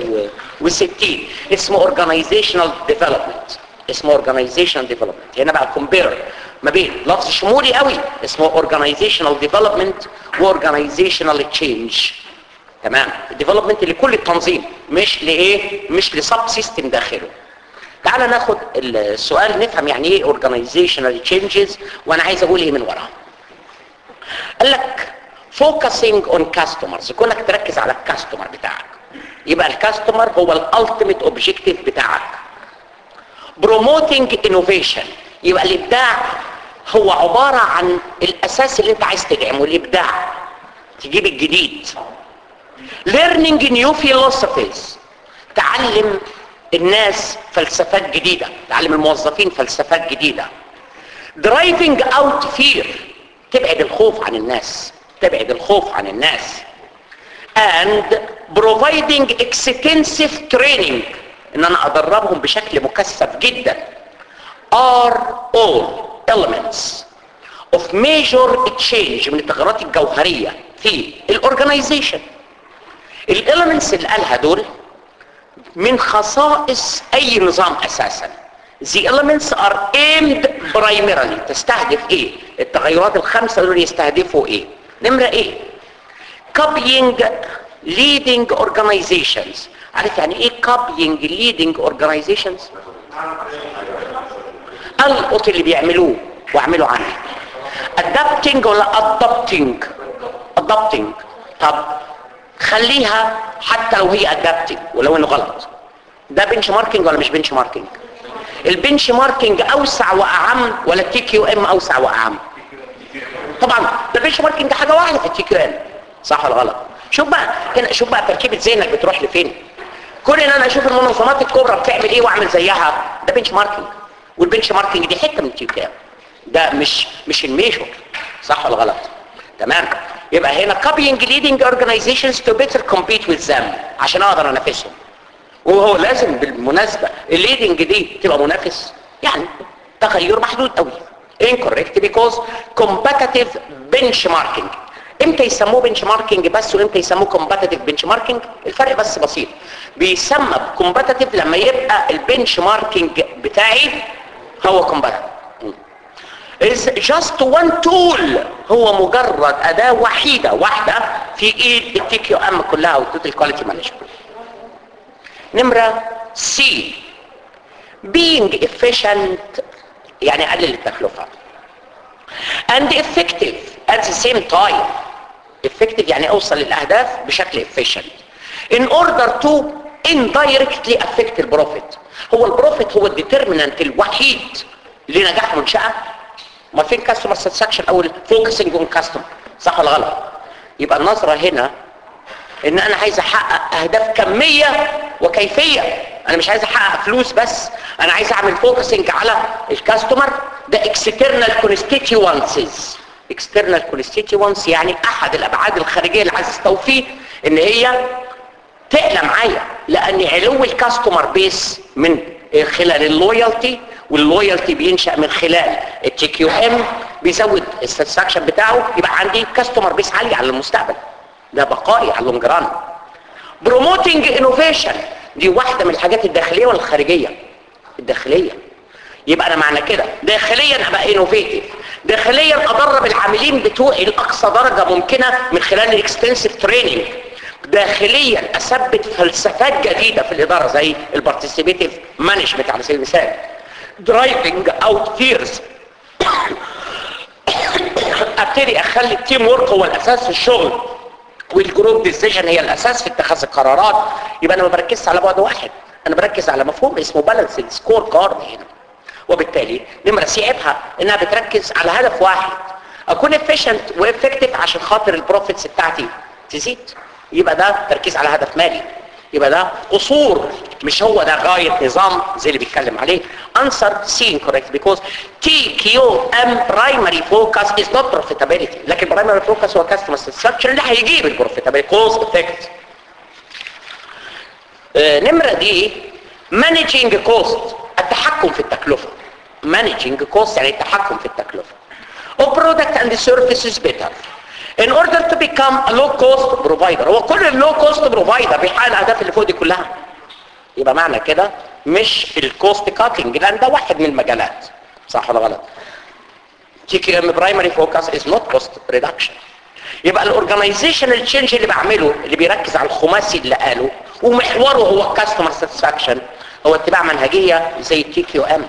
160 اسمه اورجنايزيشنال ديفلوبمنت اسمه اورجنايزيشنال ديفلوبمنت هنا بقى كومبير ما بين لفظ شمولي قوي اسمه اورجنايزيشنال ديفلوبمنت واورجنايزيشنال تشينج تمام الديفلوبمنت لكل التنظيم مش لايه مش لسب سيستم داخله تعال ناخد السؤال نفهم يعني ايه اورجنايزيشنال تشينجز وانا عايز اقول ايه من وراها قال لك focusing on customers كونك تركز على الكاستمر بتاعك يبقى الكاستمر هو الالتيميت اوبجيكتيف بتاعك promoting innovation يبقى الابداع هو عبارة عن الاساس اللي انت عايز تدعمه الابداع تجيب الجديد learning new philosophies تعلم الناس فلسفات جديدة تعلم الموظفين فلسفات جديدة driving out fear تبعد الخوف عن الناس تبعد الخوف عن الناس and providing extensive training ان انا ادربهم بشكل مكثف جدا are all elements of major change من التغيرات الجوهرية في الاورجنايزيشن الاليمنتس اللي قالها دول من خصائص اي نظام اساسا The elements are aimed primarily تستهدف ايه التغيرات الخمسة دول يستهدفوا ايه نمرة ايه copying leading organizations عارف يعني ايه copying leading organizations القط اللي بيعملوه واعملوا عنه adapting ولا adopting adopting طب خليها حتى لو هي adapting ولو انه غلط ده بنش ماركينج ولا مش بنش ماركينج البنش ماركينج اوسع واعم ولا التي كيو ام اوسع واعم طبعا ده بنش ماركينج ده حاجه واحده في التي كيو ام صح ولا غلط شوف بقى هنا شوف بقى تركيبه ذهنك بتروح لفين كل ان انا اشوف المنظمات الكبرى بتعمل ايه واعمل زيها ده بنش ماركينج والبنش ماركينج دي حته من التي كيو ام ده مش مش الميجور صح ولا غلط تمام يبقى هنا copying leading organizations to better compete with them عشان اقدر انافسهم وهو لازم بالمناسبة الليدنج دي تبقى منافس يعني تغير محدود قوي incorrect because competitive benchmarking امتى يسموه بنش ماركينج بس وامتى يسموه كومباتيتيف بنش ماركينج الفرق بس بسيط بيسمى كومباتيتيف لما يبقى البنش ماركينج بتاعي هو كومباتيتيف is just one tool هو مجرد أداة وحيدة واحدة في ايد التي كيو ام كلها او total quality management نمرة C being efficient يعني قلل التكلفة and effective at the same time effective يعني اوصل للاهداف بشكل efficient in order to indirectly affect البروفيت هو البروفيت هو الديترمينانت الوحيد لنجاح منشأة ما فين كاستمر ساتسفاكشن او فوكسنج اون كاستمر صح ولا غلط يبقى النظرة هنا ان انا عايز احقق اهداف كمية وكيفية انا مش عايز احقق فلوس بس انا عايز اعمل فوكسنج على الكاستمر ده external constituencies external constituents يعني احد الابعاد الخارجية اللي عايز استوفيه ان هي تقلى معايا لان علو الكاستمر بيس من خلال اللويالتي واللويالتي بينشأ من خلال التي كيو ام بيزود الساتسفاكشن بتاعه يبقى عندي كاستمر بيس عالي على المستقبل ده بقائي على اللونج ران بروموتنج انوفيشن دي واحده من الحاجات الداخليه ولا الخارجيه الداخليه يبقى انا معنى كده داخليا ابقى انوفيتيف داخليا ادرب العاملين بتوعي لاقصى درجه ممكنه من خلال الاكستنسيف تريننج داخليا اثبت فلسفات جديده في الاداره زي البارتيسيبيتيف مانجمنت على سبيل المثال درايفنج اوت فيرز ابتدي اخلي التيم ورك هو الاساس في الشغل والجروب ديسيجن هي الاساس في اتخاذ القرارات يبقى انا ما بركزش على بعد واحد انا بركز على مفهوم اسمه بالانس سكور كارد هنا وبالتالي نمره سي عيبها انها بتركز على هدف واحد اكون افيشنت وافكتيف عشان خاطر البروفيتس بتاعتي تزيد يبقى ده تركيز على هدف مالي يبقى ده قصور مش هو ده غاية نظام زي اللي بيتكلم عليه answer C incorrect because TQM primary focus is not profitability لكن primary focus هو customer satisfaction اللي هيجيب البروفيتابيلتي cause effect آه نمرة دي managing cost التحكم في التكلفة managing cost يعني التحكم في التكلفة of product and services better in order to become a low cost provider هو كل اللو كوست بروفايدر بيحقق الاهداف اللي فوق دي كلها يبقى معنى كده مش في الكوست كاتنج لان ده واحد من المجالات صح ولا غلط تي كي ام برايمري فوكس از نوت كوست ريدكشن يبقى الاورجنايزيشنال تشينج اللي بعمله اللي بيركز على الخماسي اللي قاله ومحوره هو الكاستمر ساتسفاكشن هو اتباع منهجيه زي التي كيو ام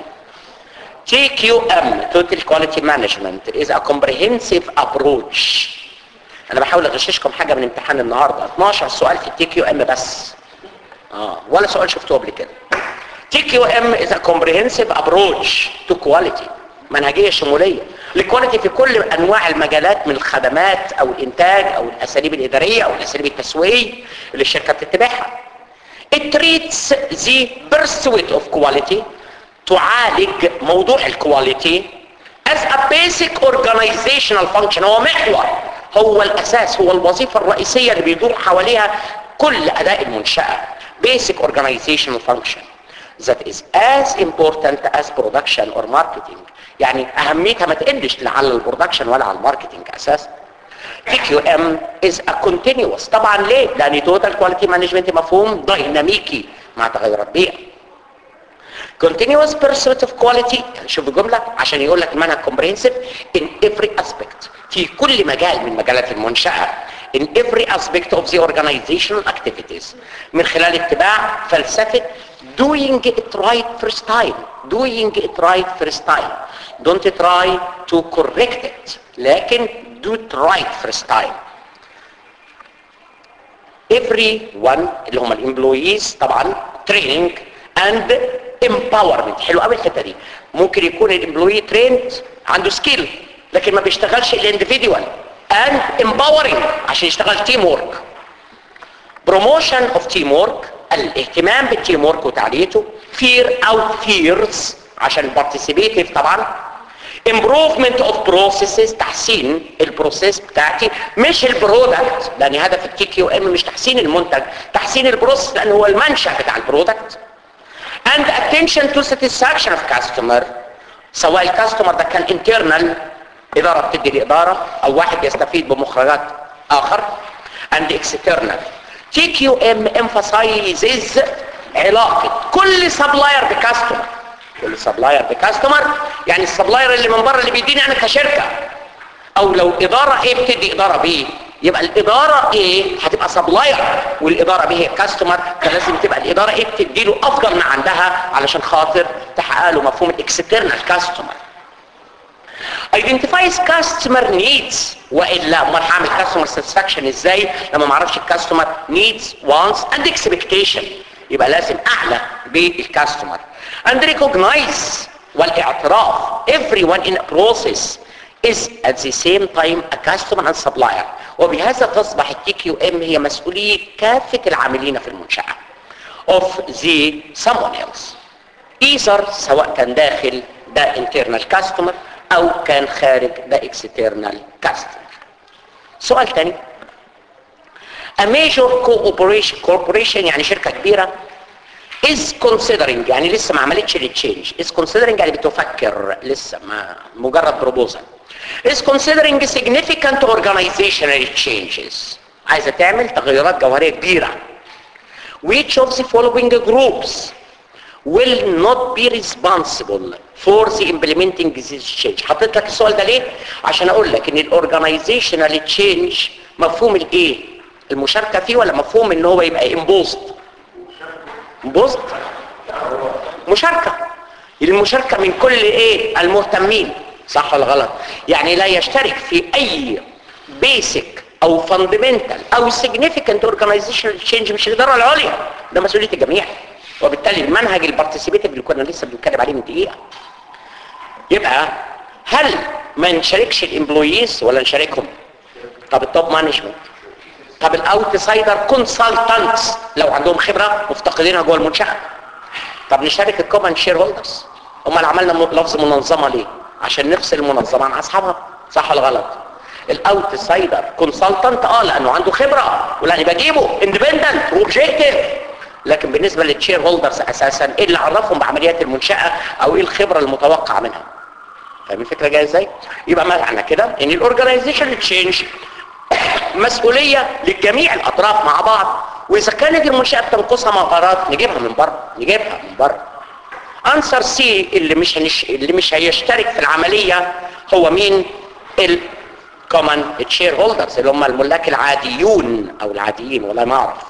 TQM Total Quality Management is a comprehensive approach انا بحاول اغششكم حاجة من امتحان النهاردة 12 سؤال في التي كيو ام بس اه ولا سؤال شفتوه قبل كده تي كيو ام is a comprehensive approach to quality منهجية شمولية الكواليتي في كل انواع المجالات من الخدمات او الانتاج او الاساليب الادارية او الاساليب التسويقية اللي الشركة بتتبعها It treats the pursuit of quality تعالج موضوع الكواليتي as a basic organizational function هو محور هو الاساس هو الوظيفة الرئيسية اللي بيدور حواليها كل اداء المنشأة basic organizational function that is as important as production or marketing يعني اهميتها ما تقلش لا على البرودكشن ولا على الماركتينج اساسا TQM is a continuous طبعا ليه؟ لان total quality management مفهوم ديناميكي مع تغيرات بيئة continuous pursuit of quality شوف الجملة عشان يقول لك المنهج comprehensive in every aspect في كل مجال من مجالات المنشأة in every aspect of the organizational activities من خلال اتباع فلسفة doing it right first time doing it right first time don't try to correct it لكن do it right first time everyone اللي هم الامبلويز طبعا training and empowerment حلو قوي الحته دي ممكن يكون الامبلوي تريند عنده سكيل لكن ما بيشتغلش الانديفيدوال and empowering عشان يشتغل تيم وورك بروموشن اوف تيم وورك الاهتمام بالتيم وورك وتعليته فير اوت فيرز عشان البارتيسيبيتيف طبعا improvement of processes تحسين البروسيس بتاعتي مش البرودكت لان هدف التي كيو ام مش تحسين المنتج تحسين البروسيس لان هو المنشأ بتاع البرودكت and attention to satisfaction of customer سواء الكاستمر ده كان internal اداره بتدي لاداره او واحد يستفيد بمخرجات اخر and external TQM emphasizes علاقة كل سبلاير بكاستمر كل سبلاير بكاستمر يعني السبلاير اللي من بره اللي بيديني انا كشركة او لو ادارة A بتدي ادارة B يبقى الادارة A هتبقى سبلاير والادارة B هي كاستمر فلازم تبقى الادارة A بتدي له افضل ما عندها علشان خاطر تحقق له مفهوم الاكسترنال كاستمر identifies customer needs والا امال هعمل customer satisfaction ازاي لما ما اعرفش الكاستمر needs wants and expectation يبقى لازم اعلى بالكاستمر and recognize والاعتراف everyone in a process is at the same time a customer and supplier وبهذا تصبح التي كيو ام هي مسؤولية كافة العاملين في المنشأة of the someone else either سواء كان داخل ده internal customer او كان خارج ده external customer سؤال تاني a major cooperation corporation يعني شركة كبيرة is considering يعني لسه ما عملتش التشينج is considering يعني بتفكر لسه ما مجرد بروبوزل is considering significant organizational changes عايزة تعمل تغيرات جوهرية كبيرة which of the following groups will not be responsible for the implementing this change حطيت لك السؤال ده ليه عشان اقول لك ان الاورجنايزيشنال تشينج مفهوم الايه المشاركه فيه ولا مفهوم ان هو يبقى امبوست امبوست مشاركه المشاركه من كل ايه المهتمين صح ولا غلط يعني لا يشترك في اي بيسك او فاندمنتال او significant organizational change مش الاداره العليا ده مسؤوليه الجميع وبالتالي المنهج البارتيسيبيتيف اللي كنا لسه بنتكلم عليه من دقيقه يبقى هل ما نشاركش الامبلويز ولا نشاركهم طب التوب مانجمنت طب الاوتسايدر كونسلتنتس لو عندهم خبره مفتقدينها جوه المنشاه طب نشارك الكومن شير هولدرز امال عملنا م- لفظ منظمه ليه عشان نفصل المنظمه عن اصحابها صح ولا غلط الاوتسايدر كونسلتنت اه لانه عنده خبره ولاني بجيبه اندبندنت واوبجيكتيف لكن بالنسبه للشير هولدرز اساسا ايه اللي عرفهم بعمليات المنشاه او ايه الخبره المتوقعه منها فاهم الفكره جايه ازاي يبقى معنى كده ان الاورجنايزيشن تشينج مسؤوليه لجميع الاطراف مع بعض واذا كانت المنشاه بتنقصها مهارات نجيبها من بره نجيبها من بره انسر سي اللي مش هنش... اللي مش هيشترك في العمليه هو مين الكومن تشير هولدرز اللي هم الملاك العاديون او العاديين ولا ما اعرف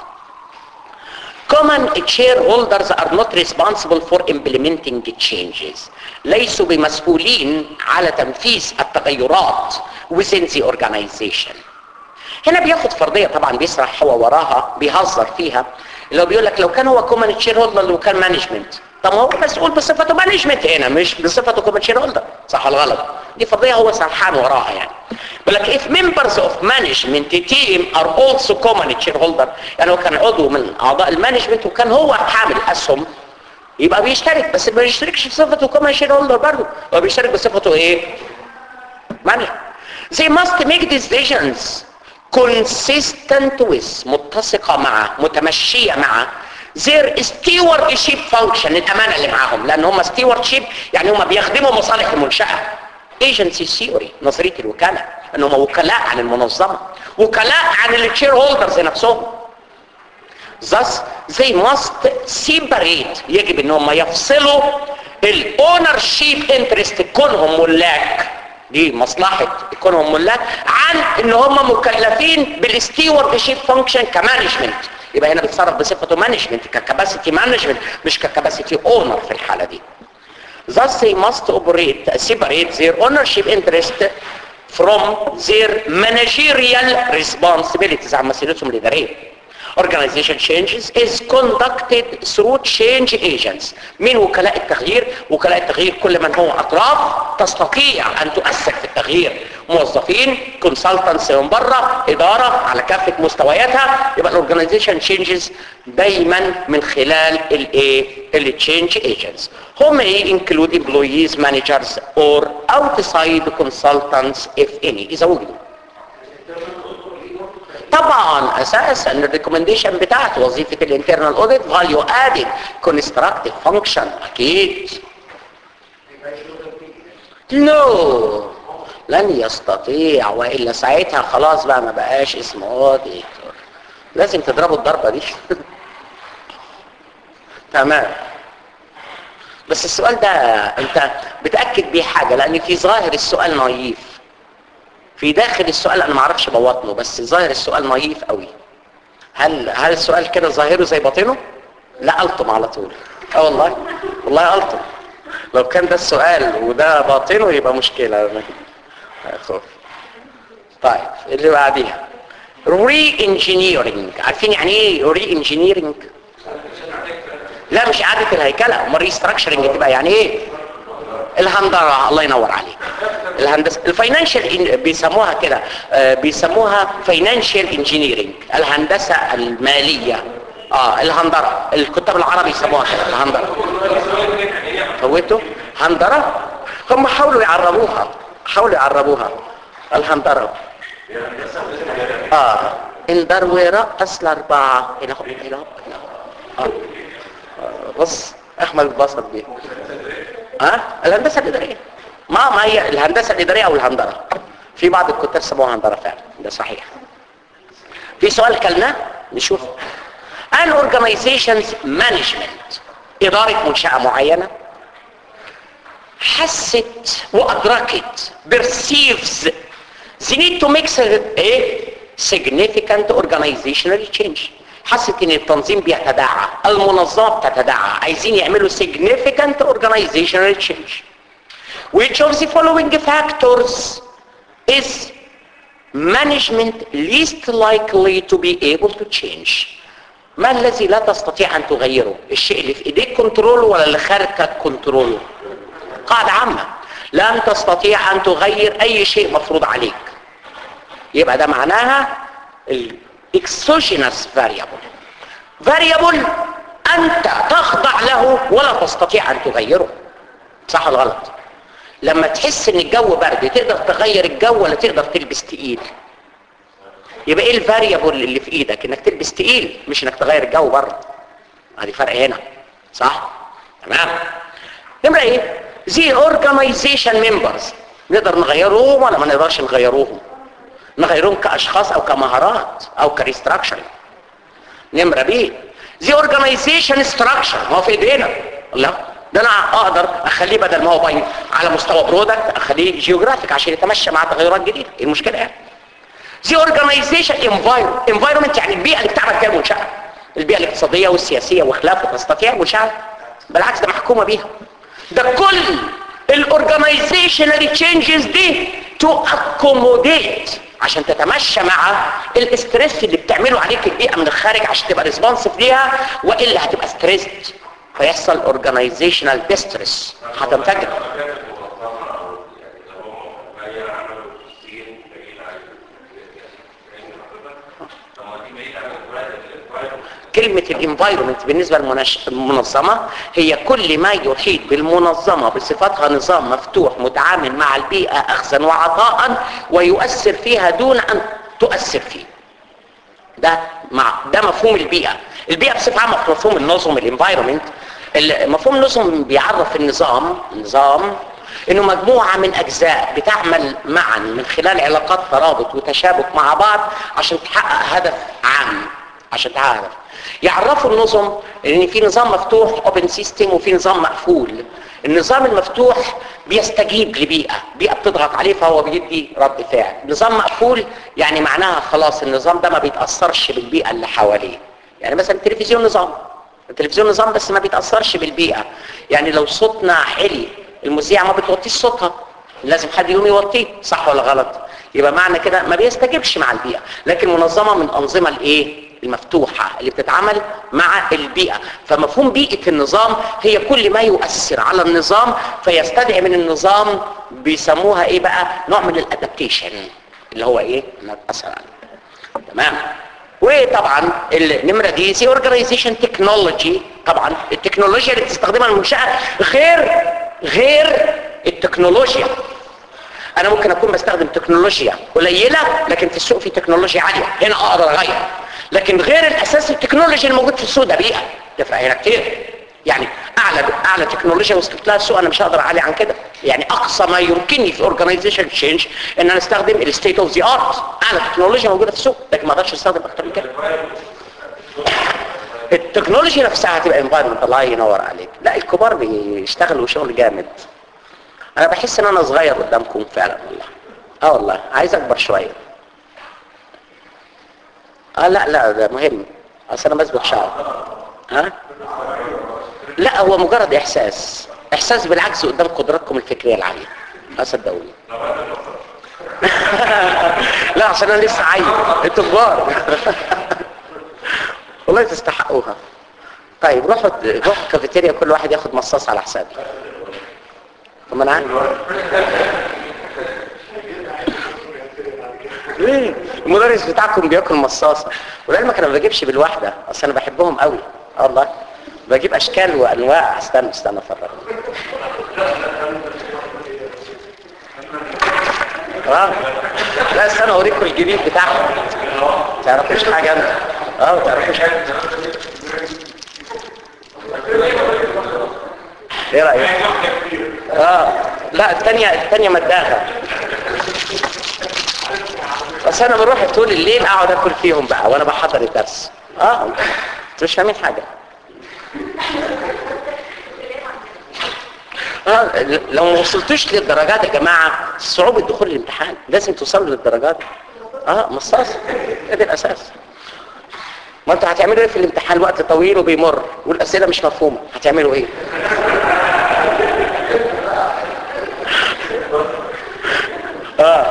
common shareholders are not responsible for implementing changes ليسوا بمسؤولين على تنفيذ التغيرات within the organization هنا بياخد فرضية طبعا بيسرح هو وراها بيهزر فيها اللي هو بيقول لك لو كان هو كومن شير هولدر لو كان مانجمنت طب هو مسؤول بصفته مانجمنت هنا مش بصفته كومن شير هولدر صح ولا غلط دي فرضية هو سرحان وراها يعني بيقول لك if members of management team are also common shareholder يعني هو كان عضو من اعضاء المانجمنت وكان هو حامل اسهم يبقى بيشترك بس ما بيشتركش بصفته كومن شير هولدر برضه هو بيشترك بصفته ايه مانجر they must make decisions consistent with متسقة مع متمشية مع their stewardship function الأمانة اللي معاهم لأن هم stewardship يعني هم بيخدموا مصالح المنشأة agency theory نظرية الوكالة ان هم وكلاء عن المنظمة وكلاء عن الشير هولدرز نفسهم thus they must separate يجب ان هم يفصلوا الاونرشيب انترست كونهم ملاك دي مصلحة كونهم ملاك عن ان هم مكلفين بالستيورد شيب فانكشن كمانجمنت يبقى هنا بيتصرف بصفته مانجمنت ككاباسيتي مانجمنت مش ككاباسيتي اونر في الحالة دي Thus they must operate, separate their ownership interest from their managerial responsibilities عن مسؤوليتهم الإدارية. Organization changes is conducted through change agents من وكلاء التغيير وكلاء التغيير كل من هو أطراف تستطيع أن تؤثر في التغيير موظفين consultants من بره إدارة على كافة مستوياتها يبقى الاورجنايزيشن changes دايما من خلال الايه التشينج agents هم ايه include employees managers or outside consultants if any إذا وجدوا طبعا اساسا الريكومنديشن بتاعت وظيفه الانترنال اوديت فاليو ادد كونستراكتيف فانكشن اكيد نو لن يستطيع والا ساعتها خلاص بقى ما بقاش اسمه اوديتور لازم تضربوا الضربه دي تمام بس السؤال ده انت بتاكد بيه حاجه لان في ظاهر السؤال نايف في داخل السؤال انا ما اعرفش بوطنه بس ظاهر السؤال نايف قوي هل هل السؤال كده ظاهره زي باطنه لا الطم على طول اه والله والله الطم لو كان ده السؤال وده باطنه يبقى مشكله خوف طيب اللي بعديها ري انجينيرنج عارفين يعني ايه ري انجينيرنج لا مش اعاده الهيكله امال ريستراكشرنج تبقى يعني ايه الهندره الله ينور عليك الهندسه الفاينانشال بيسموها كده آه بيسموها فاينانشال انجينيرنج الهندسه الماليه اه الهندره الكتاب العربي يسموها كده الهندره فوتوا هندره هم حاولوا يعربوها حاولوا يعربوها الهندره اه اندر ورقص الاربعه هنا هو هنا هو هنا هو. اه بص احمد اتبسط بيه ها أه؟ الهندسه الاداريه ما ما هي الهندسه الاداريه او الهندره في بعض الكتاب سموها هندره فعلا ده صحيح في سؤال كلنا نشوف an organization's management إدارة منشأة معينة حست وأدركت perceives they need to make a significant organizational change حست ان التنظيم بيتداعى المنظمة بتتداعى عايزين يعملوا significant organizational change which of the following factors is management least likely to be able to change ما الذي لا تستطيع ان تغيره الشيء اللي في ايديك كنترول ولا اللي خارجك كنترول قاعدة عامة لن تستطيع ان تغير اي شيء مفروض عليك يبقى ده معناها الاكسوجينس فاريبل فاريبل انت تخضع له ولا تستطيع ان تغيره صح ولا غلط لما تحس ان الجو برد تقدر تغير الجو ولا تقدر تلبس تقيل يبقى ايه الفاريبل اللي في ايدك انك تلبس تقيل مش انك تغير الجو بره ادي فرق هنا صح تمام نمرة ايه زي اورجانيزيشن ممبرز نقدر نغيروهم ولا ما نقدرش نغيروهم نغيرهم كاشخاص او كمهارات او كريستراكشر نمرة بي زي اورجانيزيشن ستراكشر ما هو في ايدينا لا ده انا اقدر اخليه بدل ما هو باين على مستوى برودكت اخليه جيوغرافيك عشان يتمشى مع تغيرات جديده ايه المشكله يعني زي اورجانيزيشن انفايرمنت انفايرمنت يعني البيئه اللي بتعمل فيها المنشاه البيئه الاقتصاديه والسياسيه وخلافه تستطيع المنشاه بالعكس ده محكومه بيها ده كل الاورجانيزيشنال تشينجز دي تو اكوموديت عشان تتمشى مع الاسترس اللي بتعمله عليك البيئه من الخارج عشان تبقى ريسبونسيف ليها والا هتبقى ستريسد فيحصل اورجانيزيشنال ديستريس هتنفجر كلمة الانفايرومنت بالنسبة للمنظمة هي كل ما يحيط بالمنظمة بصفتها نظام مفتوح متعامل مع البيئة أخذا وعطاء ويؤثر فيها دون أن تؤثر فيه ده مع ده مفهوم البيئة البيئة بصفة عامة في مفهوم النظم الانفايرومنت مفهوم النظم بيعرف النظام النظام انه مجموعة من اجزاء بتعمل معا من خلال علاقات ترابط وتشابك مع بعض عشان تحقق هدف عام عشان تحقق هدف يعرفوا النظم ان في نظام مفتوح اوبن سيستم وفي نظام مقفول النظام المفتوح بيستجيب لبيئة بيئة بتضغط عليه فهو بيدي رد فعل نظام مقفول يعني معناها خلاص النظام ده ما بيتأثرش بالبيئة اللي حواليه يعني مثلا التلفزيون نظام التلفزيون نظام بس ما بيتأثرش بالبيئة يعني لو صوتنا حلي المذيعة ما بتوطيش صوتها لازم حد يقوم يوطيه صح ولا غلط يبقى معنى كده ما بيستجيبش مع البيئة لكن منظمة من أنظمة الايه المفتوحة اللي بتتعامل مع البيئة فمفهوم بيئة النظام هي كل ما يؤثر على النظام فيستدعي من النظام بيسموها ايه بقى نوع من الادابتيشن اللي هو ايه نتأثر عليه تمام وطبعا النمرة دي سي اورجانيزيشن تكنولوجي طبعا التكنولوجيا اللي بتستخدمها المنشأة غير غير التكنولوجيا انا ممكن اكون بستخدم تكنولوجيا قليلة لكن في السوق في تكنولوجيا عالية هنا اقدر اغير لكن غير الاساس التكنولوجيا الموجود في السوق ده بيئة تفرق هنا كتير يعني اعلى اعلى تكنولوجيا وصلت لها السوق انا مش هقدر اعلي عن كده يعني اقصى ما يمكنني في اورجانيزيشن تشينج ان انا استخدم الستيت اوف ذا ارت اعلى تكنولوجيا موجوده في السوق لكن ما اقدرش استخدم اكتر من كده التكنولوجي نفسها هتبقى انفايرمنت الله ينور عليك لا الكبار بيشتغلوا شغل جامد انا بحس ان انا صغير قدامكم فعلا والله اه والله عايز اكبر شويه اه لا لا ده مهم اصل انا بثبت شعر ها لا هو مجرد احساس احساس بالعجز قدام قدراتكم الفكريه العاليه اه صدقوني لا عشان انا لسه عيل انتوا كبار والله تستحقوها طيب روحوا روحوا الكافيتيريا كل واحد ياخد مصاص على حسابي طب ما انا عارف ليه المدرس بتاعكم بياكل مصاصه ولعلمك انا ما بجيبش بالواحده اصل انا بحبهم قوي اه والله بجيب اشكال وانواع استنى استنى افرق اه لا استنى اوريكم الجديد بتاعهم تعرفوش حاجه انت اه ما تعرفوش حاجه ايه رايك اه لا الثانيه الثانيه مداخه بس انا بروح طول الليل اقعد اكل فيهم بقى وانا بحضر الدرس اه انتوا مش فاهمين حاجه اه لو ما وصلتوش للدرجات يا جماعه صعوبه دخول الامتحان لازم توصلوا للدرجات اه مصاص ده الاساس ما انتوا هتعملوا ايه في الامتحان وقت طويل وبيمر والاسئله مش مفهومه هتعملوا ايه اه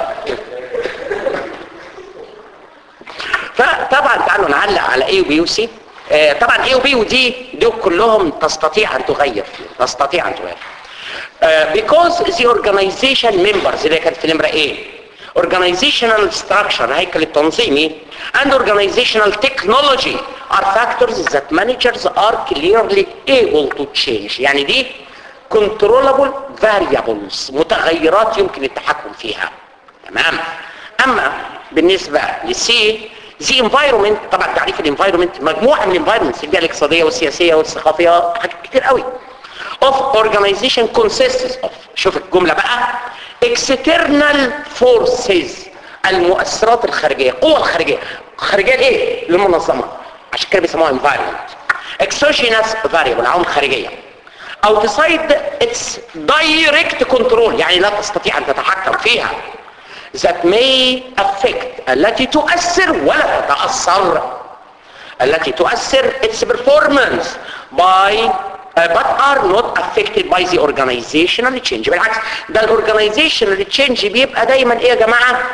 فطبعا تعالوا نعلق على اي وبي وسي آه طبعا اي وبي ودي دول كلهم تستطيع ان تغير فيهم تستطيع ان تغير آه because the organization members اللي كانت في النمره ايه organizational structure هيكل التنظيمي and organizational technology are factors that managers are clearly able to change يعني دي controllable variables متغيرات يمكن التحكم فيها تمام اما بالنسبة لسي the environment طبعا تعريف الانفايرمنت مجموعة من الانفايرمنتس البيئة الاقتصادية والسياسية والثقافية حاجات كتير قوي of organization consists of شوف الجملة بقى external forces المؤثرات الخارجية القوة الخارجية الخارجية الايه للمنظمة عشان كده بيسموها environment exogenous variable عوامل خارجية outside its direct control يعني لا تستطيع ان تتحكم فيها that may affect التي تؤثر ولا تتأثر التي تؤثر its performance by uh, but are not affected by the organizational change بالعكس ده الاورجانيزيشنال change بيبقى دايما ايه يا جماعة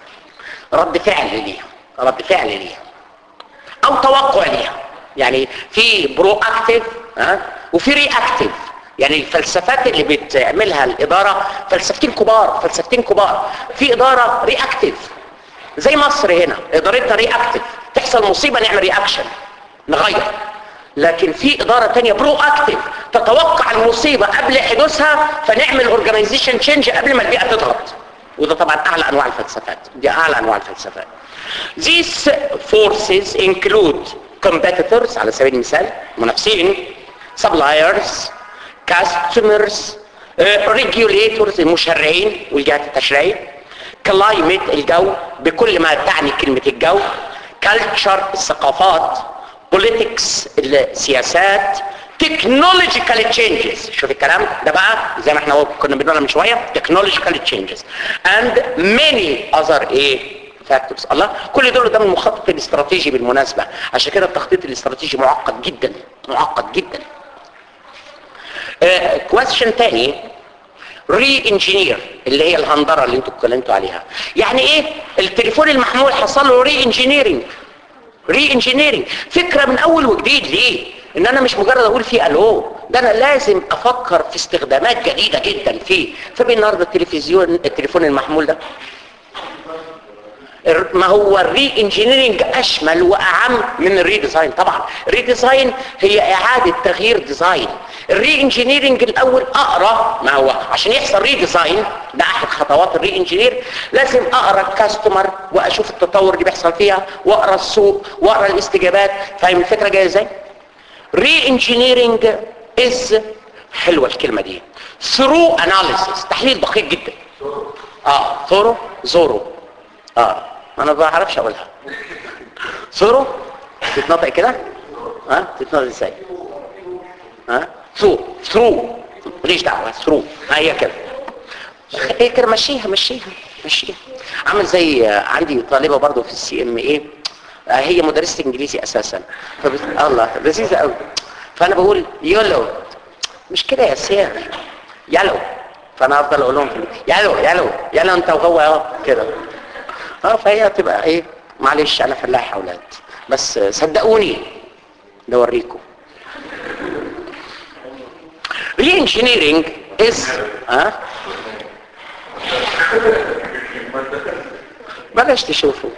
رد فعل ليها رد فعل ليها او توقع ليها يعني في برو اكتيف ها وفي ري اكتيف يعني الفلسفات اللي بتعملها الاداره فلسفتين كبار فلسفتين كبار في اداره ري اكتيف زي مصر هنا ادارتنا ري اكتيف تحصل مصيبه نعمل رياكشن نغير لكن في اداره تانية برو اكتيف تتوقع المصيبه قبل حدوثها فنعمل اورجانيزيشن تشينج قبل ما البيئه تضغط وده طبعا اعلى انواع الفلسفات دي اعلى انواع الفلسفات These forces include competitors على سبيل المثال منافسين suppliers customers uh, regulators المشرعين والجهات التشريعية climate الجو بكل ما تعني كلمة الجو culture الثقافات politics السياسات technological changes شوف الكلام ده بقى زي ما احنا كنا بنقولها من شوية technological changes and many other ايه فاكتورز الله كل دول ده من المخطط الاستراتيجي بالمناسبة عشان كده التخطيط الاستراتيجي معقد جدا معقد جدا كويستشن تاني ري انجينير اللي هي الهندره اللي انتوا اتكلمتوا عليها يعني ايه التليفون المحمول حصل له ري انجينيرنج ري انجينيرنج فكره من اول وجديد ليه ان انا مش مجرد اقول فيه الو ده انا لازم افكر في استخدامات جديده جدا فيه فبين النهارده التلفزيون التليفون المحمول ده ما هو الري انجينيرنج اشمل واعم من الري ديزاين طبعا الري ديزاين هي اعاده تغيير ديزاين الري انجينيرنج الاول اقرا ما هو عشان يحصل ري ديزاين ده احد خطوات الري انجينير لازم اقرا الكاستمر واشوف التطور اللي بيحصل فيها واقرا السوق واقرا الاستجابات فاهم الفكره جايه ازاي ري انجينيرنج از حلوه الكلمه دي ثرو اناليسيس تحليل دقيق جدا اه ثورو زورو اه انا ما بعرفش اقولها ثورو تتنطق كده ها تتنطق ازاي ها ثرو ثرو ماليش دعوه ثرو هي كده ايه كده مشيها مشيها مشيها عامل زي آه، عندي طالبه برضو في السي ام ايه هي مدرسه انجليزي اساسا فبت... الله لذيذه قوي فانا بقول يولو مش كده يا سير يلو فانا افضل اقول لهم يلو يلو يلو انت وهو اه كده اه فهي تبقى ايه معلش انا فلاح يا اولاد بس آه، صدقوني ده اوريكم ري انجينيرنج از ها بلاش تشوفوا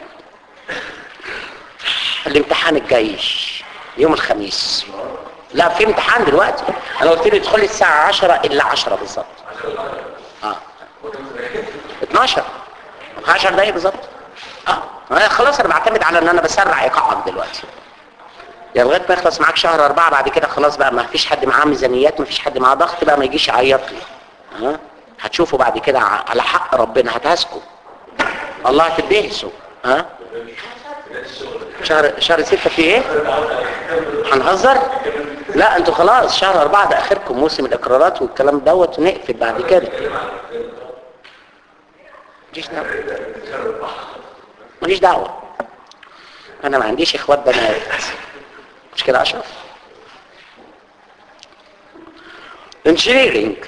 الامتحان الجاي يوم الخميس لا في امتحان دلوقتي انا قلت له ادخلي الساعه 10 الا 10 بالظبط اه 12 10 دقايق بالظبط اه أنا خلاص انا بعتمد على ان انا بسرع ايقاعك دلوقتي يا لغايه ما يخلص معاك شهر أربعة بعد كده خلاص بقى ما فيش حد معاه ميزانيات ما فيش حد معاه ضغط بقى ما يجيش يعيط لي ها هتشوفوا بعد كده ع- على حق ربنا هتهزكوا الله هتدهسوا ها شهر شهر ستة في ايه هنهزر لا انتوا خلاص شهر أربعة ده اخركم موسم الاقرارات والكلام دوت ونقفل بعد كده ماليش دعوه ماليش دعوه انا ما عنديش اخوات بنات مش كده اشرف engineering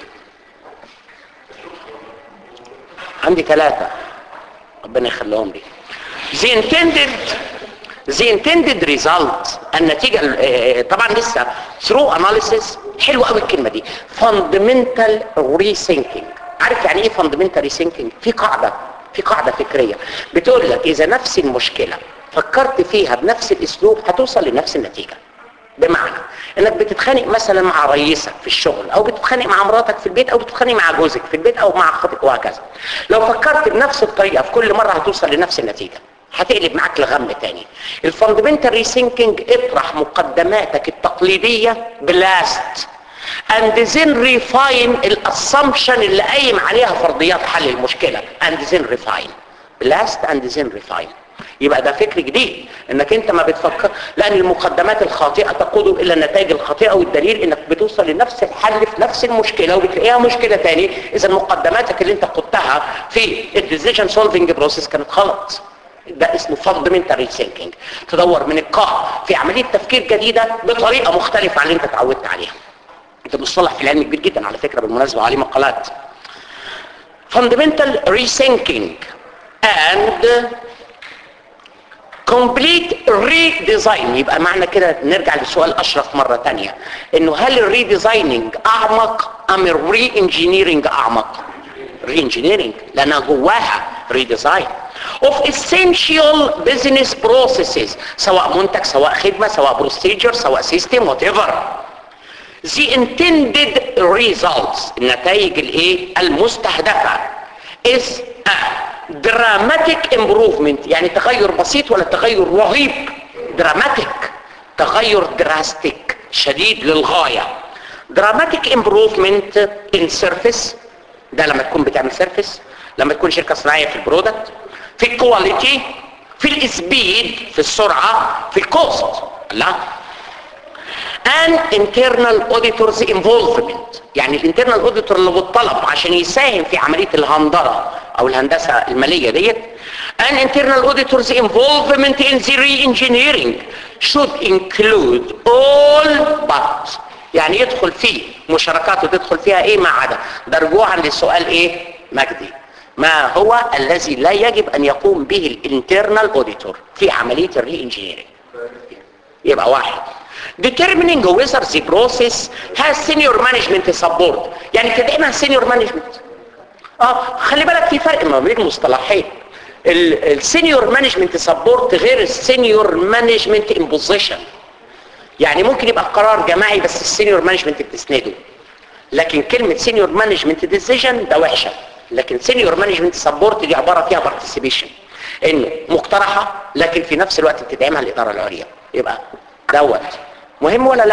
عندي ثلاثة ربنا يخليهم لي the intended the intended result النتيجة ال- آه، طبعا لسه through analysis حلوة قوي الكلمة دي fundamental rethinking عارف يعني ايه fundamental rethinking في قاعدة في قاعدة فكرية بتقول لك اذا نفس المشكلة فكرت فيها بنفس الاسلوب هتوصل لنفس النتيجة بمعنى انك بتتخانق مثلا مع رئيسك في الشغل او بتتخانق مع مراتك في البيت او بتتخانق مع جوزك في البيت او مع خطيبك وهكذا لو فكرت بنفس الطريقه في كل مره هتوصل لنفس النتيجه هتقلب معاك لغم تاني الفاندمنتال ريسينكينج اطرح مقدماتك التقليديه بلاست and then refine الاسامبشن اللي قايم عليها فرضيات حل المشكله and then refine blast and then refine يبقى ده فكر جديد انك انت ما بتفكر لان المقدمات الخاطئه تقود الى النتائج الخاطئه والدليل انك بتوصل لنفس الحل في نفس المشكله وبتلاقيها مشكله تاني اذا مقدماتك اللي انت قدتها في الديسيجن سولفنج بروسيس كانت غلط ده اسمه فاندمنتال ثينكينج تدور من القاع في عمليه تفكير جديده بطريقه مختلفه عن اللي انت اتعودت عليها ده مصطلح في العلم كبير جدا على فكره بالمناسبه وعليه مقالات fundamental rethinking and complete redesign يبقى معنى كده نرجع لسؤال اشرف مرة تانية انه هل الريديزايننج اعمق ام الري انجينيرنج اعمق ري انجينيرنج لانها جواها ريديزاين of essential business processes سواء منتج سواء خدمة سواء بروسيجر سواء سيستم whatever the intended results النتائج الايه المستهدفة is a dramatic improvement يعني تغير بسيط ولا تغير رهيب dramatic تغير drastic شديد للغاية dramatic improvement in surface ده لما تكون بتعمل سيرفيس لما تكون شركة صناعية في البرودكت في الكواليتي في السبيد في السرعة في الكوست لا and internal auditors involvement يعني الانترنال اوديتور اللي بيطلب عشان يساهم في عملية الهندرة او الهندسة المالية ديت and internal auditors involvement in the re-engineering should include all but يعني يدخل فيه مشاركات وتدخل فيها ايه ما عدا ده رجوعا للسؤال ايه مجدي ما هو الذي لا يجب ان يقوم به الانترنال اوديتور في عملية الري انجينيرنج يبقى واحد determining whether the process has senior management support يعني تدعيمها senior management اه خلي بالك في فرق ما بين المصطلحين السينيور مانجمنت سبورت غير السينيور مانجمنت امبوزيشن يعني ممكن يبقى قرار جماعي بس السينيور مانجمنت بتسنده لكن كلمة سينيور مانجمنت ديسيجن ده وحشة لكن سينيور مانجمنت سبورت دي عبارة فيها بارتيسيبيشن انه مقترحة لكن في نفس الوقت بتدعمها الادارة العليا يبقى دوت مهم ولا لا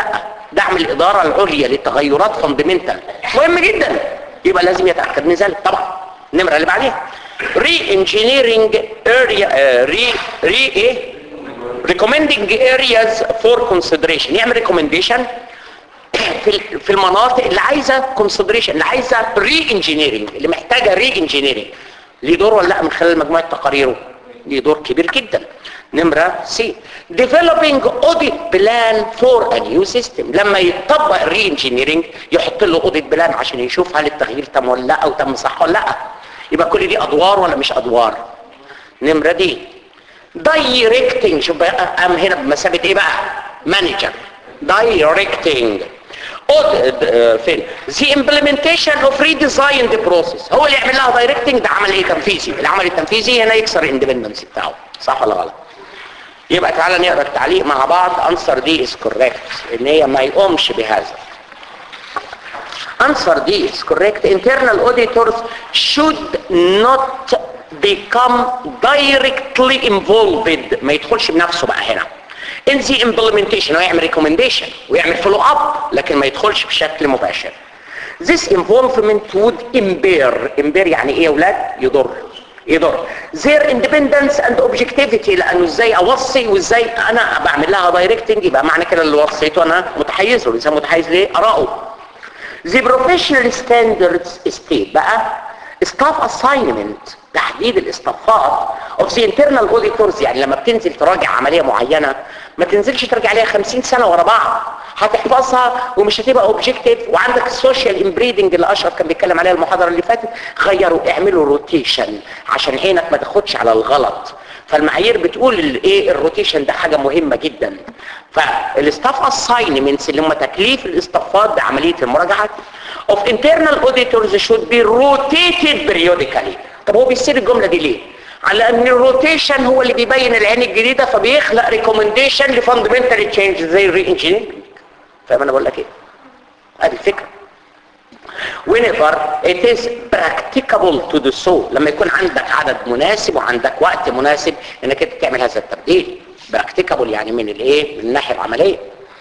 دعم الاداره العليا للتغيرات فاندمنتال مهم جدا يبقى لازم يتاكد من ذلك طبعا النمره اللي بعديها ري انجينيرنج اريا ري ري ايه recommending areas for consideration يعمل recommendation في في المناطق اللي عايزه consideration اللي عايزه ري انجينيرنج اللي محتاجه ري انجينيرنج ليه دور ولا لا من خلال مجموعه تقاريره ليه دور كبير جدا نمرة سي developing audit plan for a new system لما يطبق الري انجينيرنج يحط له audit plan عشان يشوف هل التغيير تم ولا لا او تم صح ولا لا يبقى كل دي ادوار ولا مش ادوار نمرة دي directing شوف بقى قام هنا بمثابة ايه بقى manager directing Audit- آه، فين the implementation of redesigned process هو اللي يعمل لها directing ده عمل ايه تنفيذي العمل التنفيذي هنا يكسر الاندبندنس بتاعه صح ولا غلط يبقى تعالى نقرا التعليق مع بعض answer دي is correct ان هي ما يقومش بهذا answer دي is correct internal auditors should not become directly involved ما يدخلش بنفسه بقى هنا in the implementation ويعمل recommendation ويعمل follow up لكن ما يدخلش بشكل مباشر this involvement would impair impair يعني ايه يا اولاد يضر يضر their independence and objectivity لانه ازاي اوصي وازاي انا بعمل لها دايركتنج يبقى معنى كده اللي وصيته انا متحيز له الانسان متحيز ليه اراءه The professional standards state بقى staff assignment تحديد الاستافات of the internal auditors يعني لما بتنزل تراجع عملية معينة ما تنزلش ترجع عليها 50 سنة ورا بعض هتحفظها ومش هتبقى اوبجكتيف وعندك السوشيال امبريدنج اللي اشرف كان بيتكلم عليها المحاضرة اللي فاتت غيروا اعملوا روتيشن عشان عينك ما تاخدش على الغلط فالمعايير بتقول الايه الروتيشن ده حاجة مهمة جدا فالاستاف اساينمنتس اللي هم تكليف الاستافات بعملية المراجعات of internal auditors should be rotated periodically طب هو بيصير الجملة دي ليه على ان الروتيشن هو اللي بيبين العين الجديدة فبيخلق ريكومنديشن لفاندمنتال تشينج زي الري انجينيرنج فاهم انا بقول لك ايه ادي الفكره whenever it is practicable to do so لما يكون عندك عدد مناسب وعندك وقت مناسب انك انت تعمل هذا التبديل practicable يعني من الايه من الناحيه العمليه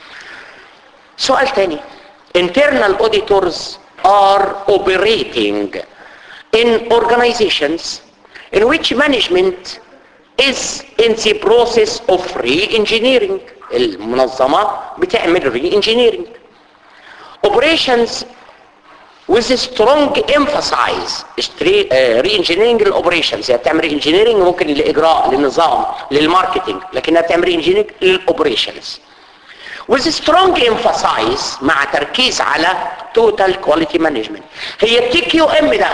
سؤال تاني internal auditors are operating in organizations in which management is in the process of re-engineering المنظمة بتعمل re-engineering operations with a strong emphasis re-engineering الاوبريشنز هي بتعمل re-engineering ممكن للاجراء للنظام للماركتينج لكنها بتعمل re-engineering للاوبريشنز with a strong emphasis مع تركيز على total quality management هي التي كيو ام ده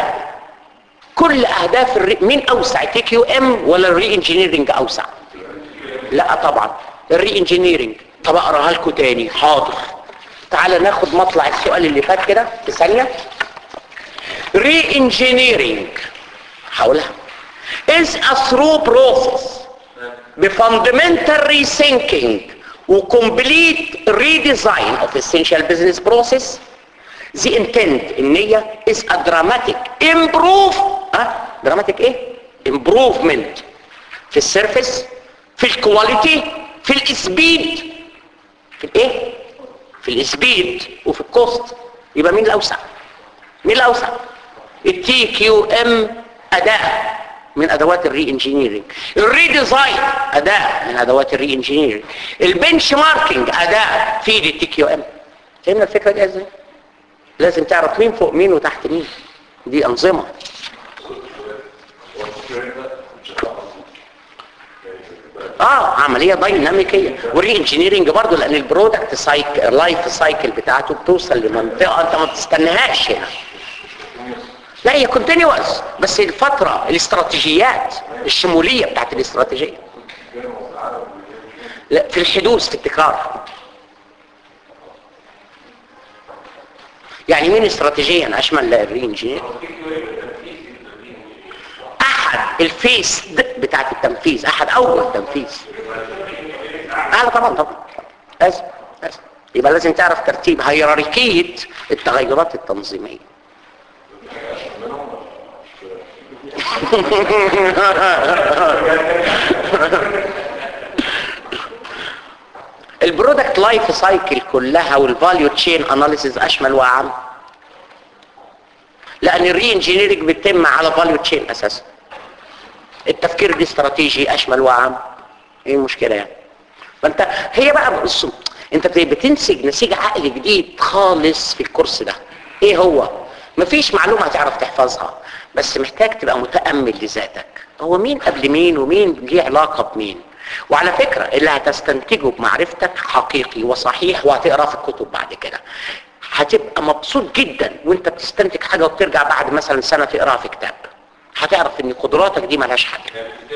كل اهداف الري... مين اوسع تي كيو ام ولا الري انجينيرنج اوسع لا طبعا الري انجينيرنج طب اقراها لكم تاني حاضر تعال ناخد مطلع السؤال اللي فات كده في ثانيه ري انجينيرنج هقولها is a through process بفundamental rethinking وكمبليت redesign of essential business process the intent النية is a dramatic improve ها dramatic ايه improvement في السيرفيس في الكواليتي في الاسبيد في الايه في الاسبيد وفي الكوست يبقى مين الاوسع مين الاوسع التي كيو ام اداة من ادوات الري انجينيرنج الري ديزاين اداة من ادوات الري انجينيرنج البنش ماركينج اداة في دي التي كيو ام فهمنا الفكره دي ازاي لازم تعرف مين فوق مين وتحت مين دي انظمه اه عمليه دايناميكيه والري انجينيرنج برضه لان البرودكت سايكل لايف سايكل بتاعته بتوصل لمنطقه انت ما بتستناهاش هنا لا هي كونتينيوس بس الفتره الاستراتيجيات الشموليه بتاعت الاستراتيجيه لا في الحدوث في التكرار يعني مين استراتيجيا اشمل الري انجينير احد الفيس بتاعت التنفيذ احد اول تنفيذ اعلى طبعا طبعا لازم لازم يبقى لازم تعرف ترتيب هيراركية التغيرات التنظيمية البرودكت لايف سايكل كلها والفاليو تشين اناليسيز اشمل واعم لان الري انجينيرنج بيتم على فاليو تشين اساسا التفكير الاستراتيجي اشمل واعم ايه المشكله يعني فانت هي بقى بص انت بتنسج نسيج عقل جديد خالص في الكورس ده ايه هو مفيش معلومه هتعرف تحفظها بس محتاج تبقى متامل لذاتك هو مين قبل مين ومين ليه علاقه بمين وعلى فكره اللي هتستنتجه بمعرفتك حقيقي وصحيح وهتقراه في الكتب بعد كده هتبقى مبسوط جدا وانت بتستنتج حاجه وبترجع بعد مثلا سنه تقراها في كتاب هتعرف ان قدراتك دي ملهاش حل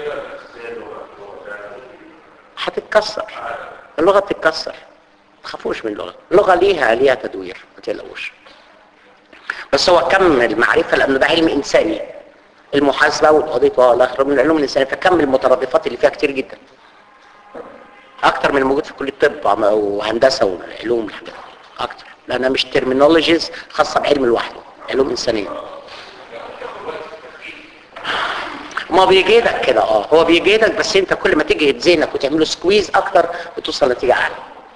هتتكسر اللغه بتتكسر ما تخافوش من اللغه اللغه ليها ليها تدوير ما تقلقوش بس هو كم المعرفه لانه ده علم انساني المحاسبه والاوديت والاخر من العلوم الانسانيه فكم المترادفات اللي فيها كتير جدا اكتر من الموجود في كليه الطب وهندسه والعلوم الحاجات دي اكتر لانها مش ترمينولوجيز خاصه بعلم لوحده علوم انسانيه ما بيجيدك كده اه هو بيجيدك بس انت كل ما تيجي ذهنك وتعمله سكويز اكتر بتوصل نتيجه اعلى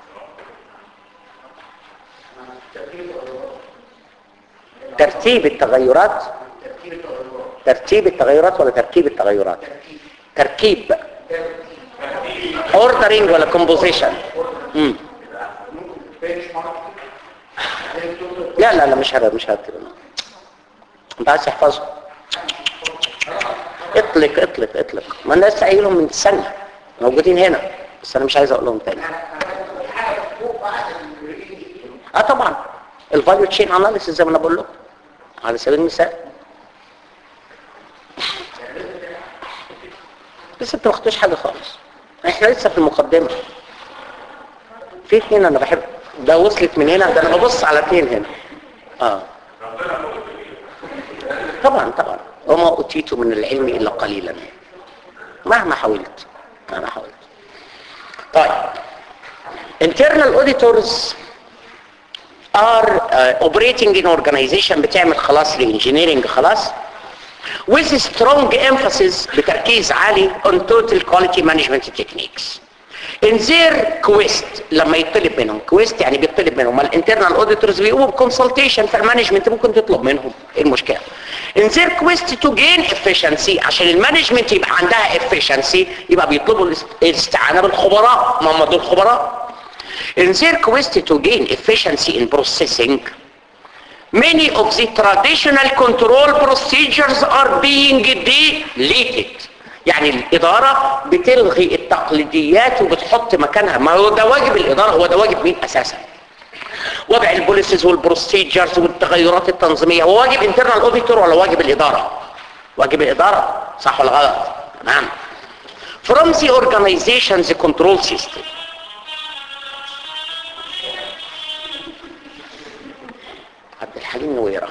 ترتيب التغيرات ترتيب التغيرات ولا تركيب التغيرات تركيب اوردرينج ولا كومبوزيشن امم لا لا لا مش هذا مش هذا انت عايز تحفظه اطلق اطلق اطلق ما انا لسه قايلهم من سنه موجودين هنا بس انا مش عايز اقولهم تاني اه طبعا الفاليو تشين اناليسيس زي ما انا بقول لكم على سبيل المثال لسه انتوا ما خدتوش حاجه خالص احنا لسه في المقدمه في اثنين انا بحب ده وصلت من هنا ده انا ببص على اثنين هنا اه طبعا طبعا وما اوتيت من العلم الا قليلا مهما حاولت مهما حاولت طيب internal auditors are uh, operating in organization بتعمل خلاص لانجينيرنج خلاص with strong emphasis بتركيز عالي on total quality management techniques in their quest لما يطلب منهم quest يعني بيطلب منهم الانترنال auditors بيقوموا بكونسلتيشن فالمانجمنت ممكن تطلب منهم ايه المشكله in their quest to gain efficiency عشان المانجمنت يبقى عندها efficiency يبقى بيطلبوا الاستعانه بالخبراء ما هم دول خبراء in their quest to gain efficiency in processing many of the traditional control procedures are being deleted يعني الإدارة بتلغي التقليديات وبتحط مكانها ما هو ده واجب الإدارة هو ده واجب مين أساسا وضع البوليسز والبروسيجرز والتغيرات التنظيمية هو واجب انترنال اوديتور ولا واجب الإدارة واجب الإدارة صح ولا غلط تمام from the organization's control system عبد الحليم نويره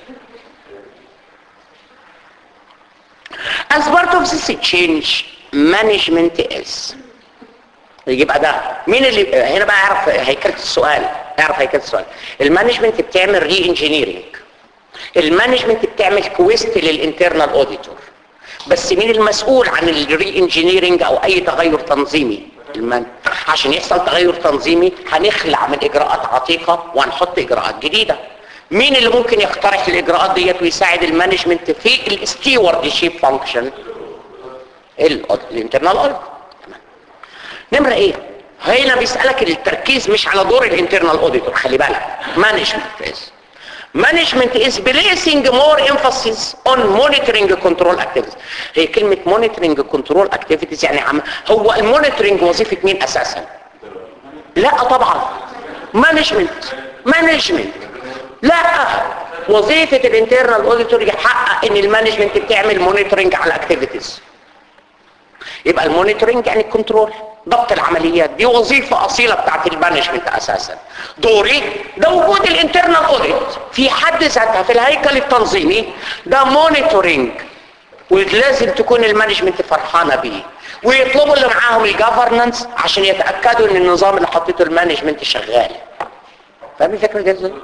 As part of this change management is يبقى ده مين اللي هنا بقى يعرف هيكلة السؤال يعرف هيكلة السؤال المانجمنت بتعمل ري انجينيرنج المانجمنت بتعمل كويست للانترنال اوديتور بس مين المسؤول عن الري انجينيرنج او اي تغير تنظيمي المان عشان يحصل تغير تنظيمي هنخلع من اجراءات عتيقة وهنحط اجراءات جديدة مين اللي ممكن يقترح الاجراءات ديت ويساعد المانجمنت في الاستيورد شيب فانكشن الانترنال اوديت نمرة ايه هنا بيسألك التركيز مش على دور الانترنال اوديتور خلي بالك مانجمنت management is placing more emphasis on monitoring control activities هي كلمة monitoring control activities يعني عم هو المونيتورنج وظيفة مين اساسا لا طبعا مانجمنت مانجمنت لا وظيفة الانترنال اوديتور يحقق ان المانجمنت بتعمل مونيتورنج على الاكتيفيتيز يبقى المونيتورنج يعني الكنترول ضبط العمليات دي وظيفة اصيلة بتاعت المانجمنت اساسا دوري ده وجود الانترنال اوديت في حد ذاتها في الهيكل التنظيمي ده مونيتورنج ولازم تكون المانجمنت فرحانة بيه ويطلبوا اللي معاهم الجفرنانس عشان يتأكدوا ان النظام اللي حطيته المانجمنت شغال فاهم الفكرة دي ازاي؟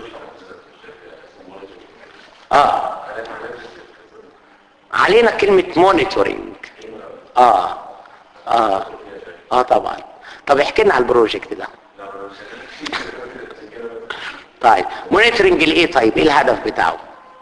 اه علينا كلمة مونيتورنج اه اه اه طبعا طب احكي لنا على البروجكت ده طيب مونيتورنج الايه طيب ايه الهدف بتاعه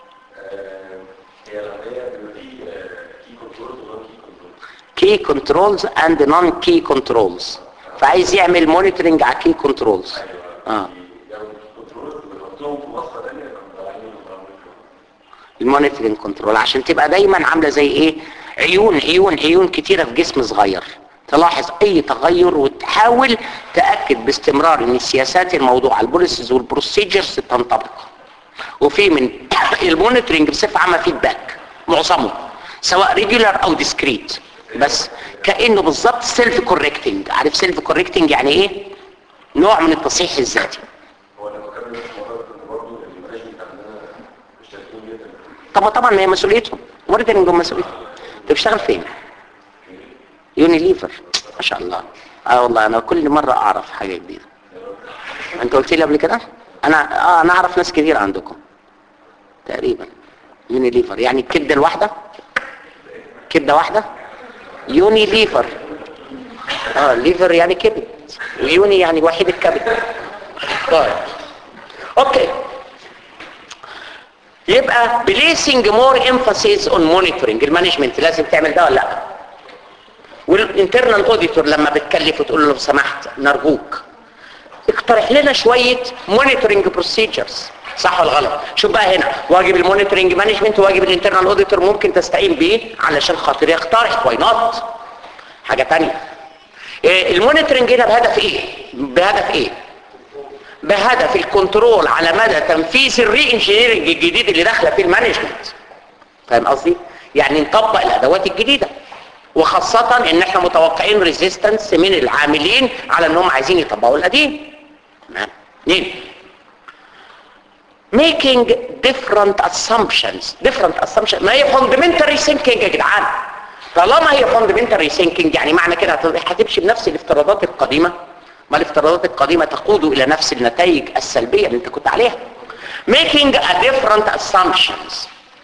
هي العملية بيبقى فيه كي كنترول ونون كي كنترول كي كنترولز اند نون كي كنترولز فعايز يعمل مونيتورنج على كي كنترولز اه يعني كنترول بنحطهم في وصفة تانية كانوا طالعين من المونيتورنج كنترول عشان تبقى دايما عامله زي ايه عيون عيون عيون كتيره في جسم صغير تلاحظ اي تغير وتحاول تاكد باستمرار ان السياسات الموضوع البوليسيز والبروسيجرز تنطبق وفي من المونيتورنج بصفه عامه فيدباك معظمه سواء ريجولار او ديسكريت بس كانه بالظبط سيلف كوركتنج عارف سيلف كوركتنج يعني ايه نوع من التصحيح الذاتي هو لما كان بس مرة كنت برضه المانجمنت عندنا مشتركين جدا طب طبعا ما هي مسؤوليتهم مونيتورنج مسؤوليتهم انت بتشتغل فين يونيليفر ما شاء الله اه والله انا كل مره اعرف حاجه جديده انت قلت لي قبل كده انا اه انا اعرف ناس كتير عندكم تقريبا يونيليفر يعني الكبده الواحده كبده واحده يونيليفر اه ليفر يعني كبد ويوني يعني وحيد الكبد طيب اوكي يبقى بليسنج مور emphasis on monitoring المانجمنت لازم تعمل ده ولا لا والانترنال اوديتور لما بتكلف وتقول له لو سمحت نرجوك اقترح لنا شويه مونيتورنج بروسيجرز صح ولا غلط شوف بقى هنا واجب المونيتورنج مانجمنت وواجب الانترنال اوديتور ممكن تستعين بيه علشان خاطر يقترح واي نوت حاجه ثانيه المونيتورنج هنا بهدف ايه بهدف ايه بهدف الكنترول على مدى تنفيذ الري انجينيرنج الجديد اللي داخله فيه المانجمنت فاهم قصدي يعني نطبق الادوات الجديده وخاصة ان احنا متوقعين ريزيستنس من العاملين على انهم عايزين يطبقوا القديم تمام اثنين making different assumptions different assumptions ما هي fundamentary thinking يا جدعان طالما هي fundamentary thinking يعني معنى كده هتمشي بنفس الافتراضات القديمة ما الافتراضات القديمة تقود الى نفس النتائج السلبية اللي انت كنت عليها making a different assumptions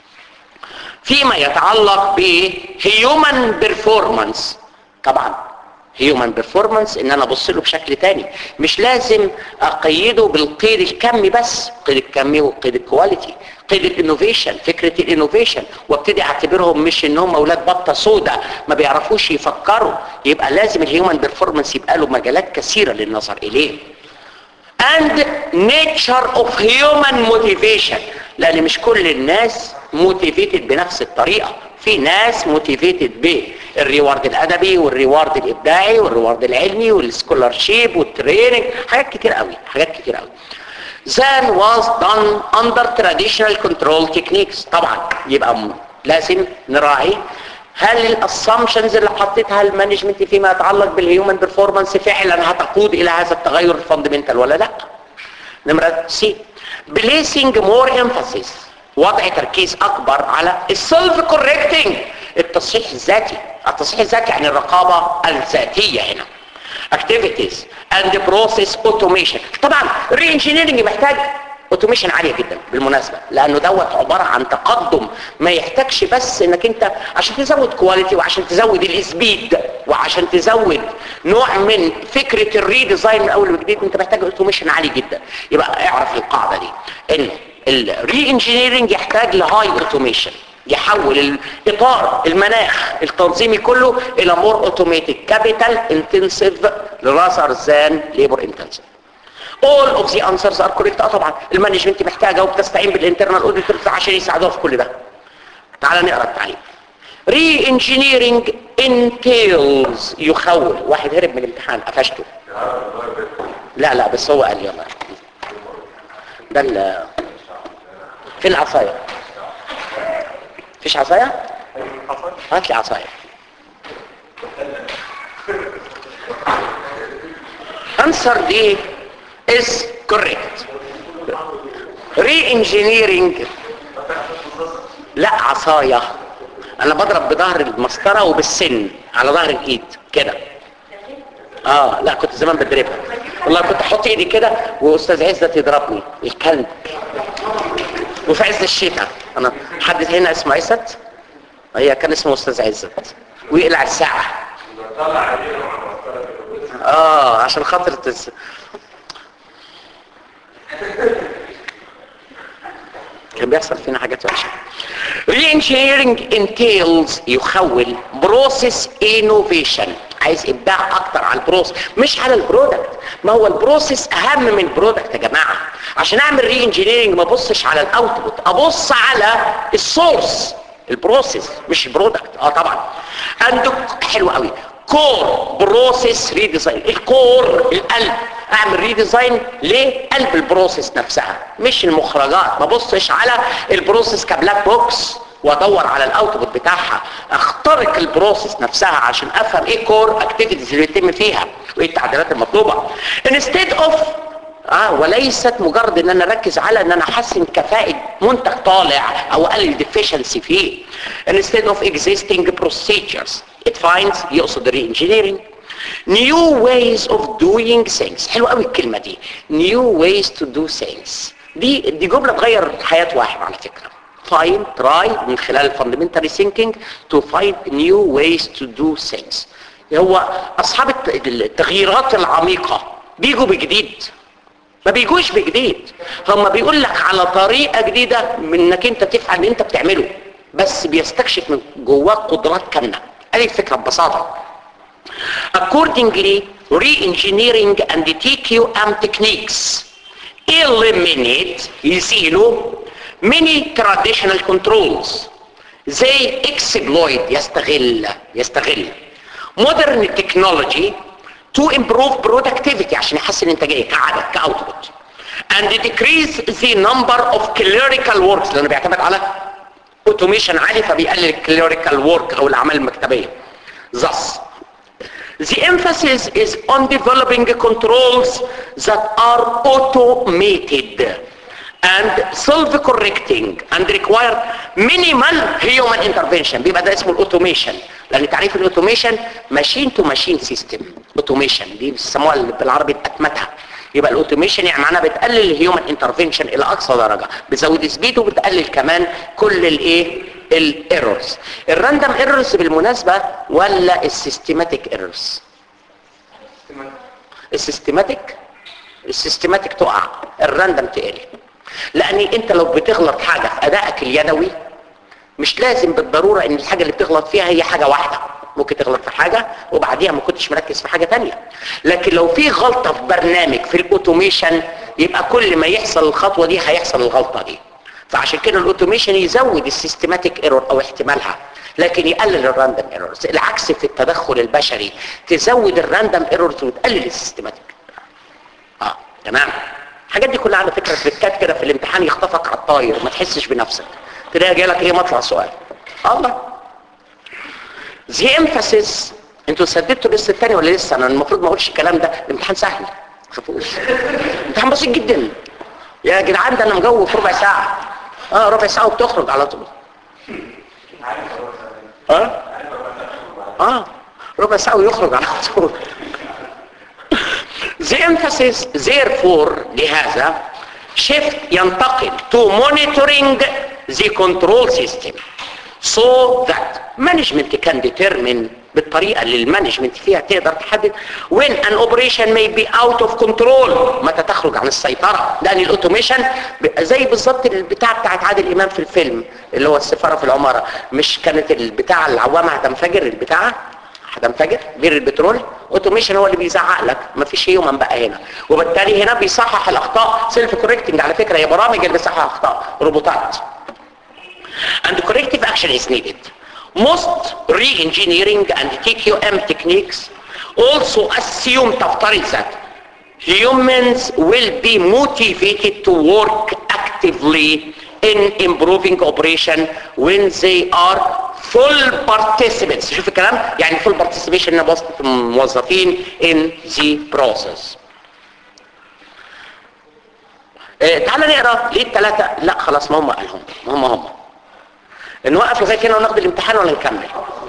فيما يتعلق ب human performance طبعا human performance ان انا ابص له بشكل تاني مش لازم اقيده بالقيد الكمي بس قيد الكمي وقيد الكواليتي قيد الانوفيشن فكره الانوفيشن وابتدي اعتبرهم مش ان هم اولاد بطه سودا ما بيعرفوش يفكروا يبقى لازم الهيومن بيرفورمانس يبقى له مجالات كثيره للنظر اليه and nature of human motivation لان مش كل الناس موتيفيتد بنفس الطريقة في ناس موتيفيتد بالريوارد الادبي والريوارد الابداعي والريوارد العلمي والسكولارشيب والتريننج حاجات كتير قوي حاجات كتير قوي than was done under traditional control techniques طبعا يبقى م- لازم نراعي هل الاسامبشنز اللي حطيتها المانجمنت فيما يتعلق بالهيومن بيرفورمانس فعلا هتقود الى هذا التغير الفاندمنتال ولا لا نمرة سي placing more emphasis وضع تركيز اكبر على السيلف كوركتنج التصحيح الذاتي التصحيح الذاتي يعني الرقابة الذاتية هنا activities and process automation طبعا الري انجينيرنج محتاج اوتوميشن عاليه جدا بالمناسبه لانه دوت عباره عن تقدم ما يحتاجش بس انك انت عشان تزود كواليتي وعشان تزود السبيد وعشان تزود نوع من فكره الريديزاين من اول وجديد انت محتاج اوتوميشن عالي جدا يبقى اعرف القاعده دي ان الري انجينيرنج يحتاج لهاي اوتوميشن يحول الاطار المناخ التنظيمي كله الى مور اوتوميتد كابيتال انتنسيف راسر ذان ليبر انتنسيف all of the answers are correct اه طبعا المانجمنت محتاجه وبتستعين بالانترنال اوديتورز عشان يساعدوها في كل ده تعال نقرا التعليم ري انجينيرنج entails يخول واحد هرب من الامتحان قفشته لا لا بس هو قال لي والله ده ال فين العصايه فيش عصايه هات لي عصايه answer دي is correct re-engineering لا عصاية انا بضرب بظهر المسطرة وبالسن على ظهر الايد كده اه لا كنت زمان بضربها والله كنت احط ايدي كده واستاذ عزت يضربني الكلب وفي عز الشتاء انا حد هنا اسمه عزت هي كان اسمه استاذ عزت ويقلع الساعة طلع عليه وعلى مسطرة اه عشان خاطر تس... كان بيحصل فينا حاجات وحشه re-engineering entails يخول process innovation عايز ابداع اكتر على البروسيس مش على البرودكت ما هو البروسيس اهم من البرودكت يا جماعه عشان اعمل ري انجينيرنج ما ابصش على الاوتبوت ابص على السورس البروسيس مش البرودكت اه طبعا عندك حلو قوي كور بروسيس ريديزاين الكور القلب اعمل ريديزاين لقلب البروسيس نفسها مش المخرجات ما بصش على البروسيس كبلاك بوكس وادور على الاوتبوت بتاعها اخترق البروسيس نفسها عشان افهم ايه كور اكتيفيتيز اللي بيتم فيها وايه التعديلات المطلوبه instead of اه وليست مجرد ان انا اركز على ان انا احسن كفاءة منتج طالع او اقلل deficiency فيه instead of existing procedures it finds يقصد الري engineering new ways of doing things حلو قوي الكلمة دي new ways to do things دي دي جملة تغير حياة واحد على فكرة find try من خلال fundamental thinking to find new ways to do things هو اصحاب الت- التغييرات العميقة بيجوا بجديد ما بيجوش بجديد هم بيقول لك على طريقة جديدة من انك انت تفعل اللي انت بتعمله بس بيستكشف من جواك قدرات كاملة ادي الفكرة ببساطة accordingly re-engineering and TQM techniques eliminate يزيلوا many traditional controls they exploit يستغل يستغل modern technology to improve productivity عشان يحسن الانتاجيه كعدد كاوتبوت and decrease the number of clerical works لانه بيعتمد على اوتوميشن عالي فبيقلل الكليريكال ورك او الاعمال المكتبيه thus The emphasis is on developing controls that are automated and self-correcting and require minimal human intervention بيبقى ده اسمه الاوتوميشن لان تعريف الاوتوميشن ماشين تو ماشين سيستم اوتوميشن دي بيسموها بالعربي الاتمته يبقى الاوتوميشن يعني معناها بتقلل الهيومن انترفنشن الى اقصى درجه بتزود سبيد وبتقلل كمان كل الايه الايرورز الراندوم ايرورز بالمناسبه ولا السيستماتيك ايرورز السيستماتيك السيستماتيك تقع الراندوم تقل لان انت لو بتغلط حاجه في ادائك اليدوي مش لازم بالضروره ان الحاجه اللي بتغلط فيها هي حاجه واحده ممكن تغلط في حاجه وبعديها ما كنتش مركز في حاجه تانية لكن لو في غلطه في برنامج في الاوتوميشن يبقى كل ما يحصل الخطوه دي هيحصل الغلطه دي فعشان كده الاوتوميشن يزود السيستماتيك ايرور او احتمالها لكن يقلل الراندوم ايرورز العكس في التدخل البشري تزود الراندوم ايرورز وتقلل السيستماتيك اه تمام الحاجات دي كلها على فكره تريكات كده في الامتحان يخطفك على الطاير ما تحسش بنفسك تلاقي جاي لك ايه مطلع سؤال الله the emphasis انتوا سددتوا لسه الثاني ولا لسه انا المفروض ما اقولش الكلام ده الامتحان سهل ما تخافوش امتحان بسيط جدا يا جدعان ده انا مجوه في ربع ساعه اه ربع ساعه وبتخرج على طول اه اه ربع ساعه ويخرج على طول The emphasis therefore لهذا shift ينتقل to monitoring the control system so that management can determine بالطريقة اللي المانجمنت فيها تقدر تحدد when an operation may be out of control متى تخرج عن السيطرة لأن الاوتوميشن ب- زي بالظبط البتاع بتاعت عادل إمام في الفيلم اللي هو السفارة في العمارة مش كانت البتاع العوامة هتنفجر البتاعة هتنفجر بير البترول اوتوميشن هو اللي بيزعق لك مفيش هيومن بقى هنا وبالتالي هنا بيصحح الاخطاء سيلف كوريكتنج على فكره هي برامج اللي بتصحح اخطاء روبوتات and corrective action is needed most re-engineering and TQM techniques also assume تفترض that humans will be motivated to work actively in improving operation when they are full participants شوف الكلام يعني full participation ان وسط الموظفين in the process اه تعال نقرا ليه الثلاثه لا خلاص ما هم قالهم ما هم هم نوقف لغايه هنا وناخد الامتحان ولا نكمل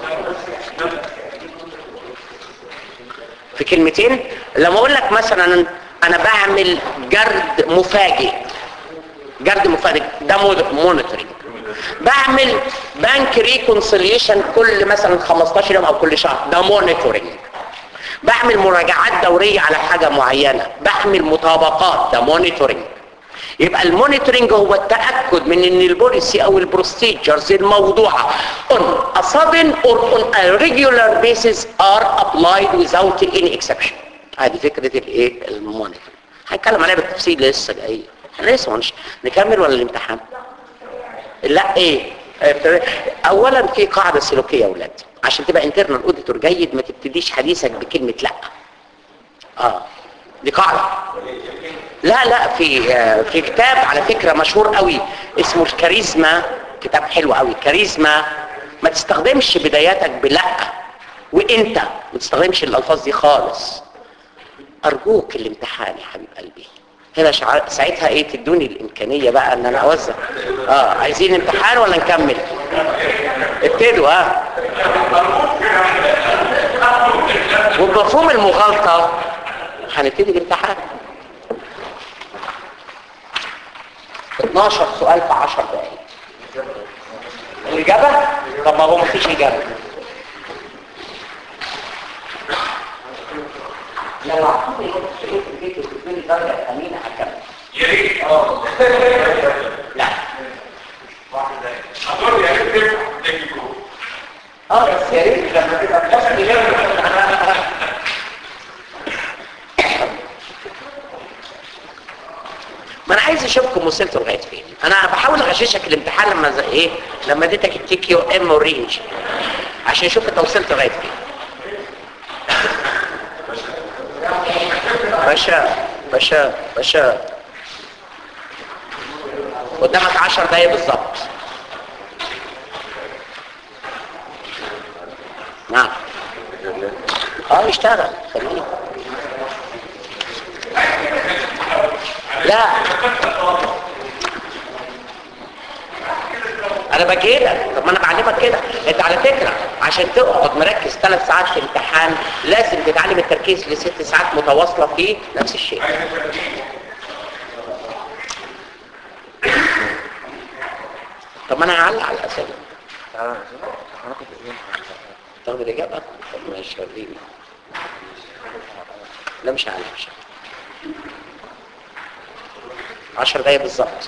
في كلمتين لما اقول لك مثلا انا بعمل جرد مفاجئ جرد مفاجئ ده مونيتورنج بعمل بنك ريكونسيليشن كل مثلا 15 يوم او كل شهر ده مونيتورنج بعمل مراجعات دورية على حاجة معينة بعمل مطابقات ده مونيتورنج يبقى المونيتورنج هو التأكد من ان البوليسي او البروسيجرز الموضوعة on a sudden or on a regular basis are applied without any exception هذه فكرة الايه المونيتورنج هنتكلم عليها بالتفصيل لسه جاي احنا لسه مش نكمل ولا الامتحان لا ايه اولا في قاعدة سلوكية يا اولاد عشان تبقى انترنال اوديتور جيد ما تبتديش حديثك بكلمة لا اه دي قاعدة لا لا في آه، في كتاب على فكرة مشهور قوي اسمه الكاريزما كتاب حلو قوي كاريزما ما تستخدمش بداياتك بلا وانت ما تستخدمش الالفاظ دي خالص ارجوك الامتحان يا حبيب قلبي هنا شعر... ساعتها ايه تدوني الامكانيه بقى ان انا اوزع اه عايزين امتحان ولا نكمل ابتدوا اه وبمفهوم المغالطه هنبتدي الامتحان 12 سؤال في 10 دقائق الاجابه طب ما هو مفيش اجابه لو عطوني السؤال في البيت وتدوني درجه امينه هكمل يا ريت اه لا هتقول يا ريت تفتح تكنيكو اه بس يا ريت لما تبقى بتسأل ما انا عايز اشوفكم وصلتوا لغايه فين انا بحاول اغششك الامتحان لما زي ايه لما اديتك التي كيو ام والرينج عشان اشوف انت وصلت لغايه فين باشا باشا باشا قدامك 10 دقايق بالظبط نعم اه يشتغل خليه لا انا بجيلك طب ما انا بعلمك كده انت على فكره عشان تقعد مركز ثلاث ساعات في امتحان لازم تتعلم التركيز لست ساعات متواصله في نفس الشيء طب ما انا هعلق على الاسئله تاخد الاجابه طب ماشي وريني لا مش هعلق مش هعلق 10 دقايق بالظبط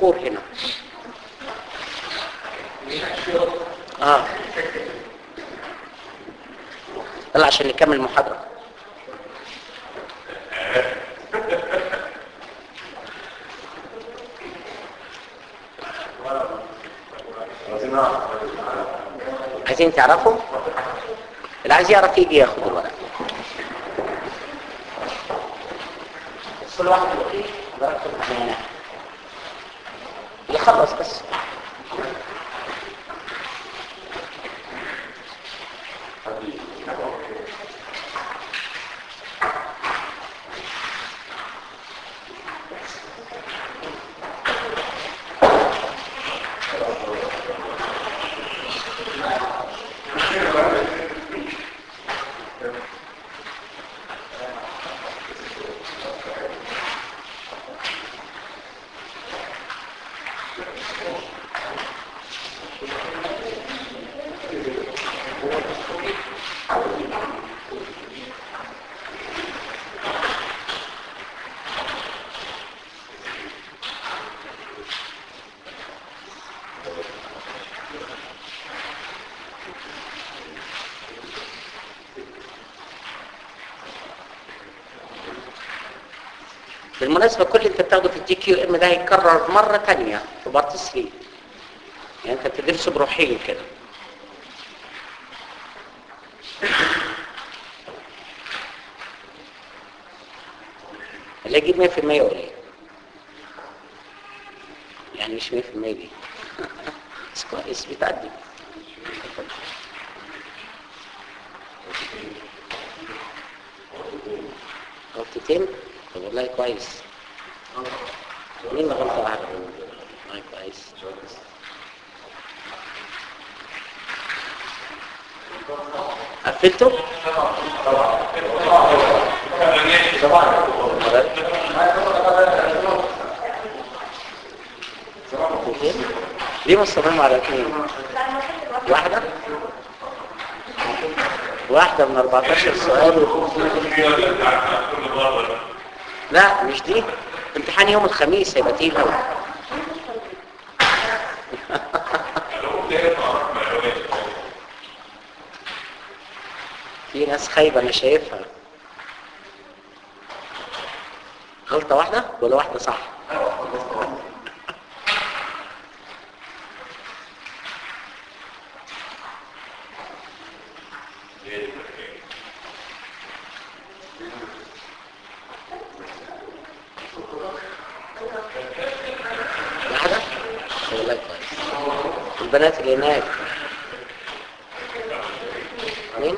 4 هنا اه يلا عشان نكمل المحاضرة عايزين تعرفوا اللي عايز يعرف يجي ياخد الورق كل واحد يقول درجته معينة يخلص بس بالمناسبة كل اللي انت بتاخده في الدي كيو ام ده هيتكرر مرة تانية في بارت 3 يعني انت بتدرسه بروحين كده اللي يجيب 100% يقول ايه يعني مش 100% دي بس كويس بتعدي غلطتين طب والله كويس مين غلطة واحدة والله كويس قفلته؟ غلطتين؟ ليه مصمم على اثنين؟ واحدة؟ واحدة من 14 سؤال لا مش دي امتحان يوم الخميس هيبقى تقيل قوي في ناس خايبة انا شايفها غلطة واحدة ولا واحدة صح واحدة والله كويس البنات اللي هناك مين؟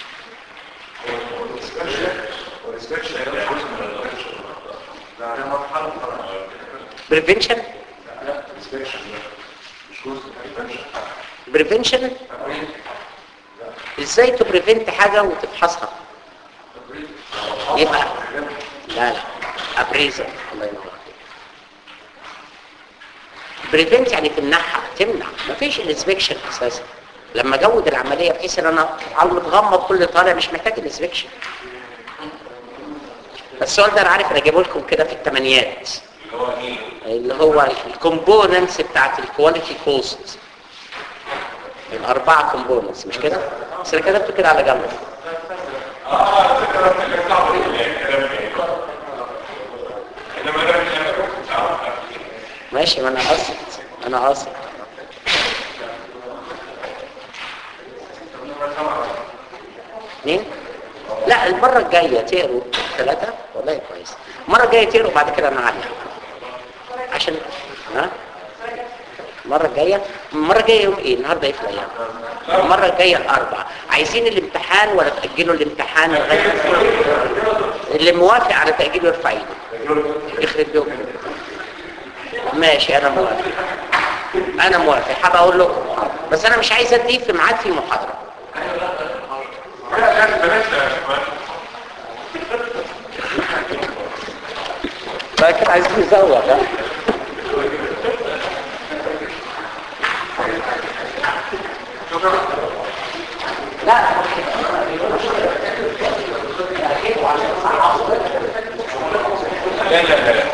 بريفنشن بريفنشن ازاي تبريفنت حاجة وتفحصها يبقى لا لا ابريزر الله ينور عليك بريفنت يعني تمنعها تمنع مفيش الانسبكشن اساسا لما جود العمليه بحيث ان انا على المتغمض كل طالع مش محتاج الانسبكشن السؤال ده انا عارف انا جايبه لكم كده في الثمانينات اللي هو الكومبوننتس بتاعت الكواليتي كوست الاربعه كومبوننتس مش كده بس انا كتبته كده على جنب ماشي ما انا قصد انا قصد مين لا المره الجايه تقروا ثلاثه والله كويس المره الجايه تقروا بعد كده انا علق عشان ها المره الجايه المره الجايه يوم ايه النهارده ايه في الايام المره الجايه الاربع عايزين الامتحان ولا تاجلوا الامتحان لغايه اللي موافق على تاجيله يرفع ايده يخرب بيكم ماشي انا موافق انا موافق حابب اقول لكم بس انا مش عايز اديه في ميعاد في محاضره لكن عايزين نزوق ها لا لا لا لا